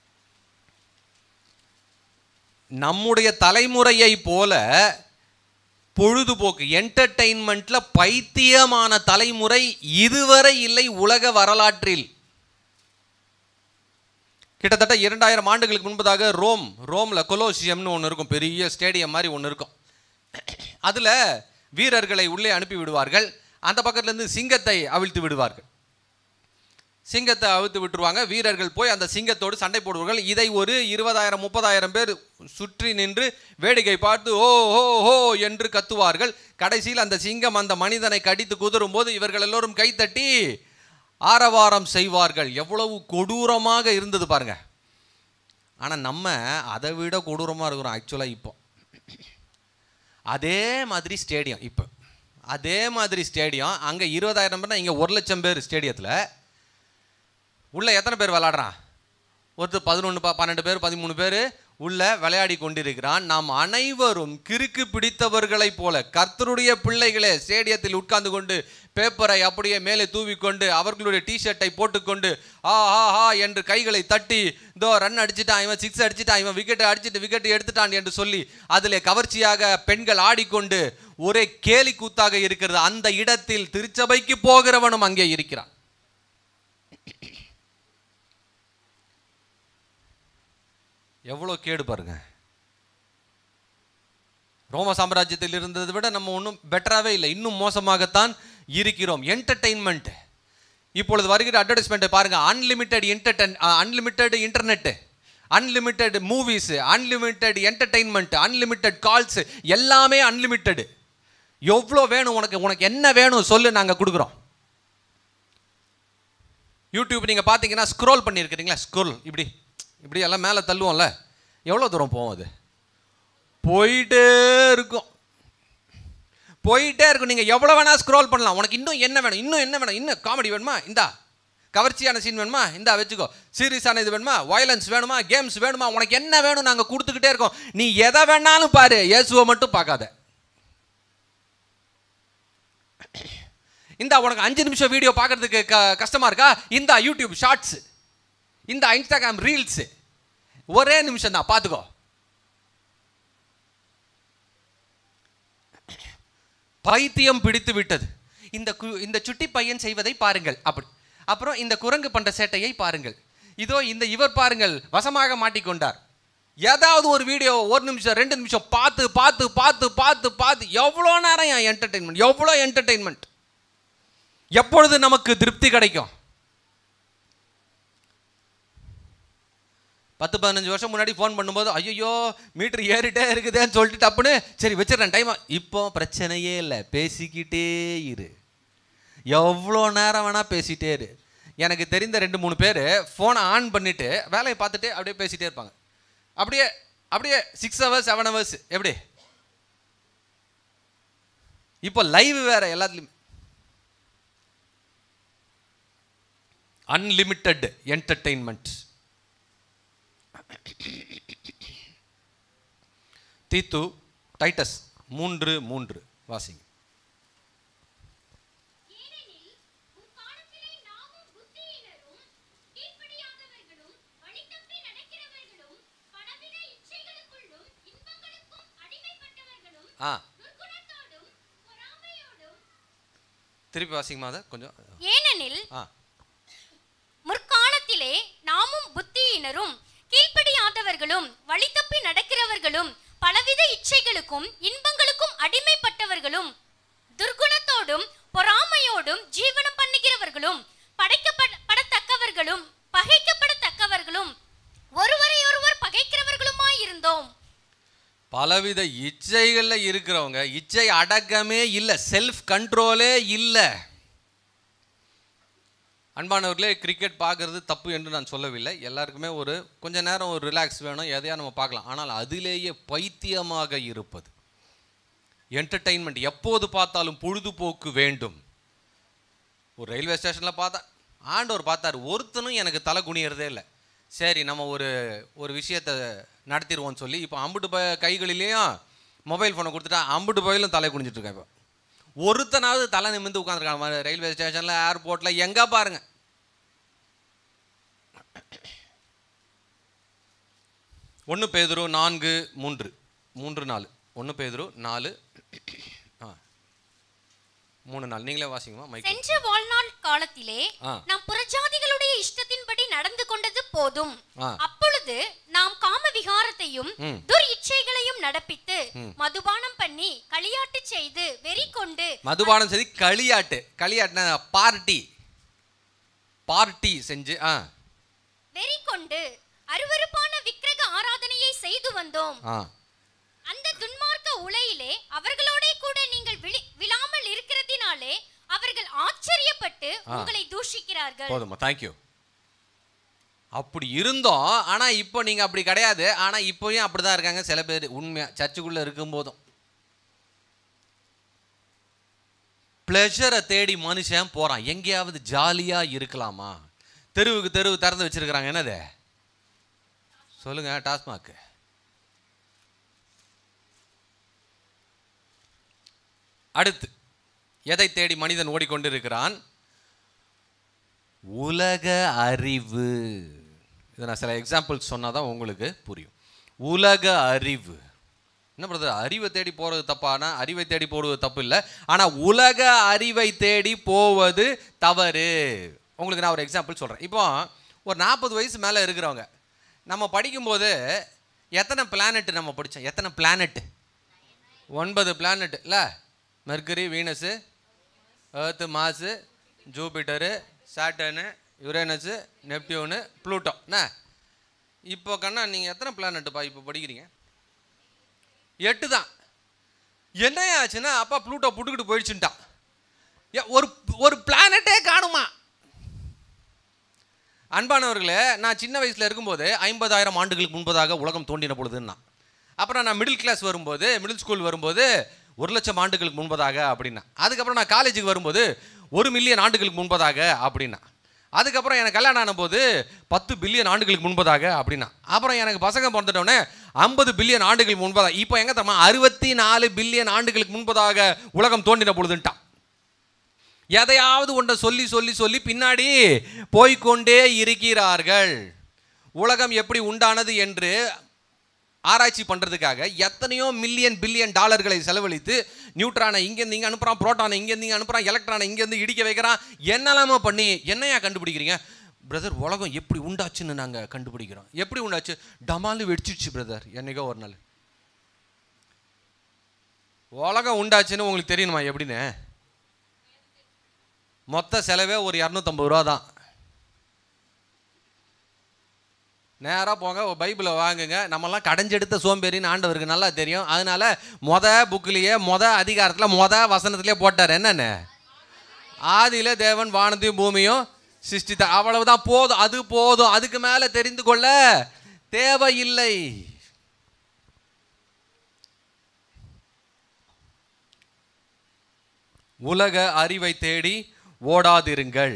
நம்முடைய தலைமுறையை போல பொழுதுபோக்கு என்டர்டெயின்மெண்ட்ல பைத்தியமான தலைமுறை இதுவரை இல்லை உலக வரலாற்றில் கிட்டத்தட்ட இரண்டாயிரம் ஆண்டுகளுக்கு முன்பதாக ரோம் ரோம்ல கொலோசியம்னு ஒன்று இருக்கும் பெரிய ஸ்டேடியம் மாதிரி ஒன்று இருக்கும் அதில் வீரர்களை உள்ளே அனுப்பி விடுவார்கள் அந்த பக்கத்துலேருந்து சிங்கத்தை அவிழ்த்து விடுவார்கள் சிங்கத்தை அவிழ்த்து விட்டுருவாங்க வீரர்கள் போய் அந்த சிங்கத்தோடு சண்டை போடுவார்கள் இதை ஒரு இருபதாயிரம் முப்பதாயிரம் பேர் சுற்றி நின்று வேடிக்கை பார்த்து ஓ ஹோ ஹோ என்று கத்துவார்கள் கடைசியில் அந்த சிங்கம் அந்த மனிதனை கடித்து குதறும் போது இவர்கள் எல்லோரும் கைத்தட்டி ஆரவாரம் செய்வார்கள் எவ்வளவு கொடூரமாக இருந்தது பாருங்க ஆனால் நம்ம அதை விட கொடூரமாக இருக்கிறோம் ஆக்சுவலாக இப்போ அதே மாதிரி ஸ்டேடியம் இப்போ அதே மாதிரி ஸ்டேடியம் அங்கே இருபதாயிரம் பேர்னா இங்கே ஒரு லட்சம் பேர் ஸ்டேடியத்தில் உள்ள எத்தனை பேர் விளாடுறான் ஒருத்தர் பதினொன்று ப பன்னெண்டு பேர் பதிமூணு பேர் உள்ள விளையாடி கொண்டிருக்கிறான் நாம் அனைவரும் கிறுக்கு பிடித்தவர்களைப் போல கர்த்தருடைய பிள்ளைகளே ஸ்டேடியத்தில் உட்கார்ந்து கொண்டு பேப்பரை அப்படியே மேலே தூவிக்கொண்டு அவர்களுடைய டிஷர்ட்டை போட்டுக்கொண்டு ஆ ஹா ஹா என்று கைகளை தட்டி இதோ ரன் அடிச்சிட்டான் இவன் சிக்ஸ் அடிச்சிட்டான் இவன் விக்கெட்டை அடிச்சிட்டு விக்கெட் எடுத்துட்டான் என்று சொல்லி அதில் கவர்ச்சியாக பெண்கள் ஆடிக்கொண்டு ஒரே கேலி கூத்தாக இருக்கிறது அந்த இடத்தில் திருச்சபைக்கு போகிறவனும் அங்கே இருக்கிறான் எவ்வளோ கேடு பாருங்க ரோம சாம்ராஜ்யத்தில் இருந்ததை விட நம்ம ஒன்றும் பெட்டராகவே இல்லை இன்னும் மோசமாகத்தான் இருக்கிறோம் என்டர்டெயின்மெண்ட் இப்பொழுது வருகிற அட்வர்டைஸ்மெண்ட்டை பாருங்க unlimited entertain unlimited internet unlimited movies unlimited entertainment unlimited calls எல்லாமே அன்லிமிட்டெட் எவ்வளோ வேணும் உனக்கு உனக்கு என்ன வேணும் சொல்லு நாங்கள் கொடுக்குறோம் யூடியூப் நீங்கள் பார்த்தீங்கன்னா ஸ்க்ரோல் பண்ணியிருக்கிறீங்களா ஸ்க்ரோல் இப்படி இப்படி எல்லாம் மேலே தள்ளுவோம்ல எவ்வளோ தூரம் போகும் அது போயிட்டே இருக்கும் போயிட்டே இருக்கும் நீங்கள் எவ்வளோ வேணால் ஸ்க்ரோல் பண்ணலாம் உனக்கு இன்னும் என்ன வேணும் இன்னும் என்ன வேணும் இன்னும் காமெடி வேணுமா இந்தா கவர்ச்சியான சீன் வேணுமா இந்தா வச்சுக்கோ சீரியஸான இது வேணுமா வயலன்ஸ் வேணுமா கேம்ஸ் வேணுமா உனக்கு என்ன வேணும் நாங்கள் கொடுத்துக்கிட்டே இருக்கோம் நீ எதை வேணாலும் பாரு இயேசுவை மட்டும் பார்க்காத இந்தா உனக்கு அஞ்சு நிமிஷம் வீடியோ பார்க்கறதுக்கு க கஷ்டமா இருக்கா இந்தா யூடியூப் ஷார்ட்ஸ் இந்த இன்ஸ்டாகிராம் ரீல்ஸ் ஒரே நிமிஷம் தான் பார்த்துக்கோ பைத்தியம் பிடித்து விட்டது இந்த கு இந்த சுட்டி பையன் செய்வதை பாருங்கள் அப்படி அப்புறம் இந்த குரங்கு பண்ற சேட்டையை பாருங்கள் இதோ இந்த இவர் பாருங்கள் வசமாக மாட்டிக்கொண்டார் ஏதாவது ஒரு வீடியோ ஒரு நிமிஷம் ரெண்டு நிமிஷம் பார்த்து பார்த்து பார்த்து பார்த்து பார்த்து எவ்வளோ நேரம் என் என்டர்டெயின்மெண்ட் எவ்வளோ என்டர்டெயின்மெண்ட் எப்பொழுது நமக்கு திருப்தி கிடைக்கும் பத்து பதினஞ்சு வருஷம் முன்னாடி ஃபோன் பண்ணும்போது ஐயோ மீட்டர் ஏறிட்டே இருக்குதேன்னு சொல்லிட்டு டப்புன்னு சரி வச்சிடறேன் டைம் இப்போ பிரச்சனையே இல்லை பேசிக்கிட்டே இரு எவ்வளோ நேரம் வேணால் பேசிட்டே இரு எனக்கு தெரிந்த ரெண்டு மூணு பேர் ஃபோனை ஆன் பண்ணிவிட்டு வேலையை பார்த்துட்டு அப்படியே பேசிகிட்டே இருப்பாங்க அப்படியே அப்படியே சிக்ஸ் ஹவர்ஸ் செவன் ஹவர்ஸ் எப்படி இப்போ லைவ் வேற எல்லாத்துலேயும் அன்லிமிட்டெட் என்டர்டெயின்மெண்ட் தீத்து டைட்டஸ் மூன்று மூன்று வாசிங்க ஏனெனில் முற்காலத்திலே நாமும் புத்தியினரும் கீழ்ப்படியாதவர்களும் வழிதப்பி நடக்கிறவர்களும் பலவித இச்சைகளுக்குள்ளும் இன்பங்களுக்கும் அடிமைப்பட்டவர்களும் ஆ துர்க்குணத்தோடும் பொறாமையோடும் திருப்பி வாசிங்கம்மா அதை கொஞ்சம் ஏனெனில் ஆ முற்காலத்திலே நாமும் புத்தியினரும் கீழ்ப்படியாதவர்களும் வழிதப்பி நடக்கிறவர்களும் பலவித இச்சைகளுக்கும் இன்பங்களுக்கும் அடிமைப்பட்டவர்களும் துர்குணத்தோடும் பொறாமையோடும் ஜீவனம் பண்ணுகிறவர்களும் படைக்கப்படத்தக்கவர்களும் பகைக்கப்படத்தக்கவர்களும் ஒருவரையொருவர் பகைக்கிறவர்களுமாயிருந்தோம் பலவித இச்சைகளில் இருக்கிறவங்க இச்சை அடக்கமே இல்லை செல்ஃப் கண்ட்ரோலே இல்லை அன்பானவர்களே கிரிக்கெட் பார்க்கறது தப்பு என்று நான் சொல்லவில்லை எல்லாருக்குமே ஒரு கொஞ்ச நேரம் ஒரு ரிலாக்ஸ் வேணும் எதையா நம்ம பார்க்கலாம் ஆனால் அதிலேயே பைத்தியமாக இருப்பது என்டர்டெயின்மெண்ட் எப்போது பார்த்தாலும் பொழுதுபோக்கு வேண்டும் ஒரு ரயில்வே ஸ்டேஷனில் பார்த்தா ஆண்டவர் பார்த்தார் ஒருத்தனும் எனக்கு தலை குனியறதே இல்லை சரி நம்ம ஒரு ஒரு விஷயத்தை நடத்திடுவோம்னு சொல்லி இப்போ அம்புட்டு ப கைகளிலேயும் மொபைல் ஃபோனை கொடுத்துட்டா அம்புட்டு பயிலும் தலை குனிஞ்சிட்டு இருக்கேன் இப்போ ஒருத்தனாவது தலை நிமிந்து உட்காந்துருக்காங்க ரயில்வே ஸ்டேஷனில் ஏர்போர்ட்டில் எங்கே பாருங்க ஒன்று பேதுரு நான்கு மூன்று மூன்று நாலு ஒன்று பேதுரு நாலு ஆ மூணு நாள் நீங்களே வாசிங்கம்மா மைக் சென்ற வாழ்நாள் காலத்திலே ஆ. நாம் புறஜாதிகளுடைய இஷ்டத்தின்படி நடந்து கொண்டது போதும் ஆ. அப்பொழுது நாம் காம விகாரத்தையும் ம். துர் இச்சைகளையும் நடப்பித்து மதுபானம் பண்ணி களியாட்டு செய்து வெறி கொண்டு மதுபானம் சரி களியாட்டு களியாட்டுனா பார்ட்டி பார்ட்டி செஞ்சு ஆ வெறி கொண்டு அருவருப்பான விக்கிரக ஆராதனையை செய்து வந்தோம் ஆ அந்த துன்மார்க்க உலையிலே அவர்களோட கூட நீங்கள் விழி- விழாமல் இருக்கிறதினாலே அவர்கள் ஆச்சரியப்பட்டு உங்களை தூஷிக்கிறார்கள் போதுமா தேங்க்யூ அப்படி இருந்தோம் ஆனால் இப்போ நீங்கள் அப்படி கிடையாது ஆனால் இப்போயும் அப்படி தான் இருக்காங்க சில பேர் உண்மையாக சர்ச்சுக்குள்ளே இருக்கும்போதும் ப்ளெஷரை தேடி மனுஷன் போகிறான் எங்கேயாவது ஜாலியாக இருக்கலாமா தெருவுக்கு தெருவு திறந்து வச்சிருக்கிறாங்க என்னது சொல்லுங்க டாஸ்மாக் அடுத்து எதை தேடி மனிதன் ஓடிக்கொண்டிருக்கிறான் உலக அறிவு இதை நான் சில எக்ஸாம்பிள்ஸ் சொன்னால் தான் உங்களுக்கு புரியும் உலக அறிவு என்ன பிரதர் அறிவை தேடி போகிறது தப்பானா அறிவை தேடி போடுவது தப்பு இல்லை ஆனால் உலக அறிவை தேடி போவது தவறு உங்களுக்கு நான் ஒரு எக்ஸாம்பிள் சொல்கிறேன் இப்போ ஒரு நாற்பது வயசு மேலே இருக்கிறவங்க நம்ம படிக்கும்போது எத்தனை பிளானெட் நம்ம படித்தோம் எத்தனை பிளானெட் ஒன்பது பிளானெட் இல்லை Mercury Venus Earth Mars Jupiter Saturn Uranus Neptune Pluto என்ன இப்போ கண்ணா நீங்கள் எத்தனை பிளானெட்டுப்பா இப்போ படிக்கிறீங்க எட்டு தான் என்ன ஆச்சுன்னா அப்பா ப்ளூட்டோ புட்டுக்கிட்டு போயிடுச்சுட்டான் ஏ, ஒரு ஒரு பிளானட்டே காணுமா அன்பானவர்களே நான் சின்ன வயசில் இருக்கும்போது ஐம்பதாயிரம் ஆண்டுகளுக்கு முன்பதாக உலகம் தோன்றின பொழுதுன்னா அப்புறம் நான் மிடில் கிளாஸ் வரும்போது மிடில் ஸ்கூல் வரும்போது ஒரு லட்சம் ஆண்டுகளுக்கு முன்பதாக அப்படின்னா அதுக்கப்புறம் நான் காலேஜுக்கு வரும்போது ஒரு மில்லியன் ஆண்டுகளுக்கு முன்பதாக அப்படின்னா அதுக்கப்புறம் எனக்கு கல்யாணம் ஆனபோது பத்து பில்லியன் ஆண்டுகளுக்கு முன்பதாக அப்படின்னா அப்புறம் எனக்கு பசங்க பிறந்துட்டோடனே ஐம்பது பில்லியன் ஆண்டுகளுக்கு முன்பதாக இப்போ எங்க தெரியுமா அறுபத்தி நாலு பில்லியன் ஆண்டுகளுக்கு முன்பதாக உலகம் தோன்றின பொழுதுன்ட்டான் எதையாவது ஒன்றை சொல்லி சொல்லி சொல்லி பின்னாடி போய்க்கொண்டே இருக்கிறார்கள் உலகம் எப்படி உண்டானது என்று ஆராய்ச்சி பண்ணுறதுக்காக எத்தனையோ மில்லியன் பில்லியன் டாலர்களை செலவழித்து நியூட்ரானை இங்கேருந்து இங்கே அனுப்புகிறான் புரோட்டானை இங்கேருந்து இங்கே அனுப்புகிறான் எலக்ட்ரானை இங்கேருந்து இடிக்க வைக்கிறான் என்னெல்லாமோ பண்ணி என்னையா கண்டுபிடிக்கிறீங்க பிரதர் உலகம் எப்படி உண்டாச்சுன்னு நாங்கள் கண்டுபிடிக்கிறோம் எப்படி உண்டாச்சு டமாலு வெடிச்சிடுச்சு பிரதர் என்னைக்கோ ஒரு நாள் உலகம் உண்டாச்சுன்னு உங்களுக்கு தெரியணுமா எப்படின்னு மொத்த செலவே ஒரு இரநூத்தம்பது ரூபா தான் நேராக போங்க ஒரு பைபிளை வாங்குங்க நம்மலாம் கடைஞ்செடுத்த சோம்பேறின்னு ஆண்டவருக்கு நல்லா தெரியும் அதனால மொத புக்கிலேயே மொத அதிகாரத்தில் மொத வசனத்திலே போட்டார் என்னென்ன ஆதியில தேவன் வானத்தையும் பூமியும் சிருஷ்டித்தார் அவ்வளவுதான் போதும் அது போதும் அதுக்கு மேலே தெரிந்து கொள்ள தேவையில்லை உலக அறிவை தேடி ஓடாதிருங்கள்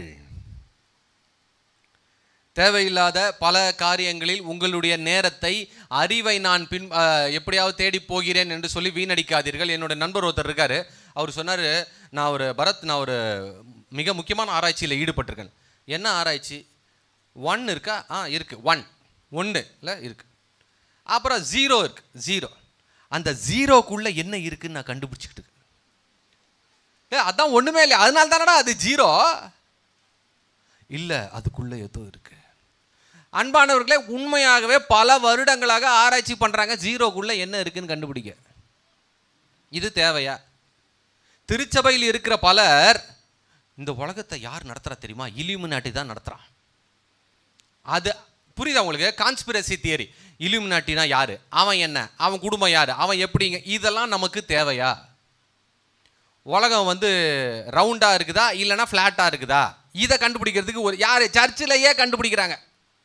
தேவையில்லாத பல காரியங்களில் உங்களுடைய நேரத்தை அறிவை நான் பின் அஹ், எப்படியாவது தேடி போகிறேன் என்று சொல்லி வீணடிக்காதீர்கள் என்னோட நண்பர் ஒருத்தர் இருக்காரு அவர் சொன்னார் நான் ஒரு பரத் நான் ஒரு மிக முக்கியமான ஆராய்ச்சியில் ஈடுபட்டிருக்கேன் என்ன ஆராய்ச்சி ஒன் இருக்கா ஆ இருக்கு ஒன் ஒன்று இல்லை இருக்கு அப்புறம் ஜீரோ இருக்கு ஜீரோ அந்த ஜீரோக்குள்ளே என்ன இருக்குன்னு நான் கண்டுபிடிச்சிக்கிட்டு இருக்கேன். ஏ அதான் ஒன்றுமே இல்லை அதனால தானடா அது ஜீரோ இல்லை அதுக்குள்ளே ஏதோ இருக்கு அன்பானவர்களே உண்மையாகவே பல வருடங்களாக ஆராய்ச்சி பண்ணுறாங்க ஜீரோக்குள்ளே என்ன இருக்குன்னு கண்டுபிடிக்க இது தேவையா திருச்சபையில் இருக்கிற பலர் இந்த உலகத்தை யார் நடத்துறா தெரியுமா இலியுமினாட்டி தான் நடத்துகிறான் அது புரியுதா உங்களுக்கு கான்ஸ்பிரசி தியரி இலியுமினாட்டினா யாரு அவன் என்ன அவன் குடும்பம் யாரு அவன் எப்படிங்க இதெல்லாம் நமக்கு தேவையா உலகம் வந்து ரவுண்டாக இருக்குதா இல்லைன்னா ஃப்ளாட்டாக இருக்குதா இதை கண்டுபிடிக்கிறதுக்கு ஒரு யார் சர்ச்சிலேயே கண்டுபிடிக்கிறாங்க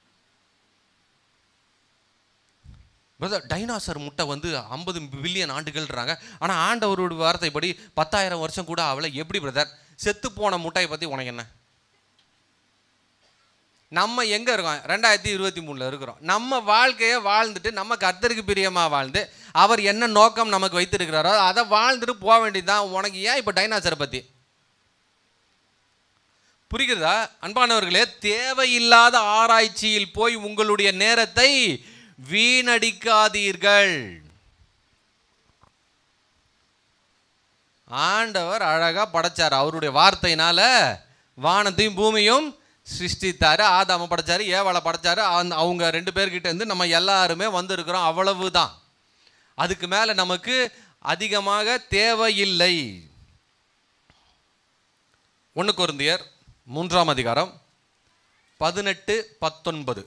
பிரதர் டைனாசர் முட்டை வந்து ஐம்பது பில்லியன் ஆண்டுகள்ன்றாங்க ஆனால் ஆண்டவரோட வார்த்தைப்படி பத்தாயிரம் வருஷம் கூட அவளை எப்படி பிரதர் செத்து போன முட்டையை பற்றி உனக்கு என்ன நம்ம எங்கே இருக்கோம் ரெண்டாயிரத்தி இருபத்தி மூணில் இருக்கிறோம் நம்ம வாழ்க்கையை வாழ்ந்துட்டு நம்ம கர்த்தருக்கு பிரியமாக வாழ்ந்து அவர் என்ன நோக்கம் நமக்கு வைத்திருக்கிறாரோ அதை வாழ்ந்துட்டு போக வேண்டியதுதான் உனக்கு ஏன் இப்போ டைனாசரை பற்றி புரிகிறதா அன்பானவர்களே தேவையில்லாத ஆராய்ச்சியில் போய் உங்களுடைய நேரத்தை வீணடிக்காதீர்கள் ஆண்டவர் அழகா படைச்சார் அவருடைய வார்த்தையினால வானத்தையும் பூமியும் சிருஷ்டித்தாரு ஆதாம படைச்சாரு ஏவாளை படைச்சாரு அந்த அவங்க ரெண்டு பேர்கிட்ட இருந்து நம்ம எல்லாருமே வந்திருக்கிறோம் அவ்வளவுதான் அதுக்கு மேல நமக்கு அதிகமாக தேவையில்லை ஒன்று கொருந்தியர் மூன்றாம் அதிகாரம் பதினெட்டு பத்தொன்பது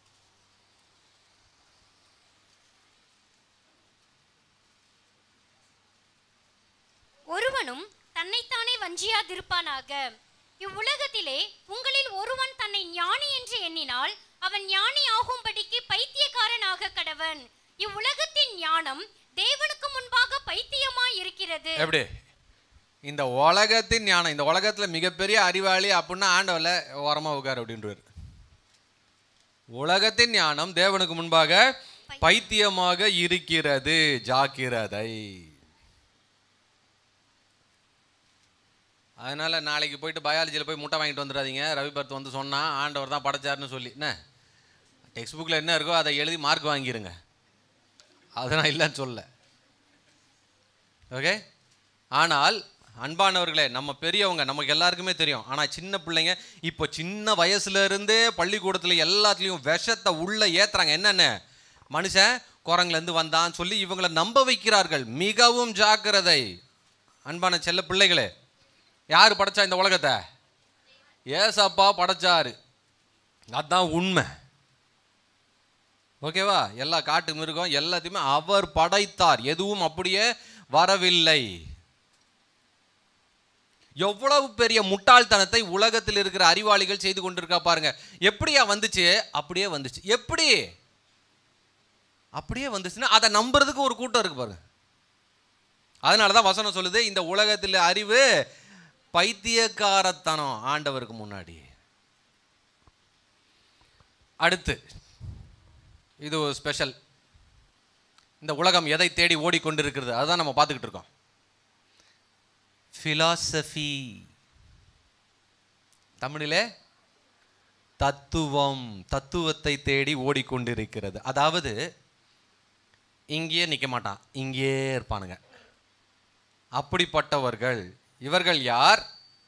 ஒருவனும் தன்னைத்தானே வஞ்சியாதிருப்பானாக இவ்வுலகத்திலே உங்களில் ஒருவன் தன்னை ஞானி என்று எண்ணினால் அவன் ஞானி ஆகும்படிக்கு பைத்தியக்காரனாக கடவன் இவ்வுலகத்தின் ஞானம் தேவனுக்கு முன்பாக பைத்தியமாய் இருக்கிறது எப்படி இந்த உலகத்தின் ஞானம் இந்த உலகத்தில் மிகப்பெரிய அறிவாளி அப்படின்னா ஆண்டவரில் ஓரமாக உட்கார் அப்படின்றார் உலகத்தின் ஞானம் தேவனுக்கு முன்பாக பைத்தியமாக இருக்கிறது ஜாக்கிரதை அதனால நாளைக்கு போயிட்டு பயாலஜியில் போய் முட்டை வாங்கிட்டு வந்துடாதீங்க ரவி பர்த் வந்து சொன்னா ஆண்டவர் தான் படைச்சாருன்னு சொல்லி என்ன டெக்ஸ்ட் புக்கில் என்ன இருக்கோ அதை எழுதி மார்க் வாங்கிருங்க அதை நான் இல்லைன்னு சொல்ல ஓகே ஆனால் அன்பானவர்களே நம்ம பெரியவங்க நமக்கு எல்லாருக்குமே தெரியும் ஆனால் சின்ன பிள்ளைங்க இப்போ சின்ன வயசுல இருந்தே பள்ளிக்கூடத்தில் எல்லாத்துலேயும் விஷத்தை உள்ள ஏத்துறாங்க என்னென்ன மனுஷன் குரங்குலேருந்து வந்தான்னு சொல்லி இவங்களை நம்ப வைக்கிறார்கள் மிகவும் ஜாக்கிரதை அன்பான செல்ல பிள்ளைகளே யார் படைச்சா இந்த உலகத்தை ஏசப்பா படைச்சாரு அதான் உண்மை ஓகேவா எல்லா காட்டு மிருகம் எல்லாத்தையுமே அவர் படைத்தார் எதுவும் அப்படியே வரவில்லை எவ்வளவு பெரிய முட்டாள்தனத்தை உலகத்தில் இருக்கிற அறிவாளிகள் செய்து கொண்டிருக்கா பாருங்க எப்படியா வந்துச்சு அப்படியே வந்துச்சு எப்படி அப்படியே வந்துச்சுன்னா அதை நம்புறதுக்கு ஒரு கூட்டம் இருக்கு பாருங்க அதனால தான் வசனம் சொல்லுது இந்த உலகத்தில் அறிவு பைத்தியக்காரத்தனம் ஆண்டவருக்கு முன்னாடி அடுத்து இது ஒரு ஸ்பெஷல் இந்த உலகம் எதை தேடி ஓடிக்கொண்டிருக்கிறது அதுதான் நம்ம பார்த்துக்கிட்டு இருக்கோம் ஃபிலாசபி தமிழிலே தத்துவம் தத்துவத்தை தேடி ஓடிக்கொண்டிருக்கிறது அதாவது இங்கேயே நிற்க மாட்டான் இங்கேயே இருப்பானுங்க அப்படிப்பட்டவர்கள் இவர்கள் யார்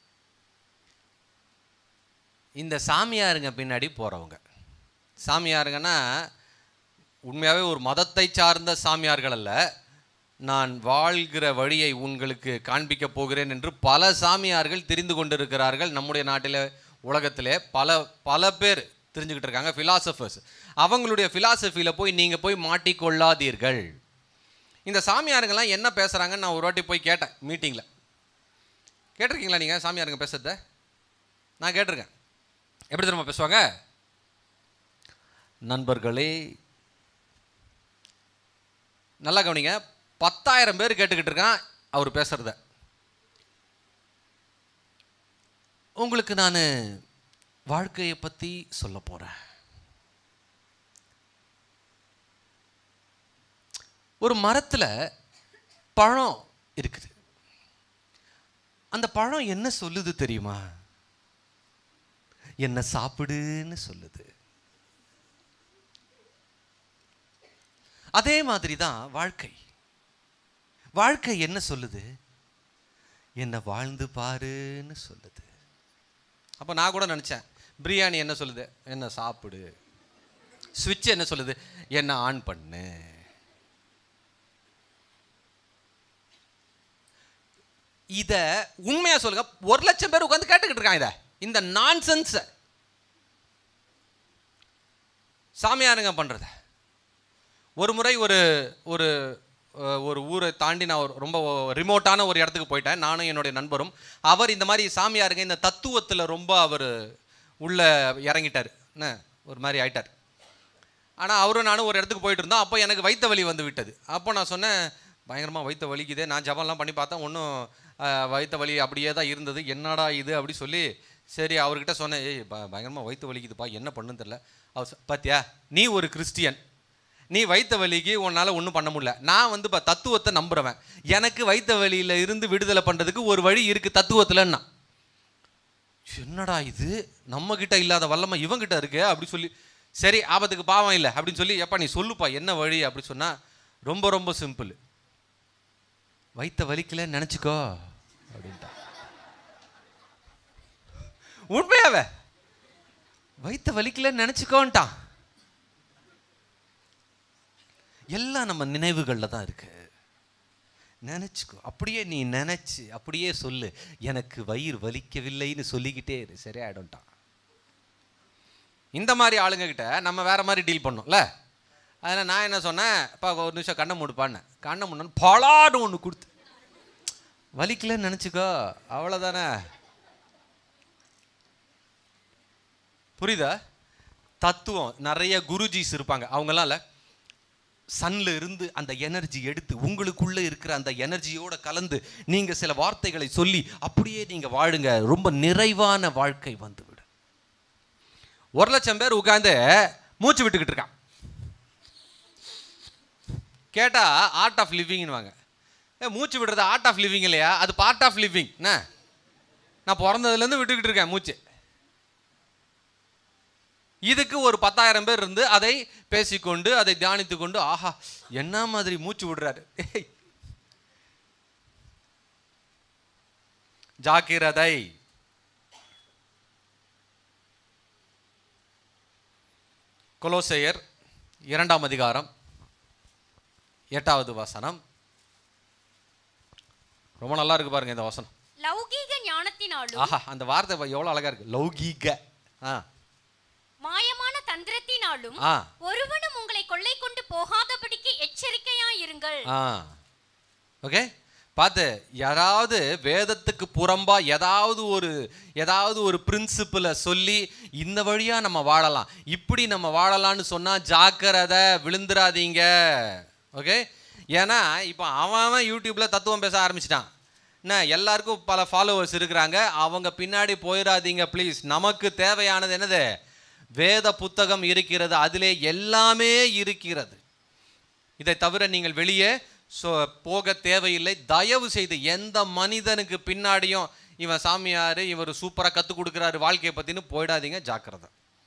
இந்த சாமியாருங்க பின்னாடி போகிறவங்க சாமியாருங்கன்னா உண்மையாகவே ஒரு மதத்தை சார்ந்த சாமியார்கள் அல்ல நான் வாழ்கிற வழியை உங்களுக்கு காண்பிக்கப் போகிறேன் என்று பல சாமியார்கள் தெரிந்து கொண்டிருக்கிறார்கள் நம்முடைய நாட்டில் உலகத்திலே பல பல பேர் தெரிஞ்சுக்கிட்டு இருக்காங்க ஃபிலாசபர்ஸ் அவங்களுடைய ஃபிலாசபியில் போய் நீங்கள் போய் மாட்டிக்கொள்ளாதீர்கள் இந்த சாமியாருங்கெல்லாம் என்ன பேசுகிறாங்கன்னு நான் ஒரு வாட்டி போய் கேட்டேன் மீட்டிங்கில் கேட்டிருக்கீங்களா நீங்கள் சாமியாருங்க பேசுறத நான் கேட்டிருக்கேன் எப்படி தெரியுமா பேசுவாங்க நண்பர்களே நல்லா கவனிங்க பத்தாயிரம் பேர் கேட்டுக்கிட்டு இருக்கான் அவர் பேசுறத உங்களுக்கு நான் வாழ்க்கையை பற்றி சொல்ல போகிறேன் ஒரு மரத்தில் பழம் இருக்குது அந்த பழம் என்ன சொல்லுது தெரியுமா என்ன சாப்பிடுன்னு சொல்லுது அதே மாதிரி தான் வாழ்க்கை வாழ்க்கை என்ன சொல்லுது என்ன வாழ்ந்து பாருன்னு சொல்லுது அப்போ நான் கூட நினச்சேன் பிரியாணி என்ன சொல்லுது என்ன சாப்பிடு சுவிட்ச் என்ன சொல்லுது என்ன ஆன் பண்ணு இத உண்மையா சொல்லுங்க ஒரு லட்சம் பேர் உட்காந்து கேட்டுக்கிட்டு இருக்காங்க இத இந்த நான்சென்ஸ சாமியாருங்க பண்றத ஒரு முறை ஒரு ஒரு அஹ், ஒரு ஊரை தாண்டி நான் ஒரு ரொம்ப ரிமோட்டான ஒரு இடத்துக்கு போயிட்டேன் நானும் என்னுடைய நண்பரும் அவர் இந்த மாதிரி சாமியாருங்க இந்த தத்துவத்தில் ரொம்ப அவர் உள்ள இறங்கிட்டார் என்ன ஒரு மாதிரி ஆயிட்டார் ஆனால் அவரும் நானும் ஒரு இடத்துக்கு போயிட்டு இருந்தோம் அப்போ எனக்கு வைத்த வலி வந்து விட்டது அப்போ நான் சொன்னேன் பயங்கரமாக வைத்த வலிக்குதே நான் ஜபம்லாம் பண்ணி பார்த்தேன் ஒன்றும் வைத்த வலி அப்படியே தான் இருந்தது என்னடா இது அப்படி சொல்லி சரி அவர்கிட்ட சொன்னேன் ஏய் ப பயங்கரமாக வைத்த வலிக்குதுப்பா என்ன பண்ணுன்னு தெரில அவர் சொ- பாத்தியா நீ ஒரு கிறிஸ்டியன் நீ வைத்த வலிக்கு உன்னால் ஒன்றும் பண்ண முடியல நான் வந்து இப்போ தத்துவத்தை நம்புறவன் எனக்கு வைத்த வலியில் இருந்து விடுதலை பண்ணுறதுக்கு ஒரு வழி இருக்குது தத்துவத்தில்னா என்னடா இது நம்ம கிட்ட இல்லாத வல்லமை இவங்கிட்ட இருக்கு அப்படி சொல்லி சரி ஆபத்துக்கு பாவம் இல்லை அப்படின்னு சொல்லி எப்பா நீ சொல்லுப்பா என்ன வழி அப்படி சொன்னா ரொம்ப ரொம்ப சிம்பிள் வைத்த வலிக்கல நினச்சிக்கோ அப்படின்ட்டா உண்மையாவே வைத்த வலிக்கல நினச்சிக்கோன்ட்டான் எல்லாம் நம்ம நினைவுகளில் தான் இருக்கு நினச்சிக்கோ அப்படியே நீ நினச்சி அப்படியே சொல்லு எனக்கு வயிறு வலிக்கவில்லைன்னு சொல்லிக்கிட்டே இரு சரியாயிடும்ட்டான் இந்த மாதிரி ஆளுங்க கிட்ட நம்ம வேற மாதிரி டீல் பண்ணோம்ல அதனால் நான் என்ன சொன்னேன் அப்பா ஒரு நிமிஷம் கண்ணை மூடுப்பான்னு கண்ணை மூடணும் பலாடு ஒன்று கொடுத்து வலிக்கலன்னு நினச்சிக்கோ அவ்வளோதானே புரியுதா தத்துவம் நிறைய குருஜிஸ் இருப்பாங்க அவங்கெல்லாம் இல்லை சன்ல இருந்து அந்த எனர்ஜி எடுத்து உங்களுக்குள்ள இருக்கிற அந்த எனர்ஜியோட கலந்து நீங்க சில வார்த்தைகளை சொல்லி அப்படியே நீங்க வாழுங்க ரொம்ப நிறைவான வாழ்க்கை வந்துவிடும் ஒரு லட்சம் பேர் உட்கார்ந்து மூச்சு விட்டுக்கிட்டு இருக்கான் கேட்டா ஆர்ட் ஆஃப் லிவிங்னு வாங்க ஏ மூச்சு விடுறது ஆர்ட் ஆஃப் லிவிங் இல்லையா அது பார்ட் ஆஃப் லிவிங் என்ன நான் பிறந்ததுலேருந்து விட்டுக்கிட்டு இருக்கேன் மூச்சு இதுக்கு ஒரு பத்தாயிரம் பேர் இருந்து அதை பேசிக்கொண்டு அதை தியானித்து கொண்டு ஆஹா என்ன மாதிரி மூச்சு விடுறாரு ஏய். ஜாக்கிரதை கொலோசையர் இரண்டாம் அதிகாரம் எட்டாவது வசனம் ரொம்ப நல்லா இருக்கு பாருங்க இந்த வசனம் லௌகீக ஞானத்தினாலும் ஆஹா அந்த வார்த்தை எவ்வளோ அழகா இருக்கு லௌகீக ஆ மாயமான தந்திரத்தினாலும் ஆ ஒருவனும் உங்களை கொள்ளை கொண்டு போகாதபடிக்கு எச்சரிக்கையாயிருங்கள் ஆ ஓகே பார்த்து யாராவது வேதத்துக்கு புறம்பா ஏதாவது ஒரு ஏதாவது ஒரு பிரின்சிப்பிளை சொல்லி இந்த வழியா நம்ம வாழலாம் இப்படி நம்ம வாழலாம்னு சொன்னா ஜாக்கிரதை விழுந்துராதீங்க ஓகே ஏன்னா இப்போ அவன் அவன் யூடியூப்ல தத்துவம் பேச ஆரம்பிச்சிட்டான் என்ன எல்லாருக்கும் பல ஃபாலோவர்ஸ் இருக்கிறாங்க அவங்க பின்னாடி போயிடாதீங்க ப்ளீஸ் நமக்கு தேவையானது என்னது வேத புத்தகம் இருக்கிறது அதிலே எல்லாமே இருக்கிறது இதை தவிர நீங்கள் வெளியே ஸோ போக தேவையில்லை தயவு செய்து எந்த மனிதனுக்கு பின்னாடியும் இவன் சாமியார் இவர் சூப்பராக கற்றுக் கொடுக்குறாரு வாழ்க்கையை பற்றின்னு போயிடாதீங்க ஜாக்கிரதை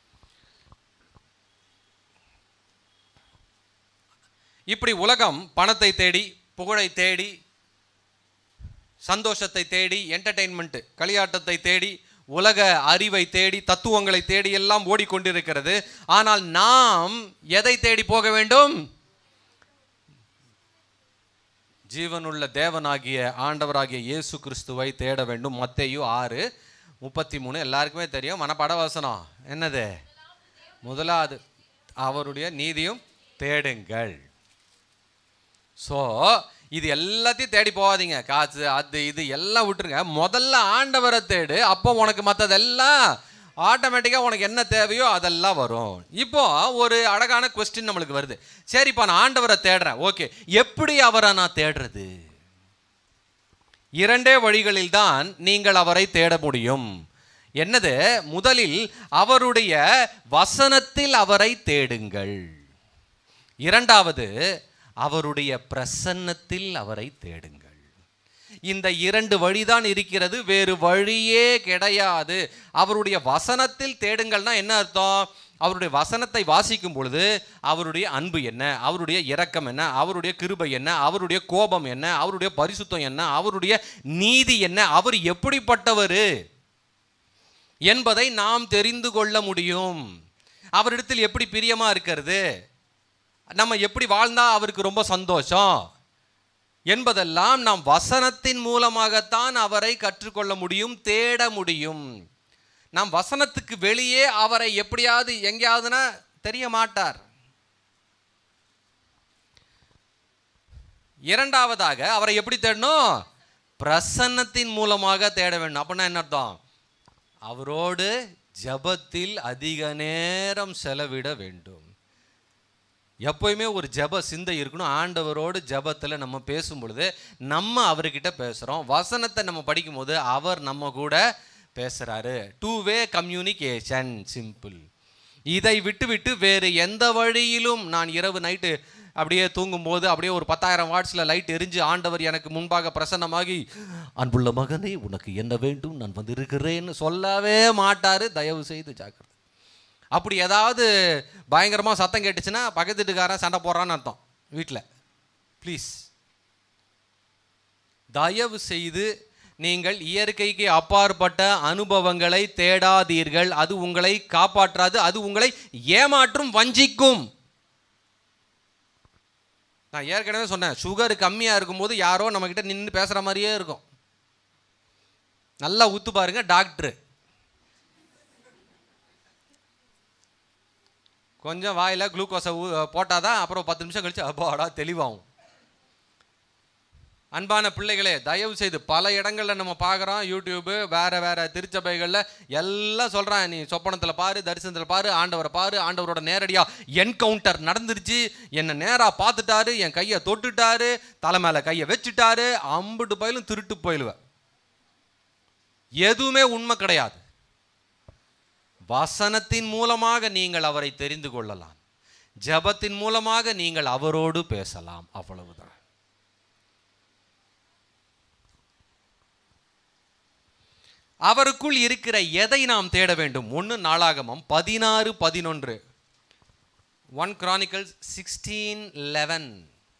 இப்படி உலகம் பணத்தை தேடி புகழை தேடி சந்தோஷத்தை தேடி என்டர்டெயின்மெண்ட் களியாட்டத்தை தேடி உலக அறிவை தேடி தத்துவங்களை தேடி எல்லாம் ஓடிக்கொண்டிருக்கிறது ஆனால் நாம் எதை தேடி போக வேண்டும் ஜீவனுள்ள தேவனாகிய ஆண்டவராகிய இயேசு கிறிஸ்துவை தேட வேண்டும் மத்தேயு ஆறு முப்பத்தி மூணு எல்லாருக்குமே தெரியும் மனப்பாட வசனம் என்னது முதலாவது அவருடைய நீதியும் தேடுங்கள் ஸோ இது எல்லாத்தையும் தேடி போகாதீங்க காசு அது இது எல்லாம் விட்டுருங்க முதல்ல ஆண்டவரை தேடு அப்போ உனக்கு மற்றதெல்லாம் ஆட்டோமேட்டிக்காக உனக்கு என்ன தேவையோ அதெல்லாம் வரும் இப்போ ஒரு அழகான கொஸ்டின் நம்மளுக்கு வருது சரிப்பா நான் ஆண்டவரை தேடுறேன் ஓகே எப்படி அவரை நான் தேடுறது இரண்டே வழிகளில் தான் நீங்கள் அவரை தேட முடியும் என்னது முதலில் அவருடைய வசனத்தில் அவரை தேடுங்கள் இரண்டாவது அவருடைய பிரசன்னத்தில் அவரை தேடுங்கள் இந்த இரண்டு வழிதான் இருக்கிறது வேறு வழியே கிடையாது அவருடைய வசனத்தில் தேடுங்கள்னா என்ன அர்த்தம் அவருடைய வசனத்தை வாசிக்கும் பொழுது அவருடைய அன்பு என்ன அவருடைய இரக்கம் என்ன அவருடைய கிருபை என்ன அவருடைய கோபம் என்ன அவருடைய பரிசுத்தம் என்ன அவருடைய நீதி என்ன அவர் எப்படிப்பட்டவர் என்பதை நாம் தெரிந்து கொள்ள முடியும் அவரிடத்தில் எப்படி பிரியமா இருக்கிறது நம்ம எப்படி வாழ்ந்தா அவருக்கு ரொம்ப சந்தோஷம் என்பதெல்லாம் நாம் வசனத்தின் மூலமாகத்தான் அவரை கற்றுக்கொள்ள முடியும் தேட முடியும் நாம் வசனத்துக்கு வெளியே அவரை எப்படியாவது எங்கேயாவதுன்னா தெரிய மாட்டார் இரண்டாவதாக அவரை எப்படி தேடணும் பிரசன்னத்தின் மூலமாக தேட வேண்டும் அப்படின்னா என்ன அர்த்தம் அவரோடு ஜபத்தில் அதிக நேரம் செலவிட வேண்டும் எப்பயுமே ஒரு ஜப சிந்தை இருக்கணும் ஆண்டவரோடு ஜபத்தில் நம்ம பேசும் பொழுது நம்ம அவர்கிட்ட பேசுகிறோம் வசனத்தை நம்ம படிக்கும்போது அவர் நம்ம கூட பேசுகிறாரு டூ வே கம்யூனிகேஷன் சிம்பிள் இதை விட்டு விட்டு வேறு எந்த வழியிலும் நான் இரவு நைட்டு அப்படியே தூங்கும்போது அப்படியே ஒரு பத்தாயிரம் வாட்ஸில் லைட் எரிஞ்சு ஆண்டவர் எனக்கு முன்பாக பிரசன்னமாகி அன்புள்ள மகனே உனக்கு என்ன வேண்டும் நான் வந்து இருக்கிறேன்னு சொல்லவே மாட்டார் தயவு செய்து ஜாக்கிரதை அப்படி ஏதாவது பயங்கரமாக சத்தம் கேட்டுச்சுன்னா பக்கத்து வீட்டுக்காரன் சண்டை போடுறான்னு அர்த்தம் வீட்டில் ப்ளீஸ் தயவு செய்து நீங்கள் இயற்கைக்கு அப்பாற்பட்ட அனுபவங்களை தேடாதீர்கள் அது உங்களை காப்பாற்றாது அது உங்களை ஏமாற்றும் வஞ்சிக்கும் நான் ஏற்கனவே சொன்னேன் சுகர் கம்மியாக இருக்கும்போது யாரோ நம்மக்கிட்ட நின்று பேசுகிற மாதிரியே இருக்கும் நல்லா உத்து பாருங்க டாக்டரு கொஞ்சம் வாயில் குளுக்கோஸை போட்டால் தான் அப்புறம் பத்து நிமிஷம் கழிச்சு அப்பாடா தெளிவாகும் அன்பான பிள்ளைகளே தயவு செய்து பல இடங்களில் நம்ம பார்க்குறோம் யூடியூபு வேறு வேறு திருச்சபைகளில் எல்லாம் சொல்கிறான் நீ சொப்பனத்தில் பாரு தரிசனத்தில் பாரு ஆண்டவரை பாரு ஆண்டவரோட நேரடியாக என்கவுண்டர் நடந்துருச்சு என்னை நேராக பார்த்துட்டாரு என் கையை தொட்டுட்டாரு தலை மேலே கையை வச்சுட்டாரு அம்புட்டு பயிலும் திருட்டு போயிடுவேன் எதுவுமே உண்மை கிடையாது வசனத்தின் மூலமாக நீங்கள் அவரை தெரிந்து கொள்ளலாம் ஜபத்தின் மூலமாக நீங்கள் அவரோடு பேசலாம் அவ்வளவுதான் அவருக்குள் இருக்கிற எதை நாம் தேட வேண்டும் ஒன்று நாளாகமம் பதினாறு பதினொன்று ஒன் கிரானிக்கல் சிக்ஸ்டீன் லெவன்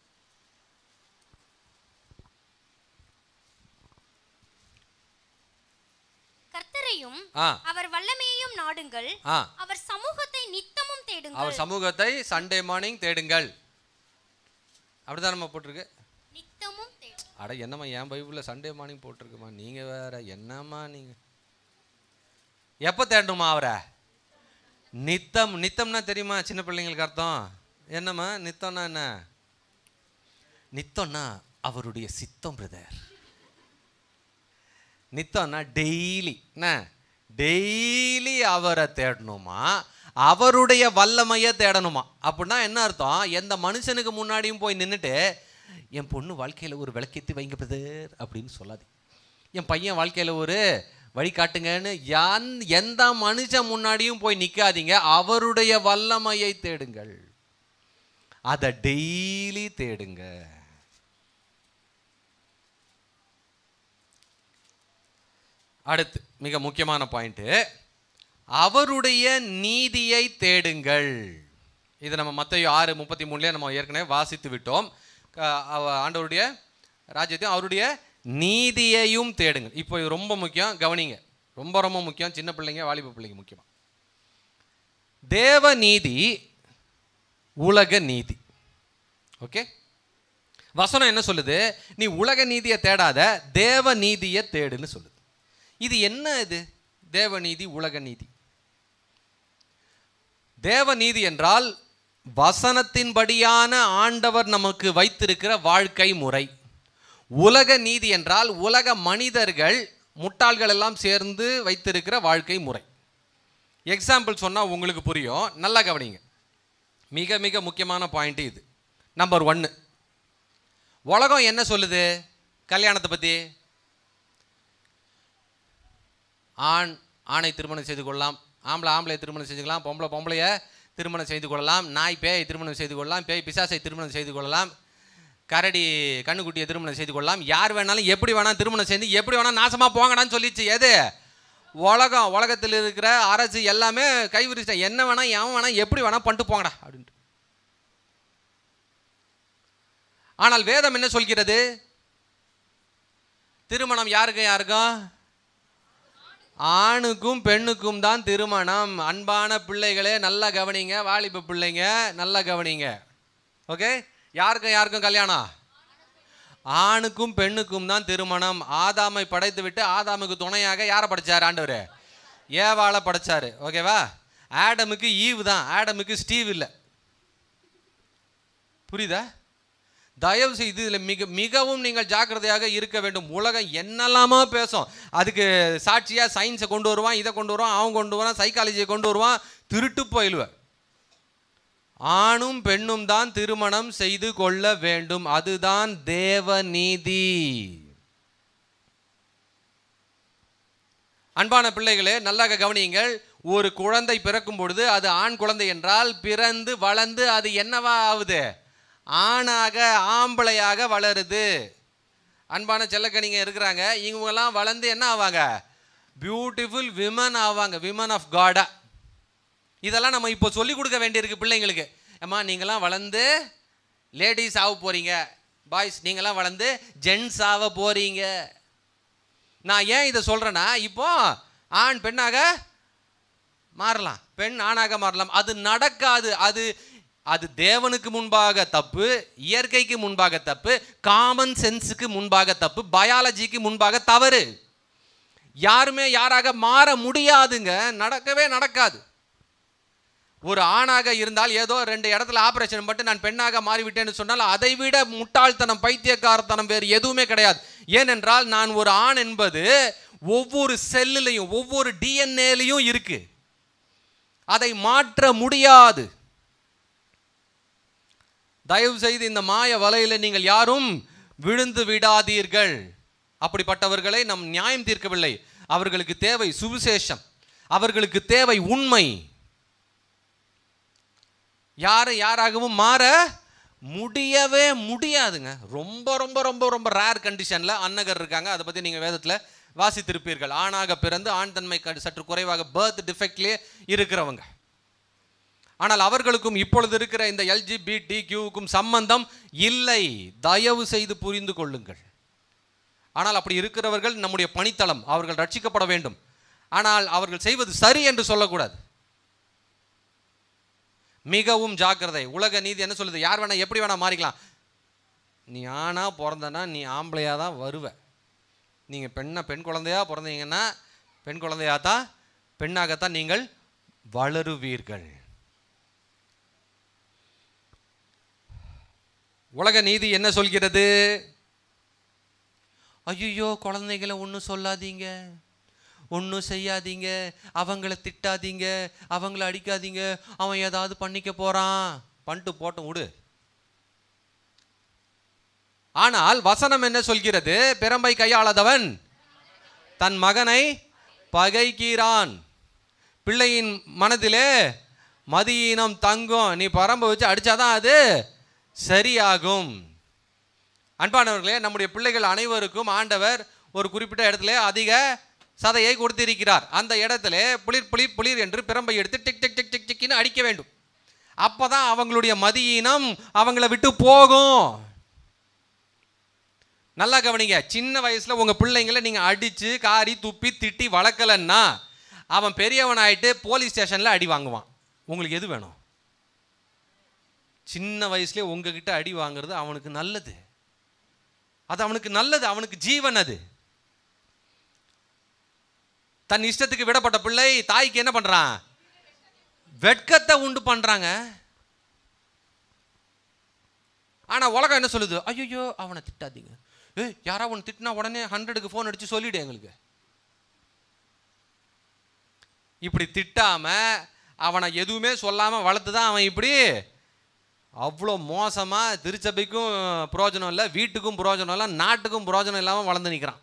கர்த்தரையும் ஆ அவர் வல்லமையையும் நாடுங்கள் ஆ அவர் சமூகத்தை நித்தமும் தேடுங்கள் அவர் சமூகத்தை சண்டே மார்னிங் தேடுங்கள் அப்படிதான் நம்ம போட்டிருக்கு நித்தமும் தேடுங்கள் அட என்னம்மா என் பைபிளில் சண்டே மார்னிங் போட்டிருக்குமா நீங்கள் வேற என்னம்மா நீங்கள் எப்போ தேடணுமா அவரை நித்தம் நித்தம்னா தெரியுமா சின்ன பிள்ளைங்களுக்கு அர்த்தம் என்னம்மா நித்தம்னா என்ன நித்தம்னா அவருடைய சித்தம் பிரதர் நித்தம்னா டெய்லி என்ன டெய்லி அவரை தேடணுமா அவருடைய வல்லமையை தேடணுமா அப்படின்னா என்ன அர்த்தம் எந்த மனுஷனுக்கு முன்னாடியும் போய் நின்றுட்டு என் பொண்ணு வாழ்க்கையில் ஒரு விளக்கேற்றி வைங்க பிரதர் அப்படின்னு சொல்லாது என் பையன் வாழ்க்கையில் ஒரு வழி காட்டுங்கன்னு யான் எந்த மனுஷன் முன்னாடியும் போய் நிற்காதீங்க அவருடைய வல்லமையை தேடுங்கள் அதை டெய்லி தேடுங்க அடுத்து மிக முக்கியமான பாயிண்ட்டு அவருடைய நீதியை தேடுங்கள் இது நம்ம மத்திய ஆறு முப்பத்தி மூணுலேயே நம்ம ஏற்கனவே வாசித்து விட்டோம் க- அவ- ஆண்டவருடைய ராஜ்யத்தையும் அவருடைய நீதியையும் தேடுங்கள் இப்போ இது ரொம்ப முக்கியம் கவனிங்க ரொம்ப ரொம்ப முக்கியம் சின்ன பிள்ளைங்க வாலிப பிள்ளைங்க முக்கியமாக தேவ நீதி உலக நீதி ஓகே வசனம் என்ன சொல்லுது நீ உலக நீதியை தேடாத தேவ நீதியை தேடுன்னு சொல்லுது இது என்ன இது தேவ நீதி உலக நீதி தேவ நீதி என்றால் வசனத்தின்படியான ஆண்டவர் நமக்கு வைத்திருக்கிற வாழ்க்கை முறை உலக நீதி என்றால் உலக மனிதர்கள் முட்டாள்கள் எல்லாம் சேர்ந்து வைத்திருக்கிற வாழ்க்கை முறை எக்ஸாம்பிள் சொன்னால் உங்களுக்கு புரியும் நல்லா கவனிங்க மிக மிக முக்கியமான பாயிண்ட் இது நம்பர் ஒன்று உலகம் என்ன சொல்லுது கல்யாணத்தை பற்றி ஆண் ஆணை திருமணம் செய்து கொள்ளலாம் ஆம்பளை ஆம்பளை திருமணம் செஞ்சுக்கலாம் பொம்பளை பொம்பளைய திருமணம் செய்து கொள்ளலாம் நாய் பேயை திருமணம் செய்து கொள்ளலாம் பேய் பிசாசை திருமணம் செய்து கொள்ளலாம் கரடி கண்ணுக்குட்டியை திருமணம் செய்து கொள்ளலாம் யார் வேணாலும் எப்படி வேணாலும் திருமணம் செய்து எப்படி வேணாலும் நாசமாக போங்கடான்னு சொல்லிச்சு எது உலகம் உலகத்தில் இருக்கிற அரசு எல்லாமே கைவிரிச்சிட்டேன் என்ன வேணா எவன் வேணா எப்படி வேணா பண்ணிட்டு போங்கடா அப்படின்ட்டு ஆனால் வேதம் என்ன சொல்கிறது திருமணம் யாருக்கும் யாருக்கும் ஆணுக்கும் பெண்ணுக்கும் தான் திருமணம் அன்பான பிள்ளைகளே நல்லா கவனிங்க வாலிப பிள்ளைங்க நல்லா கவனிங்க ஓகே யாருக்கும் யாருக்கும் கல்யாணம் ஆணுக்கும் பெண்ணுக்கும் தான் திருமணம் ஆதாமை படைத்து விட்டு ஆதாமுக்கு துணையாக யாரை படைச்சார் ஆண்டவர் ஏவாளை படைச்சாரு ஓகேவா ஆடமுக்கு ஈவு தான் ஆடமுக்கு ஸ்டீவ் இல்லை புரியுதா தயவு செய்து இதில் மிக மிகவும் நீங்கள் ஜாக்கிரதையாக இருக்க வேண்டும் உலகம் என்னெல்லாமோ பேசும் அதுக்கு சாட்சியாக சயின்ஸை கொண்டு வருவான் இதை கொண்டு வருவான் அவன் கொண்டு வருவான் சைக்காலஜியை கொண்டு வருவான் திருட்டு போயிடுவேன் ஆணும் பெண்ணும் தான் திருமணம் செய்து கொள்ள வேண்டும் அதுதான் தேவ நீதி அன்பான பிள்ளைகளே நல்லா கவனியுங்கள் ஒரு குழந்தை பிறக்கும் பொழுது அது ஆண் குழந்தை என்றால் பிறந்து வளர்ந்து அது என்னவா ஆகுது ஆணாக ஆம்பளையாக வளருது அன்பான செல்லக்கணிங்க இருக்கிறாங்க இவங்கெல்லாம் வளர்ந்து என்ன ஆவாங்க பியூட்டிஃபுல் விமன் ஆவாங்க விமன் ஆஃப் காடா இதெல்லாம் நம்ம இப்போ சொல்லி கொடுக்க வேண்டியிருக்கு பிள்ளைங்களுக்கு அம்மா நீங்களாம் வளர்ந்து லேடிஸ் ஆக போகிறீங்க பாய்ஸ் நீங்களாம் வளர்ந்து ஜென்ஸ் ஆக போகிறீங்க நான் ஏன் இதை சொல்கிறேன்னா இப்போ ஆண் பெண்ணாக மாறலாம் பெண் ஆணாக மாறலாம் அது நடக்காது அது அது தேவனுக்கு முன்பாக தப்பு இயற்கைக்கு முன்பாக தப்பு காமன் சென்ஸுக்கு முன்பாக தப்பு பயாலஜிக்கு முன்பாக தவறு யாருமே யாராக மாற முடியாதுங்க நடக்கவே நடக்காது ஒரு ஆணாக இருந்தால் ஏதோ ரெண்டு இடத்துல ஆபரேஷன் பட்டு நான் பெண்ணாக மாறிவிட்டேன்னு சொன்னால் அதை விட முட்டாள்தனம் பைத்தியக்காரத்தனம் வேறு எதுவுமே கிடையாது ஏனென்றால் நான் ஒரு ஆண் என்பது ஒவ்வொரு செல்லுலையும் ஒவ்வொரு டிஎன்ஏலையும் இருக்கு அதை மாற்ற முடியாது தயவு செய்து இந்த மாய வலையில நீங்கள் யாரும் விழுந்து விடாதீர்கள் அப்படிப்பட்டவர்களை நம் நியாயம் தீர்க்கவில்லை அவர்களுக்கு தேவை சுவிசேஷம் அவர்களுக்கு தேவை உண்மை யாரும் யாராகவும் மாற முடியவே முடியாதுங்க ரொம்ப ரொம்ப ரொம்ப ரொம்ப ரேர் கண்டிஷனில் அன்னகர் இருக்காங்க அதை பற்றி நீங்கள் வேதத்தில் வாசித்திருப்பீர்கள் ஆணாக பிறந்து ஆண் தன்மை க- சற்று குறைவாக பர்த் டிஃபெக்ட்லேயே இருக்கிறவங்க ஆனால் அவர்களுக்கும் இப்பொழுது இருக்கிற இந்த எல்ஜிபிடி கியூவுக்கும் சம்பந்தம் இல்லை தயவு செய்து புரிந்து கொள்ளுங்கள் ஆனால் அப்படி இருக்கிறவர்கள் நம்முடைய பணித்தளம் அவர்கள் ரட்சிக்கப்பட வேண்டும் ஆனால் அவர்கள் செய்வது சரி என்று சொல்லக்கூடாது மிகவும் ஜாக்கிரதை உலக நீதி என்ன சொல்லுது யார் வேணா எப்படி வேணா மாறிக்கலாம் நீ ஆணா பிறந்தனா நீ ஆம்பளையா தான் வருவ நீங்கள் பெண்ணா பெண் குழந்தையா பிறந்தீங்கன்னா பெண் குழந்தையா தான் பெண்ணாகத்தான் நீங்கள் வளருவீர்கள் உலக நீதி என்ன சொல்கிறது ஐயோ குழந்தைகளை ஒன்றும் சொல்லாதீங்க ஒன்றும் செய்யாதீங்க அவங்கள திட்டாதீங்க அவங்கள அடிக்காதீங்க அவன் ஏதாவது பண்ணிக்க போறான் பண்ணிட்டு போட்டும் விடு ஆனால் வசனம் என்ன சொல்கிறது பிரம்பை கையாளாதவன் தன் மகனை பகைக்கிறான் பிள்ளையின் மனதிலே மதியீனம் தங்கும் நீ பரம்பை வச்சு அடிச்சாதான் அது சரியாகும் அன்பானவர்களே நம்முடைய பிள்ளைகள் அனைவருக்கும் ஆண்டவர் ஒரு குறிப்பிட்ட இடத்துல அதிக சதையை கொடுத்திருக்கிறார் அந்த இடத்துல புளிர் புளிர் புளிர் என்று பிரம்பை எடுத்து டிக் டிக் டிக் டிக் டிக்னு அடிக்க வேண்டும் அப்பதான் அவங்களுடைய மதியினம் அவங்கள விட்டு போகும் நல்லா கவனிங்க சின்ன வயசுல உங்க பிள்ளைங்களை நீங்க அடிச்சு காரி துப்பி திட்டி வளர்க்கலன்னா அவன் பெரியவன் ஆயிட்டு போலீஸ் ஸ்டேஷன்ல அடி வாங்குவான் உங்களுக்கு எது வேணும் சின்ன வயசுலேயே உங்ககிட்ட அடி வாங்குறது அவனுக்கு நல்லது அது அவனுக்கு நல்லது அவனுக்கு ஜீவன் அது தன் இஷ்டத்துக்கு விடப்பட்ட பிள்ளை தாய்க்கு என்ன பண்றான் வெட்கத்தை உண்டு பண்றாங்க ஆனா உலகம் என்ன சொல்லுது ஐயோ அவனை திட்டாதீங்க ஏய் யாரா அவனை திட்டினா உடனே ஹண்ட்ரடுக்கு ஃபோன் அடிச்சு சொல்லிடு எங்களுக்கு இப்படி திட்டாம அவனை எதுவுமே சொல்லாம வளர்த்து தான் அவன் இப்படி அவ்வளோ மோசமா திருச்சபைக்கும் புரோஜனம் இல்லை வீட்டுக்கும் புரோஜனம் இல்லை நாட்டுக்கும் புரோஜனம் இல்லாமல் வளர்ந்து நிற்கிறான்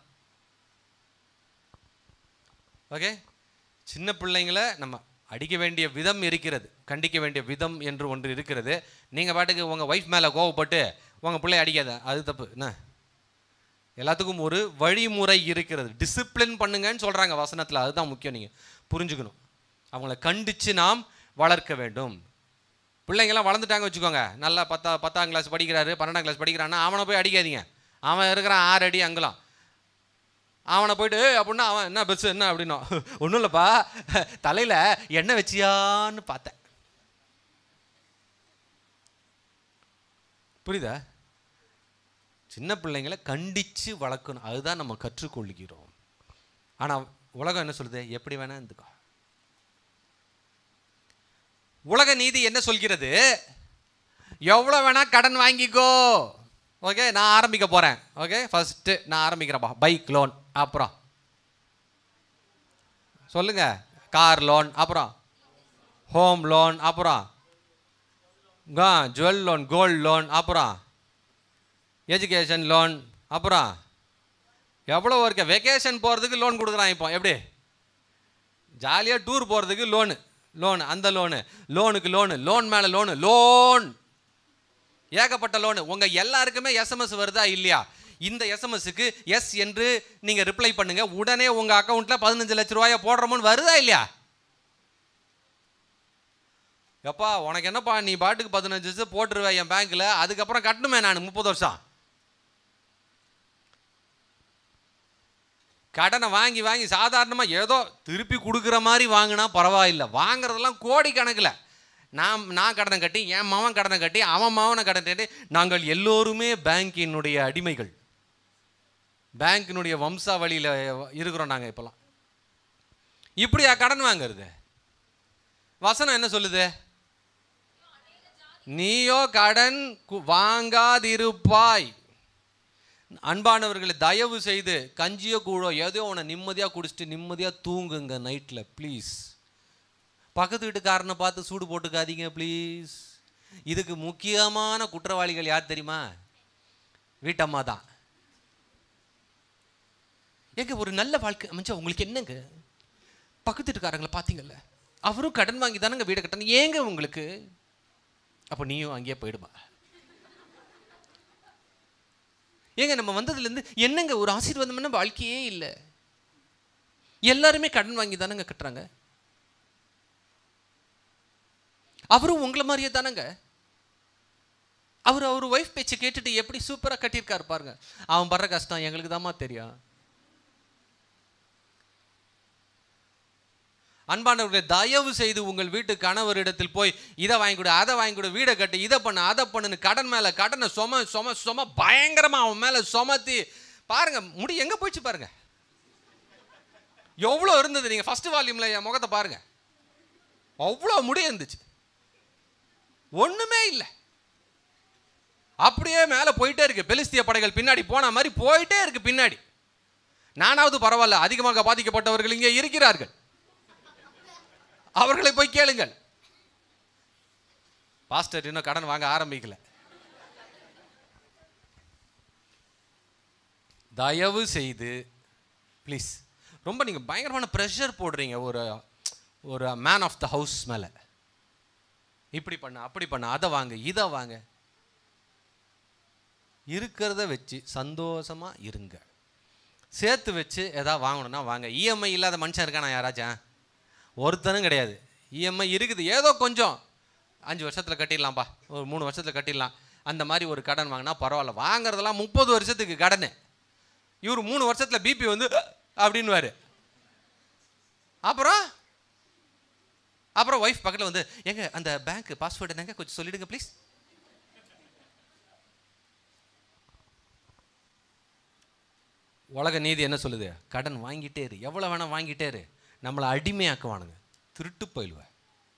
ஓகே சின்ன பிள்ளைங்களை நம்ம அடிக்க வேண்டிய விதம் இருக்கிறது கண்டிக்க வேண்டிய விதம் என்று ஒன்று இருக்கிறது நீங்கள் பாட்டுக்கு உங்கள் ஒய்ஃப் மேலே கோவப்பட்டு உங்கள் பிள்ளை அடிக்காத அது தப்பு என்ன எல்லாத்துக்கும் ஒரு வழிமுறை இருக்கிறது டிசிப்ளின் பண்ணுங்கன்னு சொல்கிறாங்க வசனத்தில் அதுதான் முக்கியம் நீங்கள் புரிஞ்சுக்கணும் அவங்கள கண்டித்து நாம் வளர்க்க வேண்டும் பிள்ளைங்கெல்லாம் வளர்ந்துட்டாங்க வச்சுக்கோங்க நல்லா பத்தா பத்தாம் கிளாஸ் படிக்கிறாரு பன்னெண்டாம் கிளாஸ் படிக்கிறான்னா அவனை போய் அடிக்காதீங்க அவன் இருக்கிறான் ஆறு அடி அங்கலாம் அவனை போயிட்டு "ஏய்" அப்படின்னா அவன் என்ன பஸ் என்ன அப்படின்னா ஒன்றும் இல்லைப்பா தலையில் எண்ணெய் வச்சியான்னு பார்த்தேன் புரியுதா சின்ன பிள்ளைங்களை கண்டித்து வளர்க்கணும் அதுதான் நம்ம கற்றுக்கொள்கிறோம் ஆனால் உலகம் என்ன சொல்லுது எப்படி வேணா இருந்துக்கோ உலக நீதி என்ன சொல்கிறது எவ்வளோ வேணா கடன் வாங்கிக்கோ ஓகே நான் ஆரம்பிக்க போகிறேன் ஓகே ஃபஸ்ட்டு நான் ஆரம்பிக்கிறேன்ப்பா பைக் லோன் அப்புறம் சொல்லுங்க கார் லோன் அப்புறம் ஹோம் லோன் அப்புறம் ஜுவல் லோன் கோல்டு லோன் அப்புறம் எஜுகேஷன் லோன் அப்புறம் எவ்வளோ இருக்க வெக்கேஷன் போகிறதுக்கு லோன் கொடுக்குறான் இப்போ எப்படி ஜாலியாக டூர் போகிறதுக்கு லோனு லோன் அந்த லோனு லோனுக்கு லோனு லோன் மேலே லோனு லோன் ஏகப்பட்ட லோனு உங்கள் எல்லாருக்குமே எஸ்எம்எஸ் வருதா இல்லையா இந்த எஸ்எம்எஸ்க்கு எஸ் என்று நீங்கள் ரிப்ளை பண்ணுங்க உடனே உங்கள் அக்கௌண்ட்டில் பதினஞ்சு லட்ச ரூபாயை போடுறோமோன்னு வருதா இல்லையா எப்பா உனக்கு என்னப்பா நீ பாட்டுக்கு பதினஞ்சு லட்சம் போட்டுருவேன் என் பேங்க்கில் அதுக்கப்புறம் கட்டணுமே நான் முப்பது வருஷம் கடனை வாங்கி வாங்கி சாதாரணமாக ஏதோ திருப்பி கொடுக்குற மாதிரி வாங்கினா பரவாயில்லை வாங்குறதெல்லாம் கோடி கணக்கில் நான் நான் கடனை கட்டி என் மவன் கடனை கட்டி அவன் மவனை கடன் கட்டி நாங்கள் எல்லோருமே பேங்கினுடைய அடிமைகள் பேங்கினுடைய வம்சாவளியில் இருக்கிறோம் நாங்கள் இப்போலாம் இப்படியா கடன் வாங்குறது வசனம் என்ன சொல்லுது நீயோ கடன் கு- வாங்காதிருப்பாய் அன்பானவர்களை தயவு செய்து கஞ்சியோ கூழோ ஏதோ உன நிம்மதியாக குடிச்சிட்டு நிம்மதியாக தூங்குங்க நைட்டில் ப்ளீஸ் பக்கத்து வீட்டுக்காரனை பார்த்து சூடு போட்டுக்காதீங்க ப்ளீஸ் இதுக்கு முக்கியமான குற்றவாளிகள் யார் தெரியுமா வீட்டம்மா தான் ஏங்க ஒரு நல்ல வாழ்க்கை அமைச்சா உங்களுக்கு என்னங்க பக்கத்து வீட்டுக்காரங்களை பார்த்தீங்கல்ல அவரும் கடன் வாங்கி தானங்க வீடை கட்டணும் ஏங்க உங்களுக்கு அப்போ நீயும் அங்கேயே போயிடுமா ஏங்க நம்ம வந்ததுலேருந்து என்னங்க ஒரு ஆசீர்வாதம்னா வாழ்க்கையே இல்லை எல்லாருமே கடன் வாங்கி தானங்க கட்டுறாங்க அவரும் உங்களை மாதிரியே தானங்க அவர் அவர் ஒய்ஃப் பேச்சை கேட்டுட்டு எப்படி சூப்பராக கட்டியிருக்காரு பாருங்க அவன் படுற கஷ்டம் எங்களுக்கு தாம்மா தெரியும் அன்பானவர்களே தயவு செய்து உங்கள் வீட்டு கணவரிடத்தில் போய் இதை வாங்கி கொடு அதை வாங்கி கொடு வீடை கட்டு இதை பண்ணு அதை பண்ணுன்னு கடன் மேலே கடனை சொம சொம சொம பயங்கரமா அவன் மேலே சுமத்தி பாருங்க முடி எங்கே போயிடுச்சு பாருங்க எவ்வளோ இருந்தது நீங்கள் ஃபர்ஸ்ட் வால்யூமில் என் முகத்தை பாருங்க அவ்வளோ முடி இருந்துச்சு ஒன்றுமே இல்லை அப்படியே மேலே போயிட்டே இருக்கு பெலிஸ்திய படைகள் பின்னாடி போன மாதிரி போயிட்டே இருக்கு பின்னாடி நானாவது பரவாயில்ல அதிகமாக பாதிக்கப்பட்டவர்கள் இங்கே இருக்கிறார்கள் அவர்களை போய் கேளுங்கள் பாஸ்டர் இன்னும் கடன் வாங்க ஆரம்பிக்கல தயவு செய்து ப்ளீஸ் ரொம்ப நீங்கள் பயங்கரமான ப்ரெஷர் போடுறீங்க ஒரு ஒரு மேன் ஆஃப் த ஹவுஸ் மேலே இப்படி பண்ண அப்படி பண்ண அதை வாங்க இதை வாங்க இருக்கிறத வச்சு சந்தோஷமா இருங்க சேர்த்து வச்சு எதாவது வாங்கணும்னா வாங்க இஎம்ஐ இல்லாத மனுஷன் இருக்கானா யாராச்சும் ஒருத்தனும் கிடையாது இஎம்ஐ இருக்குது ஏதோ கொஞ்சம் அஞ்சு வருஷத்தில் கட்டிடலாம்ப்பா ஒரு மூணு வருஷத்தில் கட்டிடலாம் அந்த மாதிரி ஒரு கடன் வாங்கினா பரவாயில்ல வாங்குறதெல்லாம் முப்பது வருஷத்துக்கு கடன் இவர் மூணு வருஷத்தில் பிபி வந்து அப்படின்னுவாரு அப்புறம் அப்புறம் ஒய்ஃப் பக்கத்தில் வந்து எங்க அந்த பேங்க் பாஸ்வேர்டு என்னங்க கொஞ்சம் சொல்லிடுங்க ப்ளீஸ் உலக நீதி என்ன சொல்லுது கடன் வாங்கிட்டே இரு எவ்வளோ வேணால் வாங்கிட்டே இரு நம்மளை அடிமையாக்குவானுங்க திருட்டு போயிடுவேன்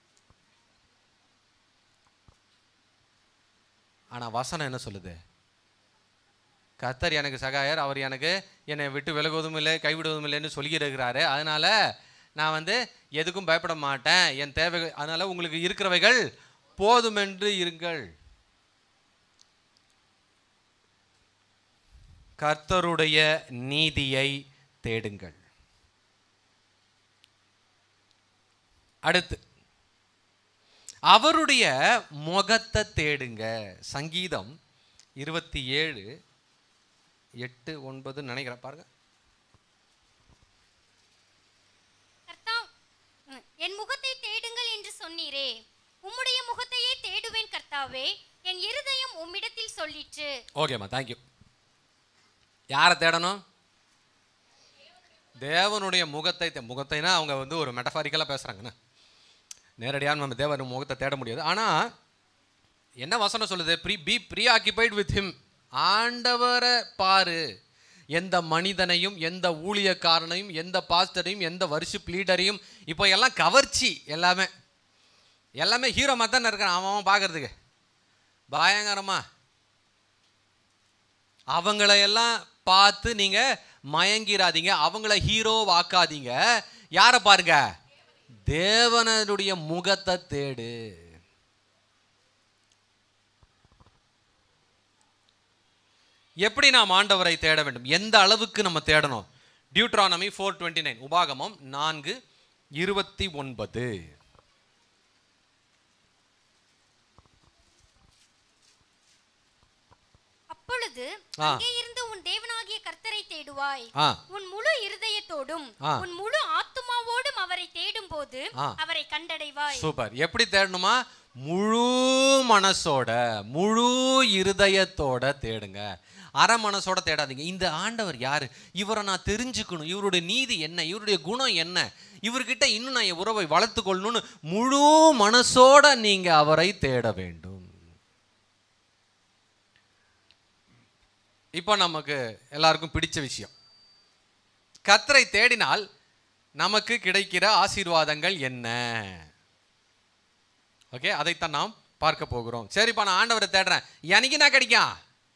ஆனால் வசனம் என்ன சொல்லுது கர்த்தர் எனக்கு சகாயர் அவர் எனக்கு என்னை விட்டு விலகுவதும் இல்லை கைவிடுவதும் இல்லைன்னு சொல்லியிருக்கிறாரு அதனால நான் வந்து எதுக்கும் பயப்பட மாட்டேன் என் தேவைகள் அதனால உங்களுக்கு இருக்கிறவைகள் போதுமென்று இருங்கள் கர்த்தருடைய நீதியை தேடுங்கள் அடுத்து அவருடைய முகத்தை தேடுங்க சங்கீதம் இருபத்தி ஏழு எட்டு ஒன்பது நினைக்கிறேன் பாருங்க கர்த்தா ம், என் முகத்தை தேடுங்கள் என்று சொன்னீரே உம்முடைய முகத்தையே தேடுவேன் கர்த்தாவே என் இருதயம் உம்மிடத்தில் சொல்லிற்று ஓகேம்மா தேங்க்யூ யாரை தேடணும் தேவனுடைய முகத்தை தே- முகத்தைனா அவங்க வந்து ஒரு மெட்டஃபாரிக்கலாக பேசுகிறாங்கண்ணா நேரடியாக நம்ம தேவன் முகத்தை தேட முடியாது ஆனால் என்ன வசனம் சொல்லுது pre be preoccupied with him ஆண்டவரை பாரு எந்த மனிதனையும் எந்த ஊழியக்காரனையும் எந்த பாஸ்டரையும் எந்த வர்ஷிப் லீடரையும் இப்போ எல்லாம் கவர்ச்சி எல்லாமே எல்லாமே ஹீரோ மாதிரி தானே இருக்கிறான் அவன் அவன் பார்க்கறதுக்கு பயங்கரமா அவங்களையெல்லாம் பார்த்து நீங்க மயங்கிராதீங்க அவங்கள ஹீரோ வாக்காதீங்க யாரை பாருங்க தேவனுடைய முகத்தை தேடு எப்படி நாம் ஆண்டவரை தேட வேண்டும் எந்த அளவுக்கு நம்ம தேடணும் டியூட்ரானமி ஃபோர் டுவெண்ட்டி நைன் உபாகமம் நான்கு இருபத்தி ஒன்பது அப்பொழுது ஆ. அங்கே இருந்து உன் தேவனாகிய கர்த்தரை தேடுவாய் ஆ உன் முழு இருதயத்தோடும் ஆ. உன் முழு ஆத்துமாவோடும் அவரை தேடும் போது ஆ. அவரை கண்டடைவாய் சூப்பர் எப்படி தேடணுமா முழு மனசோட முழு இருதயத்தோட தேடுங்க அரை மனசோட தேடாதீங்க இந்த ஆண்டவர் யாரு இவரை நான் தெரிஞ்சுக்கணும் இவருடைய நீதி என்ன இவருடைய குணம் என்ன இவர்கிட்ட இன்னும் நான் என் உறவை வளர்த்து கொள்ளணும்னு முழு மனசோட நீங்க அவரை தேட வேண்டும் இப்போ நமக்கு எல்லாருக்கும் பிடிச்ச விஷயம் கர்த்தரை தேடினால் நமக்கு கிடைக்கிற ஆசீர்வாதங்கள் என்ன ஓகே அதைத்தான் நாம் பார்க்க போகிறோம் சரிப்பா நான் ஆண்டவரை தேடுறேன் எனக்கு என்ன கிடைக்கும்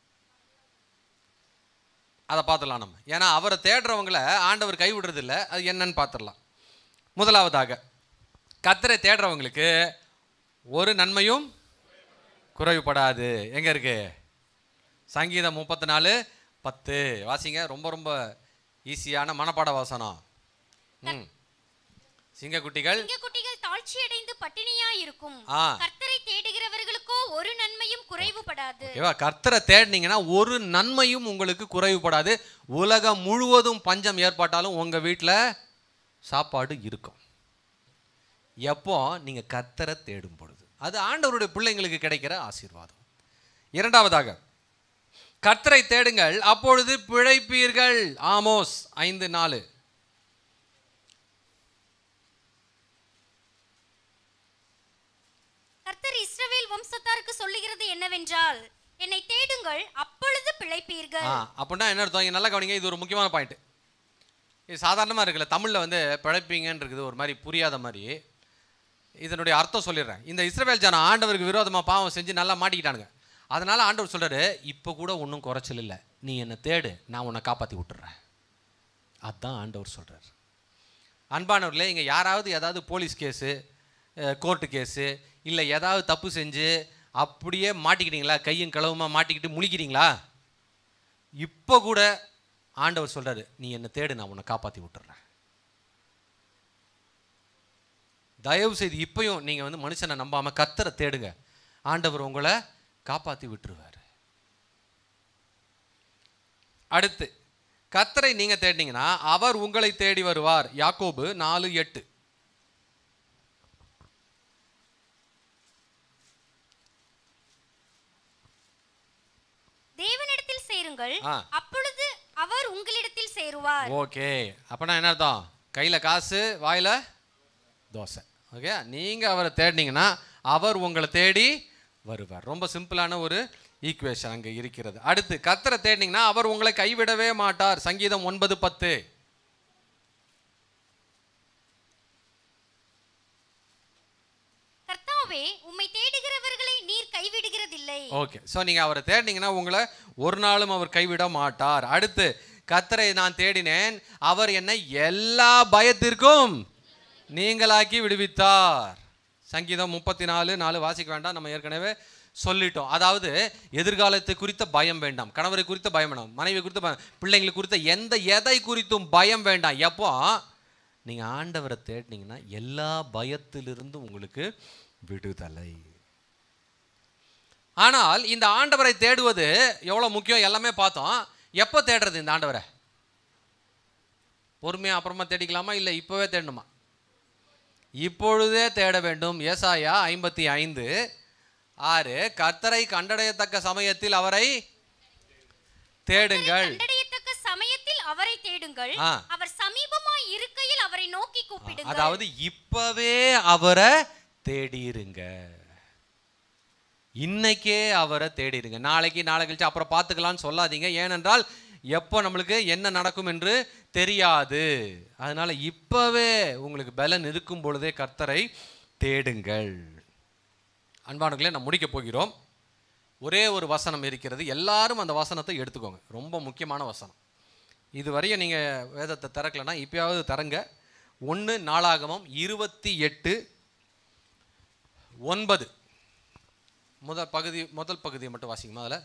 அதை பார்த்துடலாம் நம்ம ஏன்னா அவரை தேடுறவங்கள ஆண்டவர் கைவிடுறது இல்லை அது என்னன்னு பார்த்துடலாம் முதலாவதாக கத்தரை தேடுறவங்களுக்கு ஒரு நன்மையும் குறைவுபடாது எங்க இருக்கு சங்கீதம் முப்பத்தி நாலு பத்து வாசிங்க ரொம்ப ரொம்ப ஈஸியான மனப்பாட வாசனம் ம் சிங்கக்குட்டிகள் சிங்கக்குட்டிகள் தாழ்ச்சி அடைந்து பட்டினியா இருக்கும் ஆ. கர்த்தரை தேடுகிறவர்களுக்கோ ஒரு நன்மையும் குறைவுபடாது ஓகேவா கர்த்தரை தேடினீங்கன்னா ஒரு நன்மையும் உங்களுக்கு குறைவுபடாது உலகம் முழுவதும் பஞ்சம் ஏற்பட்டாலும் உங்கள் வீட்டில் சாப்பாடு இருக்கும் எப்போ நீங்கள் கர்த்தரை தேடும் பொழுது அது ஆண்டவருடைய பிள்ளைங்களுக்கு கிடைக்கிற ஆசீர்வாதம் இரண்டாவதாக கர்த்தரை தேடுங்கள் அப்பொழுது பிழைப்பீர்கள் ஆமோஸ் ஐந்து நாலு கர்த்தர் இஸ்ரவேல் வம்சத்தாருக்கு சொல்லுகிறது என்னவென்றால் என்னை தேடுங்கள் அப்பொழுது பிழைப்பீர்கள் ஆ அப்படின்னா என்ன அர்த்தம் இங்க நல்லா கவனிங்க இது ஒரு முக்கியமான பாயிண்ட் இது சாதாரணமாக இருக்குல்ல தமிழில் வந்து பிழைப்பீங்கன்னு இருக்குது ஒரு மாதிரி புரியாத மாதிரி இதனுடைய அர்த்தம் சொல்லிடுறேன் இந்த இஸ்ரவேல் ஜனம் ஆண்டவருக்கு விரோதமாக பாவம் செஞ்சு நல்லா மாட்டிக்கிட்டானுங்க அதனால ஆண்டவர் சொல்றாரு இப்போ கூட ஒன்றும் குறைச்சல் இல்லை நீ என்னை தேடு நான் உன்னை காப்பாற்றி விட்டுறேன் அதான் ஆண்டவர் சொல்றார் அன்பானவர்களே இங்கே யாராவது ஏதாவது போலீஸ் கேஸு கோர்ட்டு கேஸு இல்லை ஏதாவது தப்பு செஞ்சு அப்படியே மாட்டிக்கிட்டீங்களா கையும் களவுமா மாட்டிக்கிட்டு முழிக்கிறீங்களா இப்போ கூட ஆண்டவர் சொல்றாரு நீ என்னை தேடு நான் உன்னை காப்பாற்றி விட்டுறேன் தயவு செய்து இப்பயும் நீங்கள் வந்து மனுஷனை நம்பாமல் கத்தரை தேடுங்க ஆண்டவர் உங்களை காப்பாற்றி விட்டுருவார் அடுத்து கத்தரை நீங்க தேடினீங்கன்னா அவர் உங்களை தேடி வருவார் யாக்கோபு நாலு எட்டு தேவனிடத்தில் சேருங்கள் ஆ. அப்பொழுது அவர் உங்களிடத்தில் சேருவார் ஓகே அப்போனா என்ன அர்த்தம் கையில் காசு வாயில் தோசை ஓகே நீங்கள் அவரை தேடினீங்கன்னா அவர் உங்களை தேடி வருவார் ரொம்ப சிம்பிளான ஒரு ஈக்குவேஷன் அங்கே இருக்கிறது அடுத்து கர்த்தரை தேடினீங்கன்னா அவர் உங்களை கைவிடவே மாட்டார் சங்கீதம் ஒன்பது பத்து கர்த்தாவே உம்மை தேடுகிறவர்களை நீர் கைவிடுகிறதில்லை ஓகே ஸோ நீங்கள் அவரை தேடினீங்கன்னா உங்களை ஒரு நாளும் அவர் கைவிட மாட்டார் அடுத்து கர்த்தரை நான் தேடினேன் அவர் என்னை எல்லா பயத்திற்கும் நீங்களாக்கி விடுவித்தார் சங்கீதம் முப்பத்தி நாலு நாலு வாசிக்க வேண்டாம் நம்ம ஏற்கனவே சொல்லிட்டோம் அதாவது எதிர்காலத்தை குறித்த பயம் வேண்டாம் கணவரை குறித்த பயம் வேண்டாம் மனைவி குறித்த பயம் பிள்ளைங்களை குறித்த எந்த எதை குறித்தும் பயம் வேண்டாம் எப்போ நீங்கள் ஆண்டவரை தேடினீங்கன்னா எல்லா பயத்திலிருந்தும் உங்களுக்கு விடுதலை ஆனால் இந்த ஆண்டவரை தேடுவது எவ்வளோ முக்கியம் எல்லாமே பார்த்தோம் எப்போ தேடுறது இந்த ஆண்டவரை பொறுமையாக அப்புறமா தேடிக்கலாமா இல்லை இப்போவே தேடணுமா இப்பொழுதே தேட வேண்டும் ஏசாயா ஐம்பத்தி ஐந்து ஆறு கர்த்தரை கண்டடையத்தக்க சமயத்தில் அவரை தேடுங்கள் கண்டடையத்தக்க சமயத்தில் அவரை தேடுங்கள் ஆ. அவர் சமீபமாய் இருக்கையில் அவரை நோக்கி கூப்பிடுங்கள் அதாவது இப்பவே அவரை தேடிருங்க இன்னைக்கே அவரை தேடிருங்க நாளைக்கு நாளை கழிச்சு அப்புறம் பார்த்துக்கலாம்னு சொல்லாதீங்க ஏனென்றால் எப்போ நம்மளுக்கு என்ன நடக்கும் என்று தெரியாது அதனால இப்பவே உங்களுக்கு பலன் இருக்கும் பொழுதே கர்த்தரை தேடுங்கள் அன்பானுங்களே நான் முடிக்க போகிறோம் ஒரே ஒரு வசனம் இருக்கிறது எல்லாரும் அந்த வசனத்தை எடுத்துக்கோங்க ரொம்ப முக்கியமான வசனம் இதுவரையும் நீங்கள் வேதத்தை திறக்கலைன்னா இப்பயாவது தரங்க ஒன்று நாளாகமம் இருபத்தி எட்டு ஒன்பது முதல் பகுதி முதல் பகுதியை மட்டும் வாசிக்குமா அதில்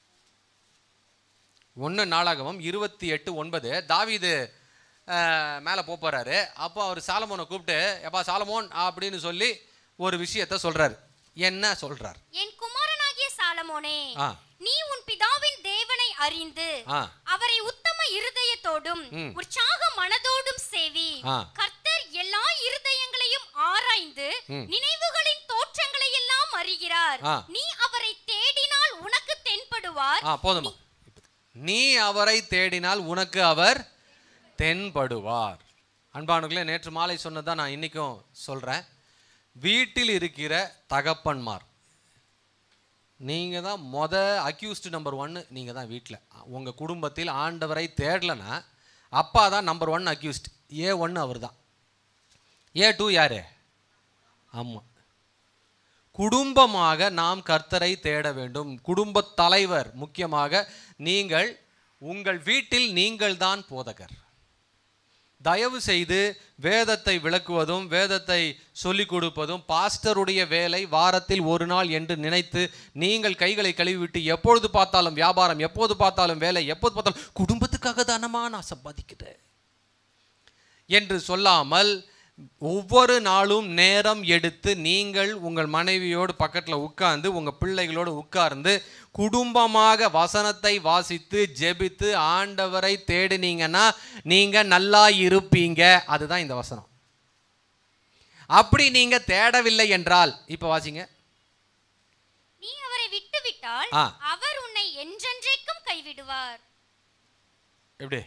ஒன்று நாளாகமம் இருபத்தி எட்டு ஒன்பது தாவீது மேலே போகிறாரு அப்போ அவர் சாலமோனை கூப்பிட்டு எப்பா சாலமோன் அப்படின்னு சொல்லி ஒரு விஷயத்த சொல்கிறாரு என்ன சொல்கிறார் என் குமாரனாகிய சாலமோனே ஆ நீ உன் பிதாவின் தேவனை அறிந்து ஆ அவரை உத்தம இருதயத்தோடும் ம். உற்சாக மனதோடும் சேவி ஆ. கர்த்தர் எல்லா இருதயங்களையும் ஆராய்ந்து ம். நினைவுகளின் தோற்றங்களை எல்லாம் அறிகிறார் ஆ. நீ அவரை தேடினால் உனக்கு தென்படுவார் ஆ போதுமா நீ அவரை தேடினால் உனக்கு அவர் தென்படுவார் அன்பானுங்களே நேற்று மாலை சொன்னதான் நான் இன்னைக்கும் சொல்கிறேன் வீட்டில் இருக்கிற தகப்பன்மார் நீங்கள் தான் மொத அக்யூஸ்டு நம்பர் ஒன்று நீங்கள் தான் வீட்டில் உங்கள் குடும்பத்தில் ஆண்டவரை தேடலைன்னா அப்பா தான் நம்பர் ஒன் அக்யூஸ்ட் ஏ ஒன்று அவர் தான் ஏ டூ யாரு ஆமாம் குடும்பமாக நாம் கர்த்தரை தேட வேண்டும் குடும்பத் தலைவர் முக்கியமாக நீங்கள் உங்கள் வீட்டில் நீங்கள்தான் போதகர் தயவு செய்து வேதத்தை விளக்குவதும் வேதத்தை சொல்லிக் கொடுப்பதும் பாஸ்டருடைய வேலை வாரத்தில் ஒரு நாள் என்று நினைத்து நீங்கள் கைகளை கழுவிவிட்டு எப்பொழுது பார்த்தாலும் வியாபாரம் எப்போது பார்த்தாலும் வேலை எப்போது பார்த்தாலும் குடும்பத்துக்காக தானமா நான் சம்பாதிக்கிறேன் என்று சொல்லாமல் ஒவ்வொரு நாளும் நேரம் எடுத்து நீங்கள் உங்கள் மனைவியோடு பக்கத்தில் உட்கார்ந்து உங்கள் பிள்ளைகளோடு உட்கார்ந்து குடும்பமாக வசனத்தை வாசித்து ஜெபித்து ஆண்டவரை தேடினீங்கன்னா நீங்கள் நல்லா இருப்பீங்க அதுதான் இந்த வசனம் அப்படி நீங்கள் தேடவில்லை என்றால் இப்போ வாசிங்க நீ அவரை விட்டுவிட்டால் ஆ. அவர் உன்னை என்றென்றைக்கும் கைவிடுவார் எப்படி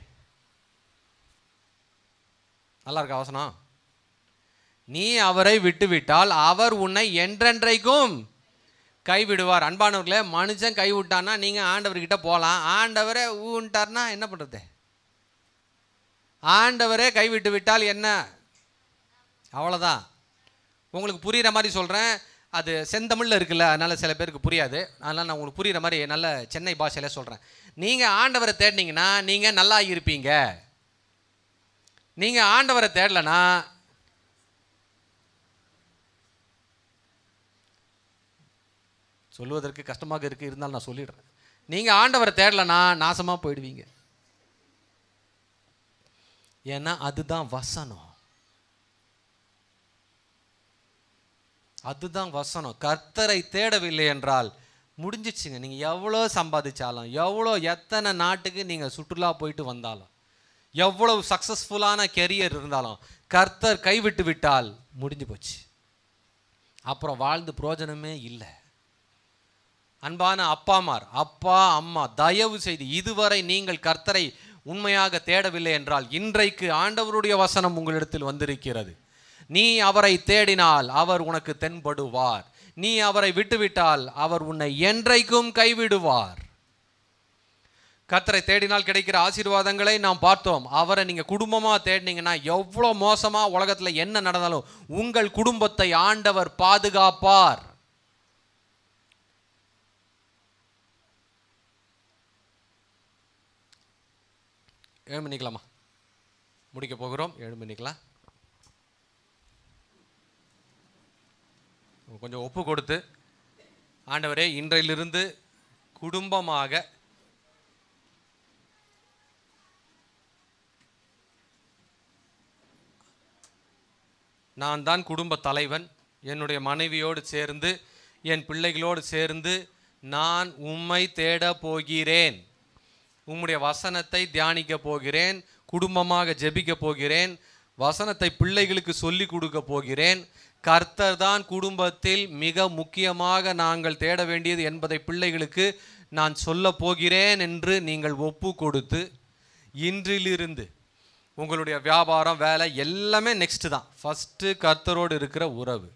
நல்லா இருக்கா வசனம் நீ அவரை விட்டுவிட்டால் அவர் உன்னை என்றென்றைக்கும் கைவிடுவார் அன்பானவர்களே மனுஷன் கைவிட்டான்னா நீங்கள் ஆண்டவர்கிட்ட போகலாம் ஆண்டவரே ஊன்ட்டார்னா என்ன பண்ணுறது ஆண்டவரே கைவிட்டு விட்டால் என்ன அவ்வளோதான் உங்களுக்கு புரிகிற மாதிரி சொல்கிறேன் அது செந்தமிழில் இருக்குல்ல அதனால் சில பேருக்கு புரியாது அதனால் நான் உங்களுக்கு புரிகிற மாதிரி நல்ல சென்னை பாஷையில் சொல்கிறேன் நீங்கள் ஆண்டவரை தேடினீங்கன்னா நீங்கள் நல்லா இருப்பீங்க நீங்கள் ஆண்டவரை தேடலைன்னா சொல்லுவதற்கு கஷ்டமாக இருக்குது இருந்தாலும் நான் சொல்லிடுறேன் நீங்கள் ஆண்டவரை தேடலைன்னா நாசமாக போயிடுவீங்க ஏன்னா அதுதான் வசனம் அதுதான் வசனம் கர்த்தரை தேடவில்லை என்றால் முடிஞ்சிச்சுங்க நீங்கள் எவ்வளோ சம்பாதிச்சாலும் எவ்வளோ எத்தனை நாட்டுக்கு நீங்கள் சுற்றுலா போயிட்டு வந்தாலும் எவ்வளவு சக்ஸஸ்ஃபுல்லான கெரியர் இருந்தாலும் கர்த்தர் கைவிட்டு விட்டால் முடிஞ்சு போச்சு அப்புறம் வாழ்ந்து பிரயோஜனமே இல்லை அன்பான அப்பாமார் அப்பா அம்மா தயவு செய்து இதுவரை நீங்கள் கர்த்தரை உண்மையாக தேடவில்லை என்றால் இன்றைக்கு ஆண்டவருடைய வசனம் உங்களிடத்தில் வந்திருக்கிறது நீ அவரை தேடினால் அவர் உனக்கு தென்படுவார் நீ அவரை விட்டுவிட்டால் அவர் உன்னை என்றைக்கும் கைவிடுவார் கர்த்தரை தேடினால் கிடைக்கிற ஆசீர்வாதங்களை நாம் பார்த்தோம் அவரை நீங்க குடும்பமா தேடினீங்கன்னா எவ்வளோ மோசமா உலகத்துல என்ன நடந்தாலும் உங்கள் குடும்பத்தை ஆண்டவர் பாதுகாப்பார் ஏழு மணிக்கலாமா முடிக்க போகிறோம் ஏழு மணிக்கலாம் கொஞ்சம் ஒப்பு கொடுத்து ஆண்டவரே இன்றையிலிருந்து குடும்பமாக நான் தான் குடும்ப தலைவன் என்னுடைய மனைவியோடு சேர்ந்து என் பிள்ளைகளோடு சேர்ந்து நான் உம்மை தேட போகிறேன் உம்முடைய வசனத்தை தியானிக்க போகிறேன் குடும்பமாக ஜெபிக்க போகிறேன் வசனத்தை பிள்ளைகளுக்கு சொல்லி கொடுக்க போகிறேன் கர்த்தர் தான் குடும்பத்தில் மிக முக்கியமாக நாங்கள் தேட வேண்டியது என்பதை பிள்ளைகளுக்கு நான் சொல்ல போகிறேன் என்று நீங்கள் ஒப்பு கொடுத்து இன்றிலிருந்து உங்களுடைய வியாபாரம் வேலை எல்லாமே நெக்ஸ்ட் தான் ஃபஸ்ட்டு கர்த்தரோடு இருக்கிற உறவு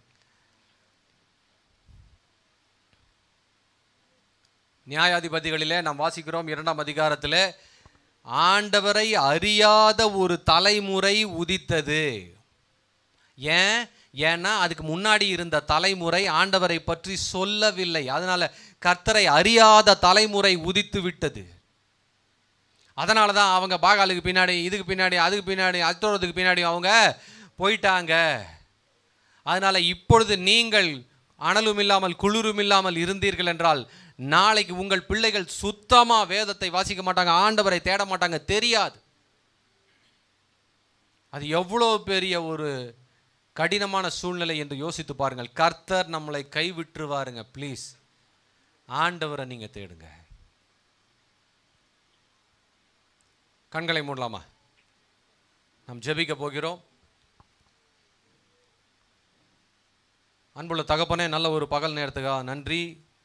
நியாயாதிபதிகளிலே நாம் வாசிக்கிறோம் இரண்டாம் அதிகாரத்தில் ஆண்டவரை அறியாத ஒரு தலைமுறை உதித்தது ஏன் ஏன்னா அதுக்கு முன்னாடி இருந்த தலைமுறை ஆண்டவரை பற்றி சொல்லவில்லை அதனால கர்த்தரை அறியாத தலைமுறை உதித்து விட்டது அதனால தான் அவங்க பாகாலுக்கு பின்னாடி இதுக்கு பின்னாடி அதுக்கு பின்னாடி அத்தோரத்துக்கு பின்னாடி அவங்க போயிட்டாங்க அதனால இப்பொழுது நீங்கள் அனலும் இல்லாமல் குளிரும் இல்லாமல் இருந்தீர்கள் என்றால் நாளைக்கு உங்கள் பிள்ளைகள் சுத்தமா வேதத்தை வாசிக்க மாட்டாங்க ஆண்டவரை தேட மாட்டாங்க தெரியாது அது எவ்வளோ பெரிய ஒரு கடினமான சூழ்நிலை என்று யோசித்து பாருங்கள் கர்த்தர் நம்மளை கைவிட்டுருவாருங்க ப்ளீஸ் ஆண்டவரை நீங்க தேடுங்க கண்களை மூடலாமா நாம் ஜெபிக்க போகிறோம் அன்புள்ள தகப்பனே நல்ல ஒரு பகல் நேரத்துக்காக நன்றி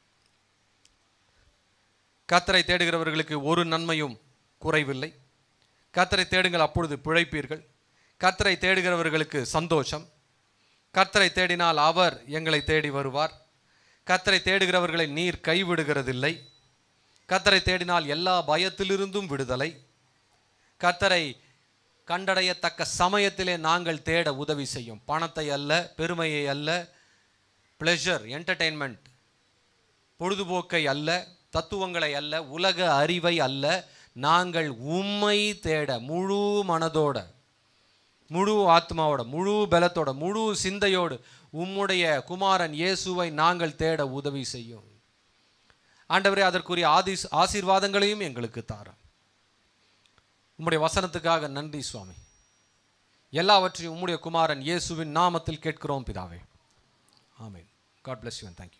கத்தரை தேடுகிறவர்களுக்கு ஒரு நன்மையும் குறைவில்லை கத்தரை தேடுங்கள் அப்பொழுது பிழைப்பீர்கள் கத்தரை தேடுகிறவர்களுக்கு சந்தோஷம் கத்தரை தேடினால் அவர் எங்களை தேடி வருவார் கத்தரை தேடுகிறவர்களை நீர் கைவிடுகிறதில்லை கத்தரை தேடினால் எல்லா பயத்திலிருந்தும் விடுதலை கத்தரை கண்டடையத்தக்க சமயத்திலே நாங்கள் தேட உதவி செய்யும் பணத்தை அல்ல பெருமையை அல்ல ப்ளெஷர் என்டர்டெயின்மெண்ட் பொழுதுபோக்கை அல்ல தத்துவங்களை அல்ல உலக அறிவை அல்ல நாங்கள் உம்மை தேட முழு மனதோட முழு ஆத்மாவோட முழு பலத்தோட முழு சிந்தையோடு உம்முடைய குமாரன் இயேசுவை நாங்கள் தேட உதவி செய்யும் ஆண்டவரே அதற்குரிய ஆதி ஆசீர்வாதங்களையும் எங்களுக்கு தாரும் உம்முடைய வசனத்துக்காக நன்றி சுவாமி எல்லாவற்றையும் உம்முடைய குமாரன் இயேசுவின் நாமத்தில் கேட்கிறோம் பிதாவே ஆமென் God bless you and thank you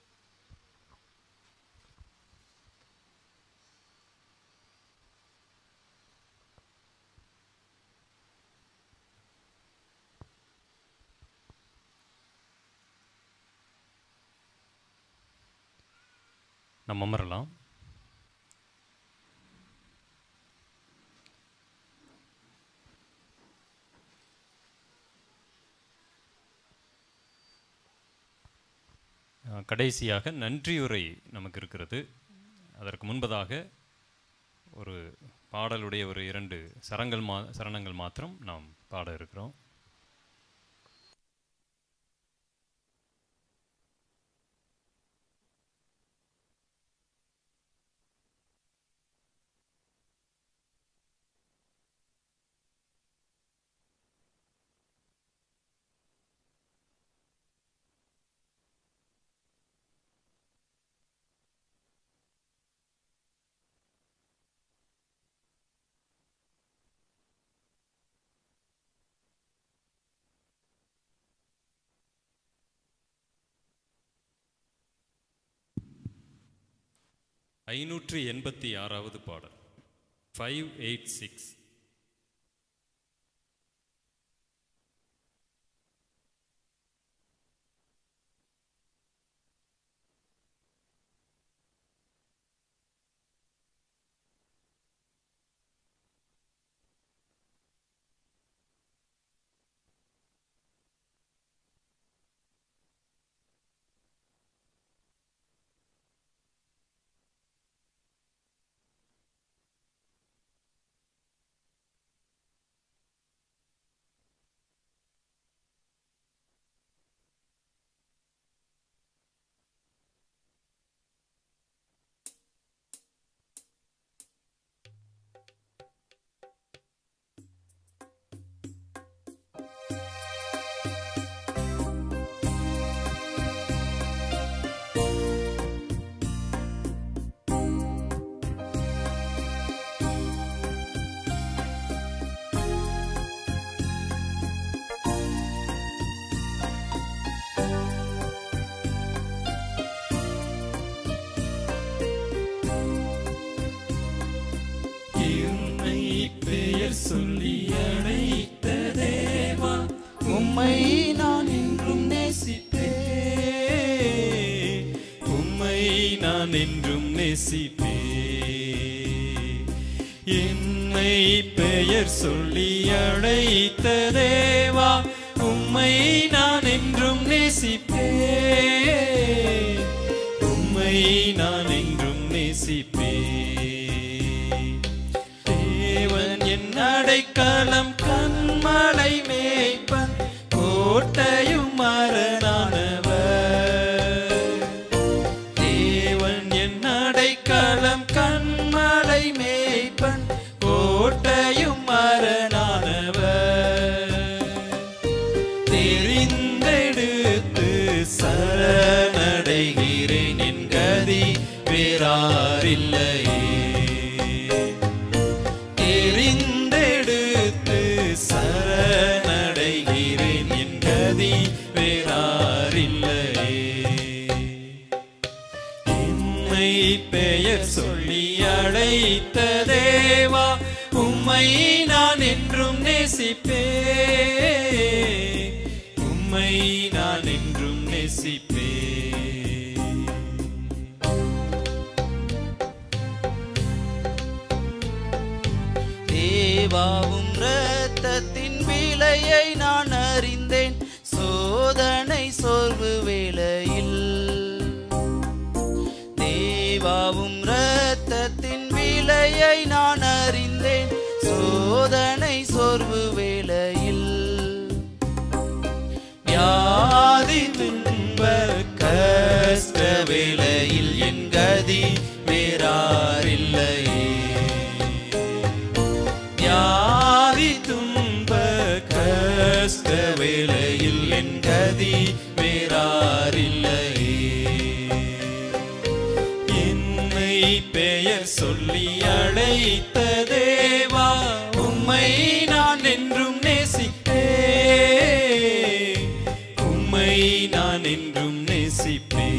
நம்ம அமரலாம் அஹ், கடைசியாக நன்றியுரை நமக்கு இருக்கிறது அதற்கு முன்பதாக ஒரு பாடலுடைய ஒரு இரண்டு சரங்கள் மா சரணங்கள் மாத்திரம் நாம் பாட இருக்கிறோம் ஐநூற்றி எண்பத்தி ஆறாவது பாடல் ஃபைவ் எயிட் சிக்ஸ் சொல்லி அழைத்த தேவா உம்மை நான் என்றும் நேசிப்பேன் உம்மை நான் என்றும் நேசிப்பே என்னை பெயர் சொல்லி அழைத்த தேவா உம்மை நான் என்றும் நேசிப்பே உம்மை நான் என்றும் நேசிப்பே தேவன் என் அடைக்கலம் கண்மலை மேய்ப்பன் கோட்டையும் மரணானவர் தேவன் என் அடைக்கலம் கண்மலை மேய்ப்பன் கோட்டையும் மரணானவர் தெரிந்தெடுத்து சரணடைகிறேன் என் கதி வேறாரில்லையே தெரிந்தெடுத்து சரணடைகிறேன் என் கதி வேறாரில்லையே என்னை பெயர் சொல்லி அழைத்த தேவா உம்மை நான் என்றும் நேசிப்பே உம்மை நான் என்றும் நேசிப்பே தேவாவும் இரத்தத்தின் விலையை நான் அறிந்தேன் சோதனை சோர்வு வேளையில் தேவாவும் இரத்தத்தின் விலையை நான் அறிந்தேன் சோதனை சோர்வு வேளையில் வியாதி துன்ப கஷ்ட வேளையில் என் கதி வேறாரில்லையே வியாதி துன்ப கஷ்ட வேளையில் என் கதி வேறாரில்லையே என்னை பெயர் சொல்லி அழைத்த தேவா உம்மை நான் என்றும் நேசிப்பே உம்மை நான் என்றும் நேசிப்பே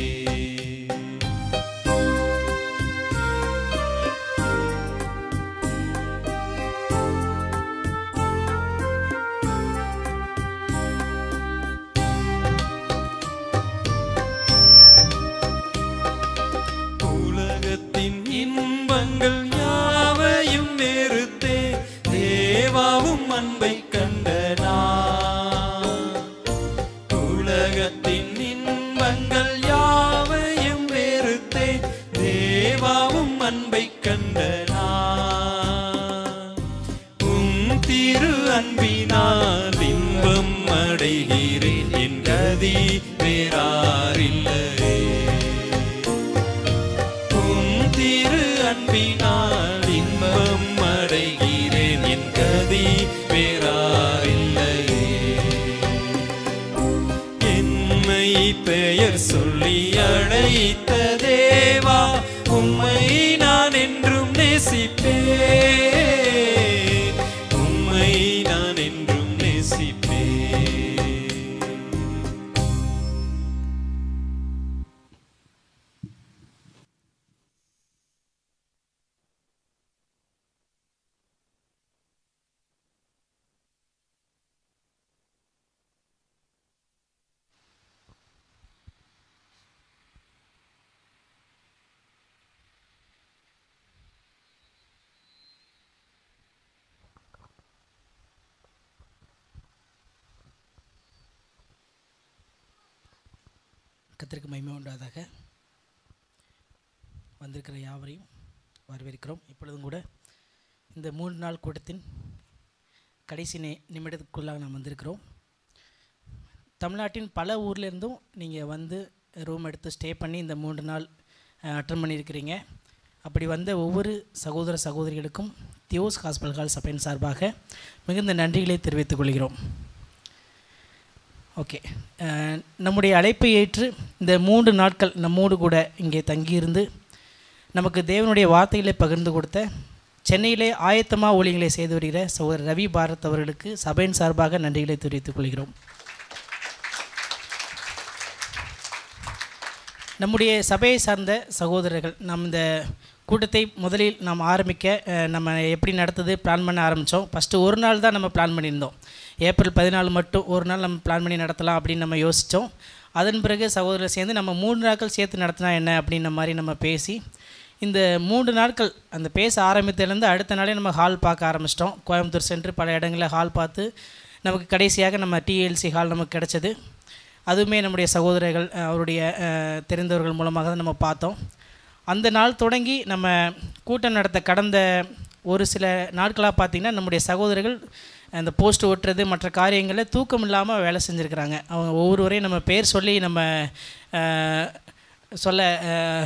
உலகத்தின் இன்பங்கள் யாவையும் வெறுத்தே தேவாவும் அன்பை கண்ட நான். உலகத்தின் இன்பங்கள் யாவையும் வெறுத்தே தேவாவும் அன்பை கண்ட நான். உம் திரு அன்பினால் இன்பம் அடைகிறேன் என் கதி வேறாரில்லையே உம் திரு அன்பினால் இன்பம் அடைகிறேன் என் கதி வேறாரில்லையே என்னை பெயர் சொல்லி அழைத்த தேவா உம்மை நான் என்றும் நேசிப்பே உம்மை நான் என்றும் நேசிப்பே கத்திற்கு மகிமை உண்டாதாக வந்திருக்கிற யாவரையும் வரவேற்கிறோம் இப்பொழுதும் கூட இந்த மூன்று நாள் கூட்டத்தின் கடைசி நி நிமிடத்துக்குள்ளாக நாம் வந்திருக்கிறோம் தமிழ்நாட்டின் பல ஊர்லேருந்தும் நீங்கள் வந்து ரூம் எடுத்து ஸ்டே பண்ணி இந்த மூன்று நாள் அட்டன் பண்ணியிருக்கிறீங்க அப்படி வந்த ஒவ்வொரு சகோதர சகோதரிகளுக்கும் தியோஸ் ஹாஸ்பிட்டல் ஹால் சபையின் சார்பாக மிகுந்த நன்றிகளை தெரிவித்துக் கொள்கிறோம் ஓகே அஹ், நம்முடைய அழைப்பை ஏற்று இந்த மூன்று நாட்கள் நம்மோடு கூட இங்கே தங்கியிருந்து நமக்கு தேவனுடைய வார்த்தைகளை பகிர்ந்து கொடுத்த சென்னையிலே ஆயத்தமாக ஊழியங்களை செய்து வருகிற சகோதரர் ரவி பாரத் அவர்களுக்கு சபையின் சார்பாக நன்றிகளை தெரிவித்துக் கொள்கிறோம் நம்முடைய சபையை சார்ந்த சகோதரர்கள் நாம் இந்த கூட்டத்தை முதலில் நாம் ஆரம்பிக்க அஹ், நம்ம எப்படி நடத்துது பிளான் பண்ண ஆரம்பித்தோம் ஃபஸ்ட்டு ஒரு நாள் தான் நம்ம பிளான் பண்ணியிருந்தோம் ஏப்ரல் பதினாலு மட்டும் ஒரு நாள் நம்ம பிளான் பண்ணி நடத்தலாம் அப்படின்னு நம்ம யோசித்தோம் அதன் பிறகு சகோதரர் சேர்ந்து நம்ம மூணு நாட்கள் சேர்த்து நடத்தினா என்ன அப்படின்ற மாதிரி நம்ம பேசி இந்த மூன்று நாட்கள் அந்த பேச ஆரம்பித்ததுலேருந்து அடுத்த நாளே நம்ம ஹால் பார்க்க ஆரம்பிச்சிட்டோம் கோயம்புத்தூர் சென்று பல இடங்களில் ஹால் பார்த்து நமக்கு கடைசியாக நம்ம டிஎல்சி ஹால் நமக்கு கிடச்சது அதுவுமே நம்முடைய சகோதரர்கள் அஹ், அவருடைய அஹ், தெரிந்தவர்கள் மூலமாக தான் நம்ம பார்த்தோம் அந்த நாள் தொடங்கி நம்ம கூட்டம் நடத்த கடந்த ஒரு சில நாட்களாக பார்த்திங்கன்னா நம்முடைய சகோதரர்கள் அந்த போஸ்ட் ஒட்டுறது மற்ற காரியங்களில் தூக்கம் இல்லாமல் வேலை செஞ்சுருக்கிறாங்க அவங்க ஒவ்வொருவரையும் நம்ம பேர் சொல்லி நம்ம அஹ், சொல்ல அஹ்,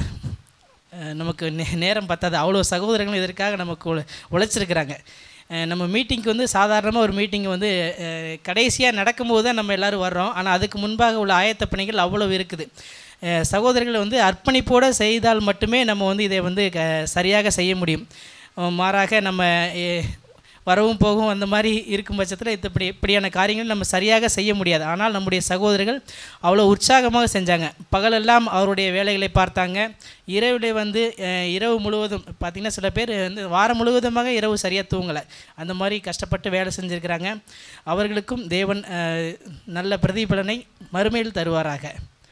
அஹ், நமக்கு நே- நேரம் பத்தாது அவ்வளோ சகோதரங்களும் இதற்காக நமக்கு உழ உழைச்சிருக்கிறாங்க அஹ், நம்ம மீட்டிங்க்கு வந்து சாதாரணமாக ஒரு மீட்டிங் வந்து கடைசியாக நடக்கும்போது தான் நம்ம எல்லோரும் வர்றோம் ஆனால் அதுக்கு முன்பாக உள்ள ஆயத்த பணிகள் அவ்வளவு இருக்குது அஹ், சகோதரர்கள் வந்து அர்ப்பணிப்போடு செய்தால் மட்டுமே நம்ம வந்து இதை வந்து க சரியாக செய்ய முடியும் அஹ், மாறாக நம்ம அஹ், வரவும் போகவும் அந்த மாதிரி இருக்கும் பட்சத்தில் இப்படி இப்படியான காரியங்கள் நம்ம சரியாக செய்ய முடியாது ஆனால் நம்முடைய சகோதரர்கள் அவ்வளோ உற்சாகமாக செஞ்சாங்க பகலெல்லாம் அவருடைய வேலைகளை பார்த்தாங்க இரவில் வந்து அஹ், இரவு முழுவதும் பார்த்திங்கன்னா சில பேர் வந்து வாரம் முழுவதுமாக இரவு சரியாக தூங்கலை அந்த மாதிரி கஷ்டப்பட்டு வேலை செஞ்சுருக்கிறாங்க அவர்களுக்கும் தேவன் அஹ், நல்ல பிரதிபலனை மறுமையில் தருவாராக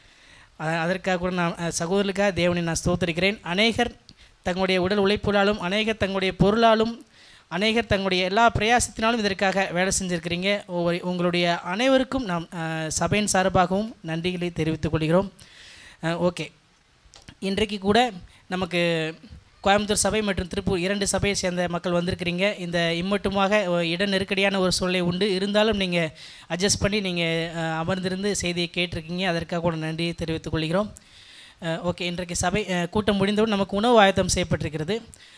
அஹ், அதற்காக கூட நான் அஹ், சகோதரர்களுக்காக தேவனை நான் ஸ்தோத்திரிக்கிறேன் அநேகர் தங்களுடைய உடல் உழைப்புலாலும் அநேகர் தங்களுடைய பொருளாலும் அநேகர் தங்களுடைய எல்லா பிரயாசத்தினாலும் இதற்காக வேலை செஞ்சுருக்கிறீங்க ஒவ்வொரு உங்களுடைய அனைவருக்கும் நாம் அஹ், சபையின் சார்பாகவும் நன்றிகளை தெரிவித்துக் கொள்கிறோம் அஹ், ஓகே இன்றைக்கு கூட நமக்கு கோயம்புத்தூர் சபை மற்றும் திருப்பூர் இரண்டு சபையை சேர்ந்த மக்கள் வந்திருக்கிறீங்க இந்த இம்மட்டுமாக அஹ், இட நெருக்கடியான ஒரு சூழ்நிலை உண்டு இருந்தாலும் நீங்கள் அட்ஜஸ்ட் பண்ணி நீங்கள் அமர்ந்திருந்து செய்தியை கேட்டிருக்கீங்க அதற்காக கூட நன்றியை தெரிவித்துக் கொள்கிறோம் அஹ், ஓகே இன்றைக்கு சபை அஹ், கூட்டம் முடிந்தவுடன் நமக்கு உணவு ஆயத்தம் செய்யப்பட்டிருக்கிறது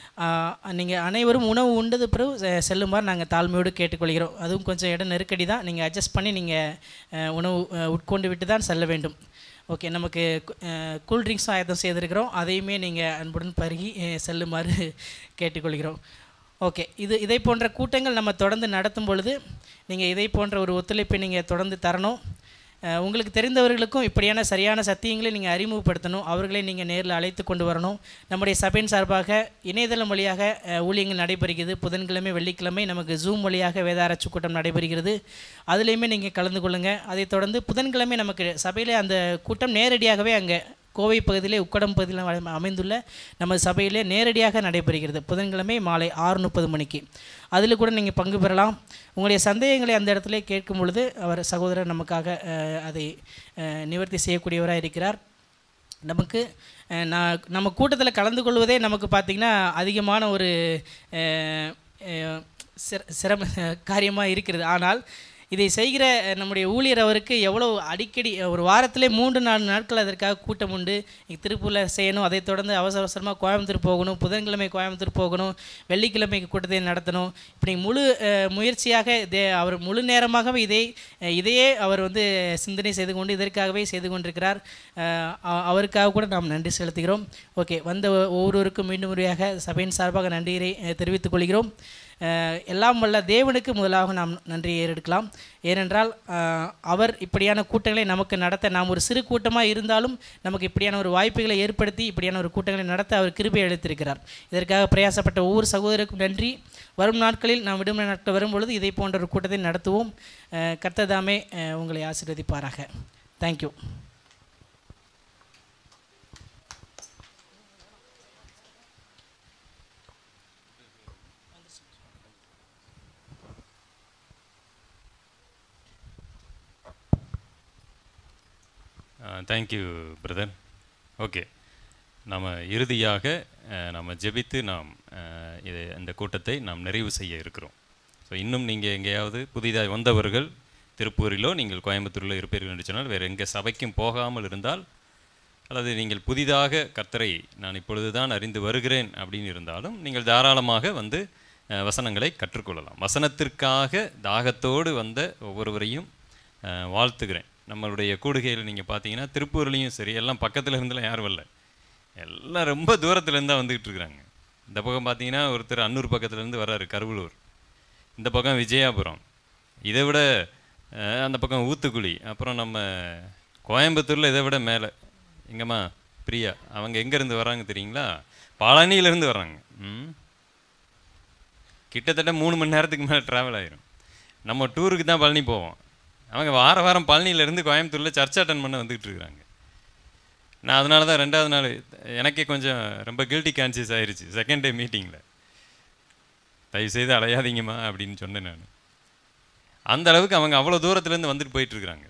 நீங்கள் அனைவரும் உணவு உண்டது பிறகு செ- செல்லுமாறு நாங்கள் தாழ்மையோடு கேட்டுக்கொள்கிறோம் அதுவும் கொஞ்சம் இடம் நெருக்கடி தான் நீங்கள் அட்ஜஸ்ட் பண்ணி நீங்கள் உணவு அஹ், உட்கொண்டு விட்டு தான் செல்ல வேண்டும் ஓகே நமக்கு கூல் ட்ரிங்க்ஸும் ஆயத்தம் செய்திருக்கிறோம் அதையுமே நீங்கள் அன்புடன் பருகி அஹ், செல்லுமாறு கேட்டுக்கொள்கிறோம் ஓகே இது இதை போன்ற கூட்டங்கள் நம்ம தொடர்ந்து நடத்தும் பொழுது நீங்கள் இதை போன்ற ஒரு ஒத்துழைப்பை நீங்கள் தொடர்ந்து தரணும் அஹ், உங்களுக்கு தெரிந்தவர்களுக்கும் இப்படியான சரியான சத்தியங்களை நீங்கள் அறிமுகப்படுத்தணும் அவர்களை நீங்கள் நேரில் அழைத்து கொண்டு வரணும் நம்முடைய சபையின் சார்பாக இணையதளம் வழியாக அஹ், ஊழியங்கள் நடைபெறுகிறது புதன்கிழமை வெள்ளிக்கிழமை நமக்கு ஜூம் வழியாக வேதாராய்ச்சி கூட்டம் நடைபெறுகிறது அதுலேயுமே நீங்கள் கலந்து கொள்ளுங்கள் அதைத் தொடர்ந்து புதன்கிழமை நமக்கு சபையில் அந்த கூட்டம் நேரடியாகவே அங்கே கோவை பகுதியிலே உக்கடம் பகுதியில் அமை- அமைந்துள்ள நமது சபையிலே நேரடியாக நடைபெறுகிறது புதன்கிழமை மாலை ஆறு முப்பது மணிக்கு அதில் கூட நீங்கள் பங்கு பெறலாம் உங்களுடைய சந்தேகங்களை அந்த இடத்துல கேட்கும் பொழுது அவர் சகோதரர் நமக்காக அஹ், அதை அஹ், நிவர்த்தி செய்யக்கூடியவராக இருக்கிறார் நமக்கு அஹ், நான் நம்ம கூட்டத்தில் கலந்து கொள்வதே நமக்கு பார்த்திங்கன்னா அதிகமான ஒரு அஹ், அஹ், சிர- சிரம காரியமாக இருக்கிறது ஆனால் இதை செய்கிற அஹ், நம்முடைய ஊழியர் அவருக்கு எவ்வளோ அடிக்கடி ஒரு வாரத்திலே மூன்று நாலு நாட்கள் அதற்காக கூட்டம் உண்டு இங்க திருப்பூரில் செய்யணும் அதைத் தொடர்ந்து அவசர அவசரமாக கோயம்புத்தூர் போகணும் புதன்கிழமை கோயம்புத்தூர் போகணும் வெள்ளிக்கிழமைக்கு கூட்டத்தை நடத்தணும் இப்படி முழு அஹ், முயற்சியாக இதே அவர் முழு நேரமாகவே இதை அஹ், இதையே அவர் வந்து சிந்தனை செய்து கொண்டு இதற்காகவே செய்து கொண்டிருக்கிறார் அஹ், அ- அவருக்காக கூட நாம் நன்றி செலுத்துகிறோம் ஓகே வந்த ஒ- ஒவ்வொருவருக்கும் மீண்டும் முறையாக சபையின் சார்பாக நன்றியை அஹ், தெரிவித்துக் கொள்கிறோம் அஹ், எல்லாம் வல்ல தேவனுக்கு முதலாக நாம் நன்றியை ஏறெடுக்கலாம் ஏனென்றால் அஹ், அவர் இப்படியான கூட்டங்களை நமக்கு நடத்த நாம் ஒரு சிறு கூட்டமாக இருந்தாலும் நமக்கு இப்படியான ஒரு வாய்ப்புகளை ஏற்படுத்தி இப்படியான ஒரு கூட்டங்களை நடத்த அவர் கிருபை அளித்திருக்கிறார் இதற்காக பிரயாசப்பட்ட ஒவ்வொரு சகோதரருக்கும் நன்றி வரும் நாட்களில் நாம் விடுமுறை நாட்கள் வரும்பொழுது இதை போன்ற ஒரு கூட்டத்தை நடத்துவோம் அஹ், கர்த்தர் அஹ், உங்களை ஆசீர்வதிப்பாராக தேங்க்யூ தேங்க்யூ பிரதர் ஓகே நம்ம இறுதியாக அஹ், நம்ம ஜெபித்து நாம் அஹ், இது இந்த கூட்டத்தை நாம் நிறைவு செய்ய இருக்கிறோம் ஸோ இன்னும் நீங்கள் எங்கேயாவது புதிதாக வந்தவர்கள் திருப்பூரிலோ நீங்கள் கோயம்புத்தூரிலோ இருப்பீர்கள் என்று சொன்னால் வேறு எங்கே சபைக்கும் போகாமல் இருந்தால் அல்லது நீங்கள் புதிதாக கர்த்தரை நான் இப்பொழுது தான் அறிந்து வருகிறேன் அப்படின்னு இருந்தாலும் நீங்கள் தாராளமாக வந்து அஹ், வசனங்களை கற்றுக்கொள்ளலாம் வசனத்திற்காக தாகத்தோடு வந்த ஒவ்வொருவரையும் அஹ், வாழ்த்துகிறேன் நம்மளுடைய கூடுகையில் நீங்கள் பார்த்தீங்கன்னா திருப்பூர்லேயும் சரி எல்லாம் பக்கத்தில் இருந்தெல்லாம் யாரும் வரல எல்லாம் ரொம்ப தூரத்துலேருந்து தான் வந்துக்கிட்டு இருக்கிறாங்க இந்த பக்கம் பார்த்தீங்கன்னா ஒருத்தர் அன்னூர் பக்கத்துலேருந்து வர்றாரு கருவலூர் இந்த பக்கம் விஜயாபுரம் இதை விட அஹ், அந்த பக்கம் ஊத்துக்குழி அப்புறம் நம்ம கோயம்புத்தூரில் இதை விட மேலே எங்கம்மா பிரியா அவங்க எங்கேருந்து வர்றாங்க தெரியுங்களா பழனியிலேருந்து வர்றாங்க ம் கிட்டத்தட்ட மூணு மணி நேரத்துக்கு மேலே ட்ராவல் ஆயிரும் நம்ம டூருக்கு தான் பழனி போவோம் அவங்க வார வாரம் பழனியிலேருந்து கோயம்புத்தூரில் சர்ச் அட்டன் பண்ண வந்துக்கிட்டு இருக்கிறாங்க நான் அதனால தான் ரெண்டாவது நாள் எனக்கே கொஞ்சம் ரொம்ப கில்ட்டி கான்சியஸ் ஆயிருச்சு செகண்ட் டே மீட்டிங்கில் தயவுசெய்து அலையாதீங்கம்மா அப்படின்னு சொன்னேன் நான் அந்த அளவுக்கு அவங்க அவ்வளோ தூரத்துலேருந்து வந்துட்டு போயிட்டு இருக்கிறாங்க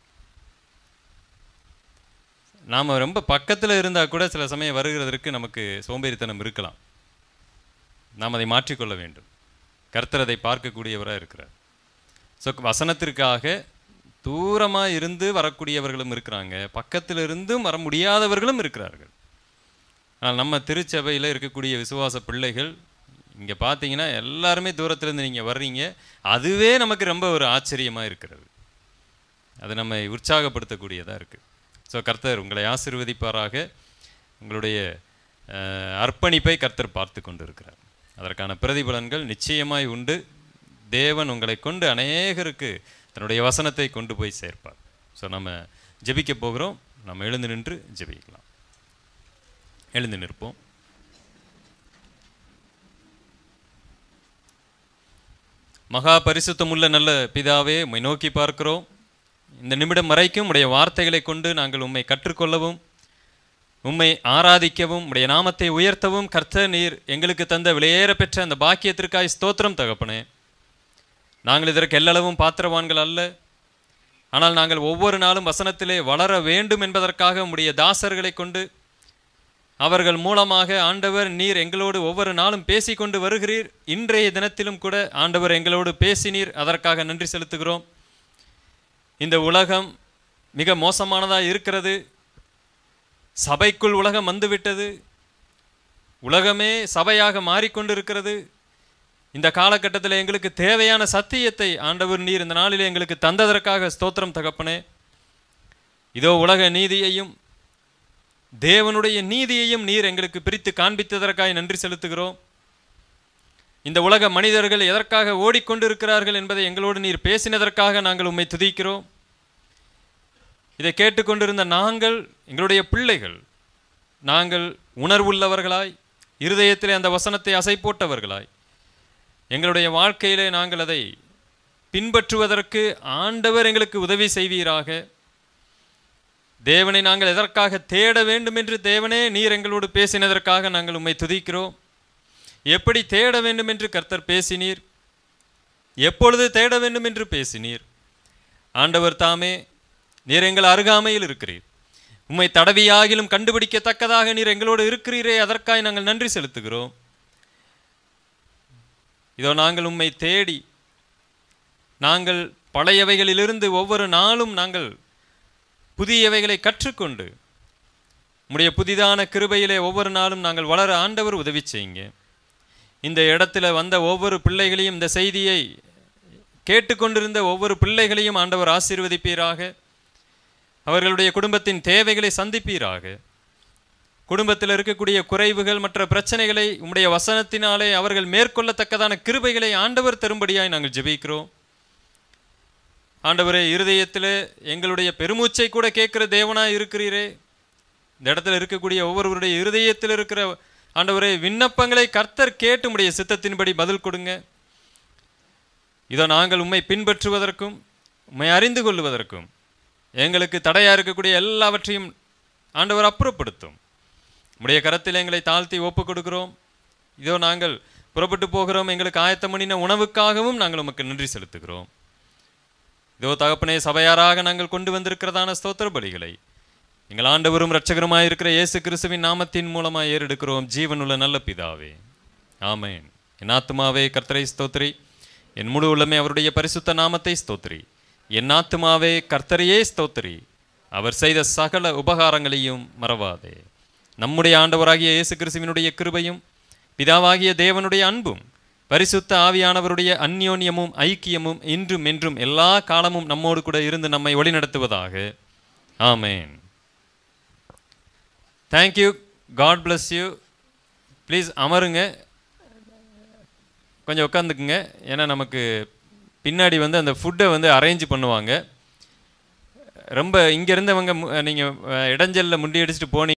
நாம் ரொம்ப பக்கத்தில் இருந்தால் கூட சில சமயம் வருகிறதற்கு நமக்கு சோம்பேறித்தனம் இருக்கலாம் நாம் அதை மாற்றிக்கொள்ள வேண்டும் கர்த்தர் அதை பார்க்கக்கூடியவராக இருக்கிறார் ஸோ வசனத்திற்காக தூரமாக இருந்து வரக்கூடியவர்களும் இருக்கிறாங்க பக்கத்தில் இருந்தும் வர முடியாதவர்களும் இருக்கிறார்கள் ஆனால் நம்ம திருச்சபையில் இருக்கக்கூடிய விசுவாச பிள்ளைகள் இங்கே பார்த்தீங்கன்னா எல்லாருமே தூரத்துலேருந்து நீங்கள் வர்றீங்க அதுவே நமக்கு ரொம்ப ஒரு ஆச்சரியமாக இருக்கிறது அது நம்மை உற்சாகப்படுத்தக்கூடியதாக இருக்குது ஸோ கர்த்தர் உங்களை ஆசிர்வதிப்பாராக உங்களுடைய அஹ், அர்ப்பணிப்பை கர்த்தர் பார்த்து கொண்டு இருக்கிறார் அதற்கான பிரதிபலன்கள் நிச்சயமாய் உண்டு தேவன் உங்களை கொண்டு அநேகருக்கு தன்னுடைய வசனத்தை கொண்டு போய் சேர்ப்பார் ஸோ நம்ம ஜெபிக்க போகிறோம் நம்ம எழுந்து நின்று ஜெபிக்கலாம் எழுந்து நிற்போம் மகா பரிசுத்தமுள்ள நல்ல பிதாவே உம்மை நோக்கி பார்க்கிறோம் இந்த நிமிடம் வரைக்கும் உடைய வார்த்தைகளை கொண்டு நாங்கள் உம்மை கற்றுக்கொள்ளவும் உம்மை ஆராதிக்கவும் உடைய நாமத்தை உயர்த்தவும் கர்த்தர் நீர் எங்களுக்கு தந்த விலையேற பெற்ற அந்த பாக்கியத்திற்காய் ஸ்தோத்திரம் தகப்பனே நாங்கள் இதற்கு எல்லளவும் பாத்திரவான்கள் அல்ல ஆனால் நாங்கள் ஒவ்வொரு நாளும் வசனத்திலே வளர வேண்டும் என்பதற்காக உம்முடைய தாசர்களை கொண்டு அவர்கள் மூலமாக ஆண்டவர் நீர் எங்களோடு ஒவ்வொரு நாளும் பேசிக்கொண்டு வருகிறீர் இன்றைய தினத்திலும் கூட ஆண்டவர் எங்களோடு பேசினீர் அதற்காக நன்றி செலுத்துகிறோம் இந்த உலகம் மிக மோசமானதாக இருக்கிறது சபைக்குள் உலகம் வந்துவிட்டது உலகமே சபையாக மாறிக்கொண்டிருக்கிறது இந்த காலகட்டத்தில் எங்களுக்கு தேவையான சத்தியத்தை ஆண்டவர் நீர் இந்த நாளில் எங்களுக்கு தந்ததற்காக ஸ்தோத்திரம் தகப்பனே இதோ உலக நீதியையும் தேவனுடைய நீதியையும் நீர் எங்களுக்கு பிரித்து காண்பித்ததற்காக நன்றி செலுத்துகிறோம் இந்த உலக மனிதர்கள் எதற்காக ஓடிக்கொண்டிருக்கிறார்கள் என்பதை எங்களோடு நீர் பேசினதற்காக நாங்கள் உம்மை துதிக்கிறோம் இதை கேட்டுக்கொண்டிருந்த நாங்கள் எங்களுடைய பிள்ளைகள் நாங்கள் உணர்வுள்ளவர்களாய் இருதயத்திலே அந்த வசனத்தை அசை போட்டவர்களாய் எங்களுடைய வாழ்க்கையிலே நாங்கள் அதை பின்பற்றுவதற்கு ஆண்டவர் எங்களுக்கு உதவி செய்வீராக தேவனை நாங்கள் எதற்காக தேட வேண்டும் என்று தேவனே நீர் எங்களோடு பேசினதற்காக நாங்கள் உம்மை துதிக்கிறோம் எப்படி தேட வேண்டும் என்று கர்த்தர் பேசினீர் எப்பொழுது தேட வேண்டும் என்று பேசினீர் ஆண்டவர் தாமே நீர் எங்கள் அருகாமையில் இருக்கிறீர் உம்மை தடவியாகிலும் கண்டுபிடிக்கத்தக்கதாக நீர் எங்களோடு இருக்கிறீரே அதற்காக நாங்கள் நன்றி செலுத்துகிறோம் இதோ நாங்கள் உம்மை தேடி நாங்கள் பழையவைகளிலிருந்து ஒவ்வொரு நாளும் நாங்கள் புதியவைகளை கற்றுக்கொண்டு உம்முடைய புதிதான கிருபையிலே ஒவ்வொரு நாளும் நாங்கள் வளர ஆண்டவர் உதவி செய்யுங்க இந்த இடத்துல வந்த ஒவ்வொரு பிள்ளைகளையும் இந்த செய்தியை கேட்டுக்கொண்டிருந்த ஒவ்வொரு பிள்ளைகளையும் ஆண்டவர் ஆசீர்வதிப்பீராக அவர்களுடைய குடும்பத்தின் தேவைகளை சந்திப்பீராக குடும்பத்தில் இருக்கக்கூடிய குறைவுகள் மற்ற பிரச்சனைகளை உம்முடைய வசனத்தினாலே அவர்கள் மேற்கொள்ளத்தக்கதான கிருபைகளை ஆண்டவர் தரும்படியாய் நாங்கள் ஜெபிக்கிறோம் ஆண்டவரே இருதயத்தில் எங்களுடைய பெருமூச்சை கூட கேட்கிற தேவனாய் இருக்கிறீரே இந்த இடத்துல இருக்கக்கூடிய ஒவ்வொருவருடைய இருதயத்தில் இருக்கிற ஆண்டவரே விண்ணப்பங்களை கர்த்தர் கேட்டு உம்முடைய சித்தத்தின்படி பதில் கொடுங்க இதோ நாங்கள் உம்மை பின்பற்றுவதற்கும் உம்மை அறிந்து கொள்வதற்கும் எங்களுக்கு தடையா இருக்கக்கூடிய எல்லாவற்றையும் ஆண்டவர் அப்புறப்படுத்தும் உம்முடைய கரத்தில் எங்களை தாழ்த்தி ஒப்பு கொடுக்கிறோம் இதோ நாங்கள் புறப்பட்டு போகிறோம் எங்களுக்கு ஆயத்தம் பண்ணின உணவுக்காகவும் நாங்கள் உமக்கு நன்றி செலுத்துகிறோம் இதோ தகப்பனே சபையாராக நாங்கள் கொண்டு வந்திருக்கிறதான ஸ்தோத்திர பலிகளை எங்கள் ஆண்டவரும் இரட்சகருமாய் இருக்கிற இயேசு கிறிஸ்துவின் நாமத்தின் மூலமாய் ஏறெடுக்கிறோம் ஜீவனுள்ள நல்ல பிதாவே ஆமென் என் ஆத்துமாவே கர்த்தரை ஸ்தோத்திரி என் முழு உள்ளமே அவருடைய பரிசுத்த நாமத்தை ஸ்தோத்திரி என் ஆத்துமாவே கர்த்தரையே ஸ்தோத்திரி அவர் செய்த சகல உபகாரங்களையும் மறவாதே நம்முடைய ஆண்டவராகிய இயேசு கிறிஸ்துவினுடைய கிருபையும் பிதாவாகிய தேவனுடைய அன்பும் பரிசுத்த ஆவியானவருடைய அந்யோன்யமும் ஐக்கியமும் இன்றும் என்றும் எல்லா காலமும் நம்மோடு கூட இருந்து நம்மை வழிநடத்துவதாக ஆமென் thank you God bless you please அமருங்க கொஞ்சம் உட்காந்துக்குங்க ஏன்னா நமக்கு பின்னாடி வந்து அந்த ஃபுட்டை வந்து அரேஞ்ச் பண்ணுவாங்க ரொம்ப இங்கே இருந்தவங்க நீங்கள் இடைஞ்சலில் முண்டி அடிச்சுட்டு போனீங்க